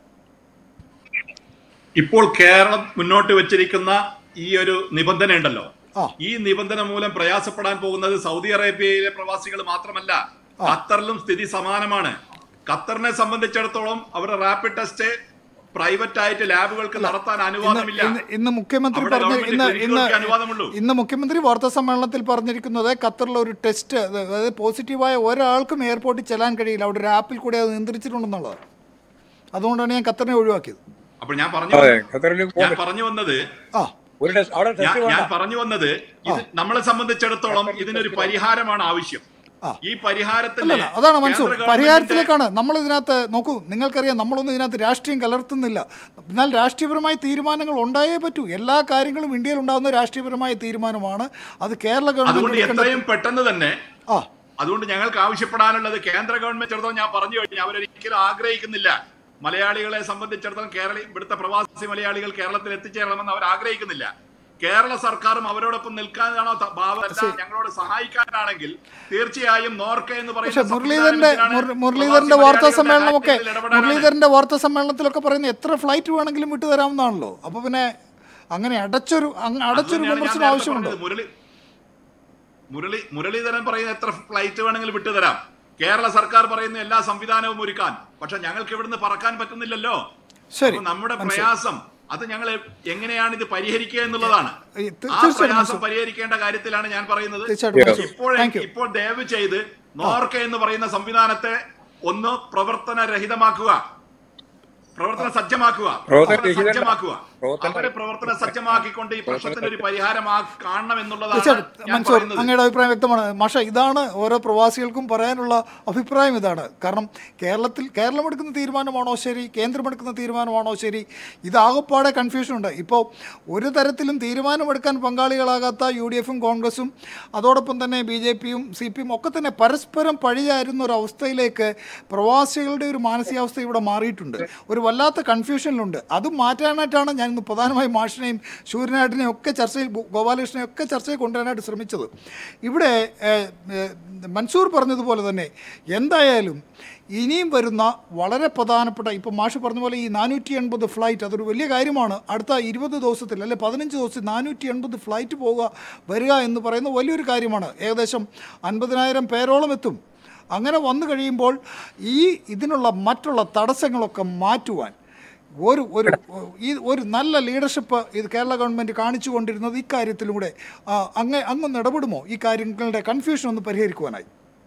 ഇപ്പോൾ കേരളം മുന്നോട്ട് വെച്ചിരിക്കുന്ന ഈ ഒരു നിബന്ധന ഉണ്ടല്ലോ ആ. ഈ നിബന്ധന മൂലം പ്രയാസപ്പെടാൻ പോകുന്നത് സൗദി അറേബ്യയിലെ പ്രവാസികൾ മാത്രമല്ല ഖത്തറിലും സ്ഥിതി സമാനമാണ് ഖത്തറിനെ സംബന്ധിച്ചിടത്തോളം അവരുടെ റാപ്പിഡ് ടെസ്റ്റ് പ്രൈവറ്റ് ആയിട്ട് ലാബുകൾക്ക് നടത്താൻ ഇന്ന് അനുവാദമില്ല ഇന്ന് ഇന്ന് മുഖ്യമന്ത്രി അവിടെ പറഞ്ഞ ഗവൺമെന്റ് ഇന്ന് ഇന്ന് ക്ലിനിക്കുകൾക്ക് അനുവാദമുള്ളൂ. ഇന്ന് മുഖ്യമന്ത്രി വാർത്താ സമ്മേളനത്തിൽ പറഞ്ഞിരിക്കുന്നത് ഖത്തറിൽ ഒരു ടെസ്റ്റ് അതായത് പോസിറ്റീവായ ഒരാൾക്കും എയർപോർട്ടിൽ ചെല്ലാൻ കഴിയില്ല അവിടെ ഒരു ആപ്പിൽ കൂടി അത് നിയന്ത്രിച്ചിട്ടുണ്ടെന്നുള്ളത് അതുകൊണ്ടാണ് ഞാൻ ഖത്തറിനെ ഒഴിവാക്കിയത് അപ്പോൾ ഞാൻ പറഞ്ഞു അതെ വന്നത്- ഖത്തറിൽ ഞാൻ പറഞ്ഞു വന്നത് ആ ഒരു ടെസ്റ്റ് അവിടെ ഞാൻ ടെസ്റ്റ് ഞാൻ വേണ്ട പറഞ്ഞു വന്നത് ഇത് നമ്മളെ സംബന്ധിച്ചിടത്തോളം ഇതിനൊരു പരിഹാരമാണ് ആവശ്യം ആ. ഈ പരിഹാരത്തിന് അല്ലല്ല അതാണ് മനസ്സൂർ കേന്ദ്ര ഗവൺമെന്റിന്റെ- പരിഹാരത്തിലേക്കാണ് നമ്മൾ ഇതിനകത്ത് നോക്കൂ നിങ്ങൾക്കറിയാം നമ്മളൊന്നും ഇതിനകത്ത് രാഷ്ട്രീയം കലർത്തുന്നില്ല എന്നാൽ രാഷ്ട്രീയപരമായ തീരുമാനങ്ങൾ ഉണ്ടായേ പറ്റൂ എല്ലാ കാര്യങ്ങളും ഇന്ത്യയിൽ ഉണ്ടാകുന്ന രാഷ്ട്രീയപരമായ തീരുമാനമാണ് അത് കേരള അതുകൊണ്ട് ഗവൺമെന്റ് എടുക്കേണ്ട- എത്രയും പെട്ടെന്ന് തന്നെ ആ അതുകൊണ്ട് ഞങ്ങൾക്ക് ആവശ്യപ്പെടാനുള്ളത് കേന്ദ്ര ഗവൺമെന്റ് ചിലതോ ഞാൻ പറഞ്ഞു കഴിഞ്ഞു അവരൊരിക്കലും ആഗ്രഹിക്കുന്നില്ല മലയാളികളെ സംബന്ധിച്ചിടത്തോളം കേരള ഇവിടുത്തെ പ്രവാസി മലയാളികൾ കേരളത്തിൽ എത്തിച്ചേരണമെന്ന് അവർ ആഗ്രഹിക്കുന്നില്ല കേരള സർക്കാരും അവരോടൊപ്പം നിൽക്കാനാണോ ത- ഭാവമല്ല ഞങ്ങളോട് സഹായിക്കാനാണെങ്കിൽ തീർച്ചയായും നോർക്ക എന്ന് പക്ഷെ പറയുന്ന മുരളീധരന്റെ സംവിധാനം മുര- എന്തിനാണ് മുരളീധരന്റെ പ്രവാസി വാർത്താ മലയാളികളുടെ സമ്മേളനമൊക്കെ കാര്യത്തിൽ ഇടപെടാനാണ്. മുരളീധരന്റെ വാർത്താ സമ്മേളനത്തിലൊക്കെ പറയുന്നത് എത്ര ഫ്ലൈറ്റ് വേണമെങ്കിലും വിട്ടു തരാമെന്നാണല്ലോ അപ്പൊ പിന്നെ അങ്ങനെ അടച്ചൊരു അങ്ങ് അടച്ചൊരു അതുതന്നെയാണ് ഞാൻ വിമർശനം നേരത്തെ ആവശ്യമുണ്ടോ പറഞ്ഞത്. മുരളി മുരളി മുരളീധരൻ പറയുന്ന എത്ര ഫ്ലൈറ്റ് വേണമെങ്കിലും വിട്ടുതരാം കേരള സർക്കാർ പറയുന്ന എല്ലാ സംവിധാനവും ഒരുക്കാൻ പക്ഷെ ഞങ്ങൾക്ക് ഇവിടുന്ന് പറക്കാൻ പറ്റുന്നില്ലല്ലോ ശരി അപ്പൊ നമ്മുടെ മനസ്സിലായി. പ്രയാസം അത് ഞങ്ങൾ എങ്ങനെയാണ് ഇത് പരിഹരിക്കുക എന്നുള്ളതാണ് ഈ തി- ആ തീർച്ചയായും പ്രയാസം മനസ്സിലായി. പരിഹരിക്കേണ്ട കാര്യത്തിലാണ് ഞാൻ പറയുന്നത് തീർച്ചയായിട്ടും മനസ്സിലായി. ഇപ്പോൾ Thank you. ഇപ്പോൾ ദയവ് ചെയ്ത് നോർക്ക എന്ന് പറയുന്ന സംവിധാനത്തെ ഒന്ന് പ്രവർത്തനരഹിതമാക്കുക പ്രവർത്തന സജ്ജമാക്കുക പ്രവർത്തന അവരെ രഹിതമല്ല. സജ്ജമാക്കുക പ്രവർത്തന- അവരെ പ്രവർത്തന സജ്ജമാക്കിക്കൊണ്ട് ഈ പ്രശ്നത്തിന് ഒരു പരിഹാരം കാണണം എന്നുള്ളതാണ് തീർച്ചയായിട്ടും ഞാൻ മൻസൂർ പറയുന്നത് അങ്ങയുടെ അഭിപ്രായം വ്യക്തമാണ് മാഷ ഇതാണ് ഓരോ പ്രവാസികൾക്കും പറയാനുള്ള അഭിപ്രായം ഇതാണ് കാരണം കേരളത്തിൽ കേരളം എടുക്കുന്ന തീരുമാനമാണോ ശരി കേന്ദ്രം എടുക്കുന്ന തീരുമാനമാണോ ശരി ഇതാകപ്പാടെ കൺഫ്യൂഷൻ ഉണ്ട് ഇപ്പോൾ ഒരു തരത്തിലും തീരുമാനമെടുക്കാൻ പങ്കാളികളാകാത്ത യു ഡി എഫും കോൺഗ്രസും അതോടൊപ്പം തന്നെ ബി ജെ പിയും സി പി എം ഒക്കെ തന്നെ പരസ്പരം പഴിചാരുന്ന ഒരു അവസ്ഥയിലേക്ക് പ്രവാസികളുടെ ഒരു മാനസികാവസ്ഥ ഇവിടെ മാറിയിട്ടുണ്ട് ഒരു വല്ലാത്ത കൺഫ്യൂഷനിലുണ്ട് അത് മാറ്റാനായിട്ടാണ് ഞാൻ ഇന്ന് പ്രധാനമായും മാഷിനെയും ശൂര്യനായിട്ടിനെയും ഒക്കെ ചർച്ചയിൽ ഗോ- ഗോപാലകൃഷ്ണനെയും ഒക്കെ ചർച്ചയിൽ കൊണ്ടുവരാനായിട്ട് ശ്രമിച്ചത് ഇവിടെ ഏഹ്, ഏഹ്, മൻസൂർ പറഞ്ഞതുപോലെ തന്നെ എന്തായാലും ഇനിയും വരുന്ന വളരെ പ്രധാനപ്പെട്ട ഇപ്പോൾ മാഷ് പറഞ്ഞ പോലെ ഈ നാനൂറ്റി എൺപത് ഫ്ലൈറ്റ് അതൊരു വലിയ കാര്യമാണ് അടുത്ത ഇരുപത് ദിവസത്തിൽ അല്ലെ പതിനഞ്ച് ദിവസത്തിൽ നാനൂറ്റി എൺപത് ഫ്ലൈറ്റ് പോവുക വരിക എന്ന് പറയുന്ന വലിയൊരു കാര്യമാണ് ഏകദേശം അൻപതിനായിരം പേരോളം എത്തും അങ്ങനെ വന്നു കഴിയുമ്പോൾ ഈ ഇതിനുള്ള മറ്റുള്ള തടസ്സങ്ങളൊക്കെ മാറ്റുവാൻ ഒരു ഒരു ഈ ഒരു നല്ല ലീഡർഷിപ്പ് ഇത് കേരള ഗവൺമെൻറ് കാണിച്ചുകൊണ്ടിരുന്നത് ഇക്കാര്യത്തിലൂടെ ആ, അങ്ങ് അങ്ങൊന്ന് ഇടപെടുമോ ഈ കാര്യങ്ങളുടെ കൺഫ്യൂഷൻ ഒന്ന് പരിഹരിക്കുവാനായി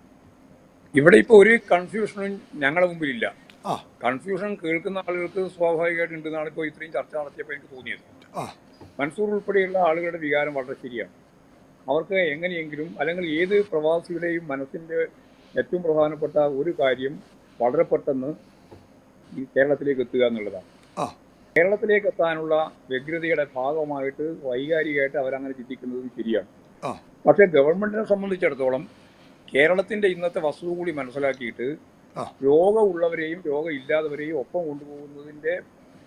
ഇവിടെ ഇപ്പോൾ ഒരു കൺഫ്യൂഷനും ഞങ്ങളുടെ മുമ്പിലില്ല ആ കൺഫ്യൂഷൻ കേൾക്കുന്ന ആളുകൾക്ക് സ്വാഭാവികമായിട്ട് ഉണ്ടെന്നാണ് ഇപ്പോൾ ഇത്രയും ചർച്ച നടത്തിയപ്പോൾ എനിക്ക് തോന്നിയത് ആ മൻസൂർ ഉൾപ്പെടെയുള്ള ആളുകളുടെ വികാരം വളരെ ശരിയാണ് അവർക്ക് എങ്ങനെയെങ്കിലും അല്ലെങ്കിൽ ഏത് പ്രവാസിയുടെയും മനസ്സിൻ്റെ ഏറ്റവും പ്രധാനപ്പെട്ട ഒരു കാര്യം വളരെ പെട്ടെന്ന് ഈ കേരളത്തിലേക്ക് എത്തുക എന്നുള്ളതാണ് ആ കേരളത്തിലേക്ക് എത്താനുള്ള വ്യഗ്രതയുടെ ഭാഗമായിട്ട് വൈകാരികമായിട്ട് അവരങ്ങനെ ചിന്തിക്കുന്നതും ശരിയാണ് ആ പക്ഷേ ഗവൺമെന്റിനെ സംബന്ധിച്ചിടത്തോളം കേരളത്തിന്റെ ഇന്നത്തെ വസ്തുത കൂടി മനസ്സിലാക്കിയിട്ട് ആ. രോഗമുള്ളവരെയും രോഗമില്ലാത്തവരെയും ഒപ്പം കൊണ്ടുപോകുന്നതിന്റെ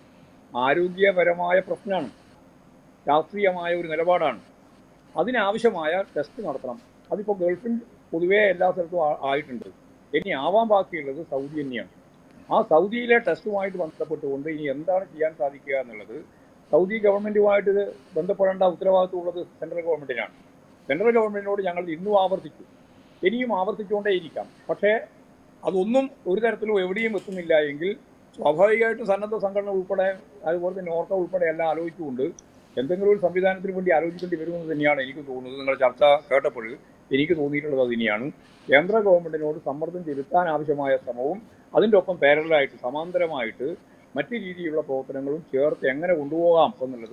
ആരോഗ്യപരമായ പ്രശ്നമാണ് ശാസ്ത്രീയമായ ഒരു നിലപാടാണ് അതിനാവശ്യമായ ടെസ്റ്റ് നടത്തണം അതിപ്പോൾ ഗൾഫിൽ പൊതുവേ എല്ലാ സ്ഥലത്തും ആ- ആയിട്ടുണ്ട് ഇനി ആവാൻ ബാക്കിയുള്ളത് സൗദി തന്നെയാണ് ആ സൗദിയിലെ ടെസ്റ്റുമായിട്ട് ബന്ധപ്പെട്ടുകൊണ്ട് ഇനി എന്താണ് ചെയ്യാൻ സാധിക്കുക എന്നുള്ളത് സൗദി ഗവൺമെന്റുമായിട്ട് ഇത് ബന്ധപ്പെടേണ്ട ഉത്തരവാദിത്വമുള്ളത് സെൻട്രൽ ഗവൺമെന്റിനാണ് സെൻട്രൽ ഗവൺമെന്റിനോട് ഞങ്ങൾ ഇന്നും ആവർത്തിച്ചു ഇനിയും ആവർത്തിച്ചുകൊണ്ടേയിരിക്കാം പക്ഷേ അതൊന്നും ഒരു തരത്തിലും എവിടെയും എത്തുന്നില്ല എങ്കിൽ സ്വാഭാവികമായിട്ടും സന്നദ്ധ സംഘടന ഉൾപ്പെടെ അതുപോലെ തന്നെ ഓർക്ക ഉൾപ്പെടെ എല്ലാം ആലോചിച്ചുകൊണ്ട് എന്തെങ്കിലും ഒരു സംവിധാനത്തിന് വേണ്ടി ആലോചിക്കേണ്ടി വരുമെന്ന് തന്നെയാണ് എനിക്ക് തോന്നുന്നത് നിങ്ങളുടെ ചർച്ച കേട്ടപ്പോൾ എനിക്ക് തോന്നിയിട്ടുള്ളത് അത് തന്നെയാണ് കേന്ദ്ര ഗവൺമെന്റിനോട് സമ്മർദ്ദം ചെലുത്താൻ ആവശ്യമായ ശ്രമവും അതിൻ്റെ ഒപ്പം പാരലായിട്ട് സമാന്തരമായിട്ട് മറ്റ് രീതിയിലുള്ള പ്രവർത്തനങ്ങളും ചേർത്ത് എങ്ങനെ കൊണ്ടുപോകാം എന്നുള്ളത്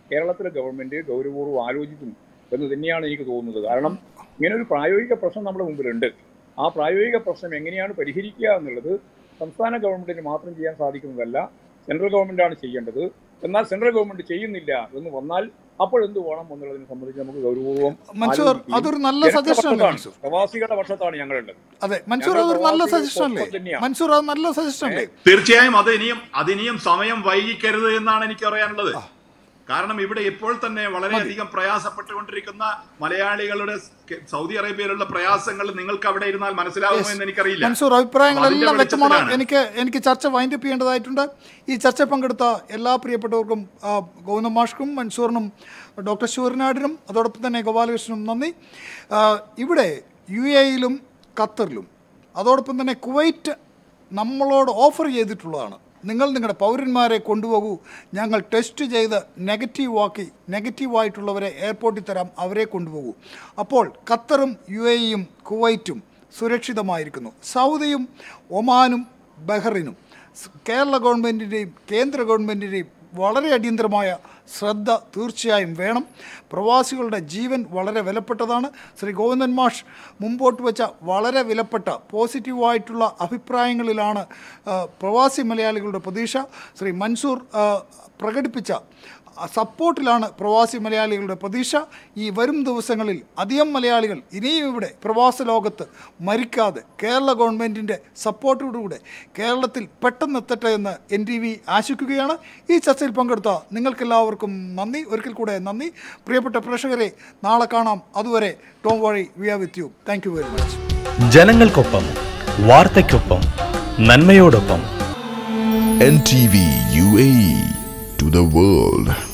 കേരളത്തിലെ ഗവൺമെന്റ് ഗൗരവപൂർവ്വം ആലോചിക്കും എന്ന് തന്നെയാണ് എനിക്ക് തോന്നുന്നത് കാരണം ഇങ്ങനെ ഒരു പ്രായോഗിക പ്രശ്നം നമ്മുടെ മുമ്പിലുണ്ട് ആ പ്രായോഗിക പ്രശ്നം എങ്ങനെയാണ് പരിഹരിക്കുക എന്നുള്ളത് സംസ്ഥാന ഗവൺമെന്റിന് മാത്രം ചെയ്യാൻ സാധിക്കുന്നതല്ല സെൻട്രൽ ഗവൺമെന്റാണ് ചെയ്യേണ്ടത് എന്നാൽ സെൻട്രൽ ഗവൺമെന്റ് ചെയ്യുന്നില്ല എന്ന് വന്നാൽ അപ്പോൾ എന്ത് വേണം എന്നുള്ളതിനെ സംബന്ധിച്ച് നമുക്ക് ഗൗരവപൂർവ്വം മൻസൂർ, ആലോചിക്കുകയും അതൊരു നല്ല ജനങ്ങളുടെ സജഷൻ അല്ലേ പക്ഷത്താണ്, മൻസൂർ? പ്രവാസികളുടെ പക്ഷത്താണ് ഞങ്ങളുള്ളത് അതെ മൻസൂർ ഞങ്ങൾ അതൊരു നല്ല പ്രവാസികൾ സജഷൻ അല്ലേ ഒപ്പം തന്നെയാണ്. മൻസൂർ അത് നല്ല സജഷൻ അല്ലേ തീർച്ചയായും അത് ഇനിയും അതിനിയും സമയം വൈകിക്കരുത് എന്നാണ് എനിക്ക് പറയാനുള്ളത് കാരണം ഇവിടെ ഇപ്പോൾ തന്നെ വളരെയധികം പ്രയാസപ്പെട്ടുകൊണ്ടിരിക്കുന്ന മലയാളികളുടെ സ് സൗദി അറേബ്യയിലുള്ള പ്രയാസങ്ങൾ നിങ്ങൾക്ക് അവിടെ ഇരുന്നാൽ മനസ്സിലാകുമോ എന്ന് എനിക്കറിയില്ല മൻസൂർ അപ്പൊ അഭിപ്രായങ്ങളെല്ലാം അതിന്റെ വ്യക്തമാണ് വെളിച്ചത്തിലാണ്. എനിക്ക് എനിക്ക് ചർച്ച വൈൻഡ് അപ്പ് ചെയ്യേണ്ടതായിട്ടുണ്ട് ഈ ചർച്ച പങ്കെടുത്ത എല്ലാ പ്രിയപ്പെട്ടവർക്കും ആ, ഗൗതം മാഷ്ക്കും മൻസൂറിനും ഡോക്ടർ ശൂരനാടിനും അതോടൊപ്പം തന്നെ ഗോപാലകൃഷ്ണനും നന്ദി ആ, ഇവിടെ യു എയിലും ഖത്തറിലും അതോടൊപ്പം തന്നെ കുവൈറ്റ് നമ്മളോട് ഓഫർ ചെയ്തിട്ടുള്ളതാണ് നിങ്ങൾ നിങ്ങളുടെ പൗരന്മാരെ കൊണ്ടുപോകൂ ഞങ്ങൾ ടെസ്റ്റ് ചെയ്ത് നെഗറ്റീവ് ആക്കി നെഗറ്റീവായിട്ടുള്ളവരെ എയർപോർട്ടിൽ തരാം അവരെ കൊണ്ടുപോകൂ അപ്പോൾ ഖത്തറും യു എയും കുവൈറ്റും സുരക്ഷിതമായിരിക്കുന്നു സൗദിയും ഒമാനും ബഹ്റിനും സ് കേരള ഗവൺമെൻറ്റിൻ്റെയും കേന്ദ്ര ഗവൺമെൻറ്റിൻ്റെയും വളരെ അടിയന്തരമായ ശ്രദ്ധ തീർച്ചയായും വേണം പ്രവാസികളുടെ ജീവൻ വളരെ വിലപ്പെട്ടതാണ് ശ്രീ ഗോവിന്ദൻ മാഷ് മുമ്പോട്ട് വെച്ച വളരെ വിലപ്പെട്ട പോസിറ്റീവായിട്ടുള്ള അഭിപ്രായങ്ങളിലാണ് ആ, പ്രവാസി മലയാളികളുടെ പ്രതീക്ഷ ശ്രീ മൻസൂർ ആ, പ്രകടിപ്പിച്ച ആ സപ്പോർട്ടിലാണ് പ്രവാസി മലയാളികളുടെ പ്രതീക്ഷ ഈ വരും ദിവസങ്ങളിൽ അധികം മലയാളികൾ ഇനിയും ഇവിടെ പ്രവാസ ലോകത്ത് മരിക്കാതെ കേരള ഗവൺമെൻറ്റിൻ്റെ സപ്പോർട്ടോടുകൂടെ കേരളത്തിൽ പെട്ടെന്ന് എത്തട്ടെ എന്ന് എൻ ടി വി ആശിക്കുകയാണ് ഈ ചർച്ചയിൽ പങ്കെടുത്ത നിങ്ങൾക്കെല്ലാവർക്കും നന്ദി ഒരിക്കൽ കൂടെ നന്ദി പ്രിയപ്പെട്ട പ്രേക്ഷകരെ നാളെ കാണാം അതുവരെ ടോം വഴി we are with you thank you very much ജനങ്ങൾക്കൊപ്പം വാർത്തയ്ക്കൊപ്പം നന്മയോടൊപ്പം NTV UAE to the world.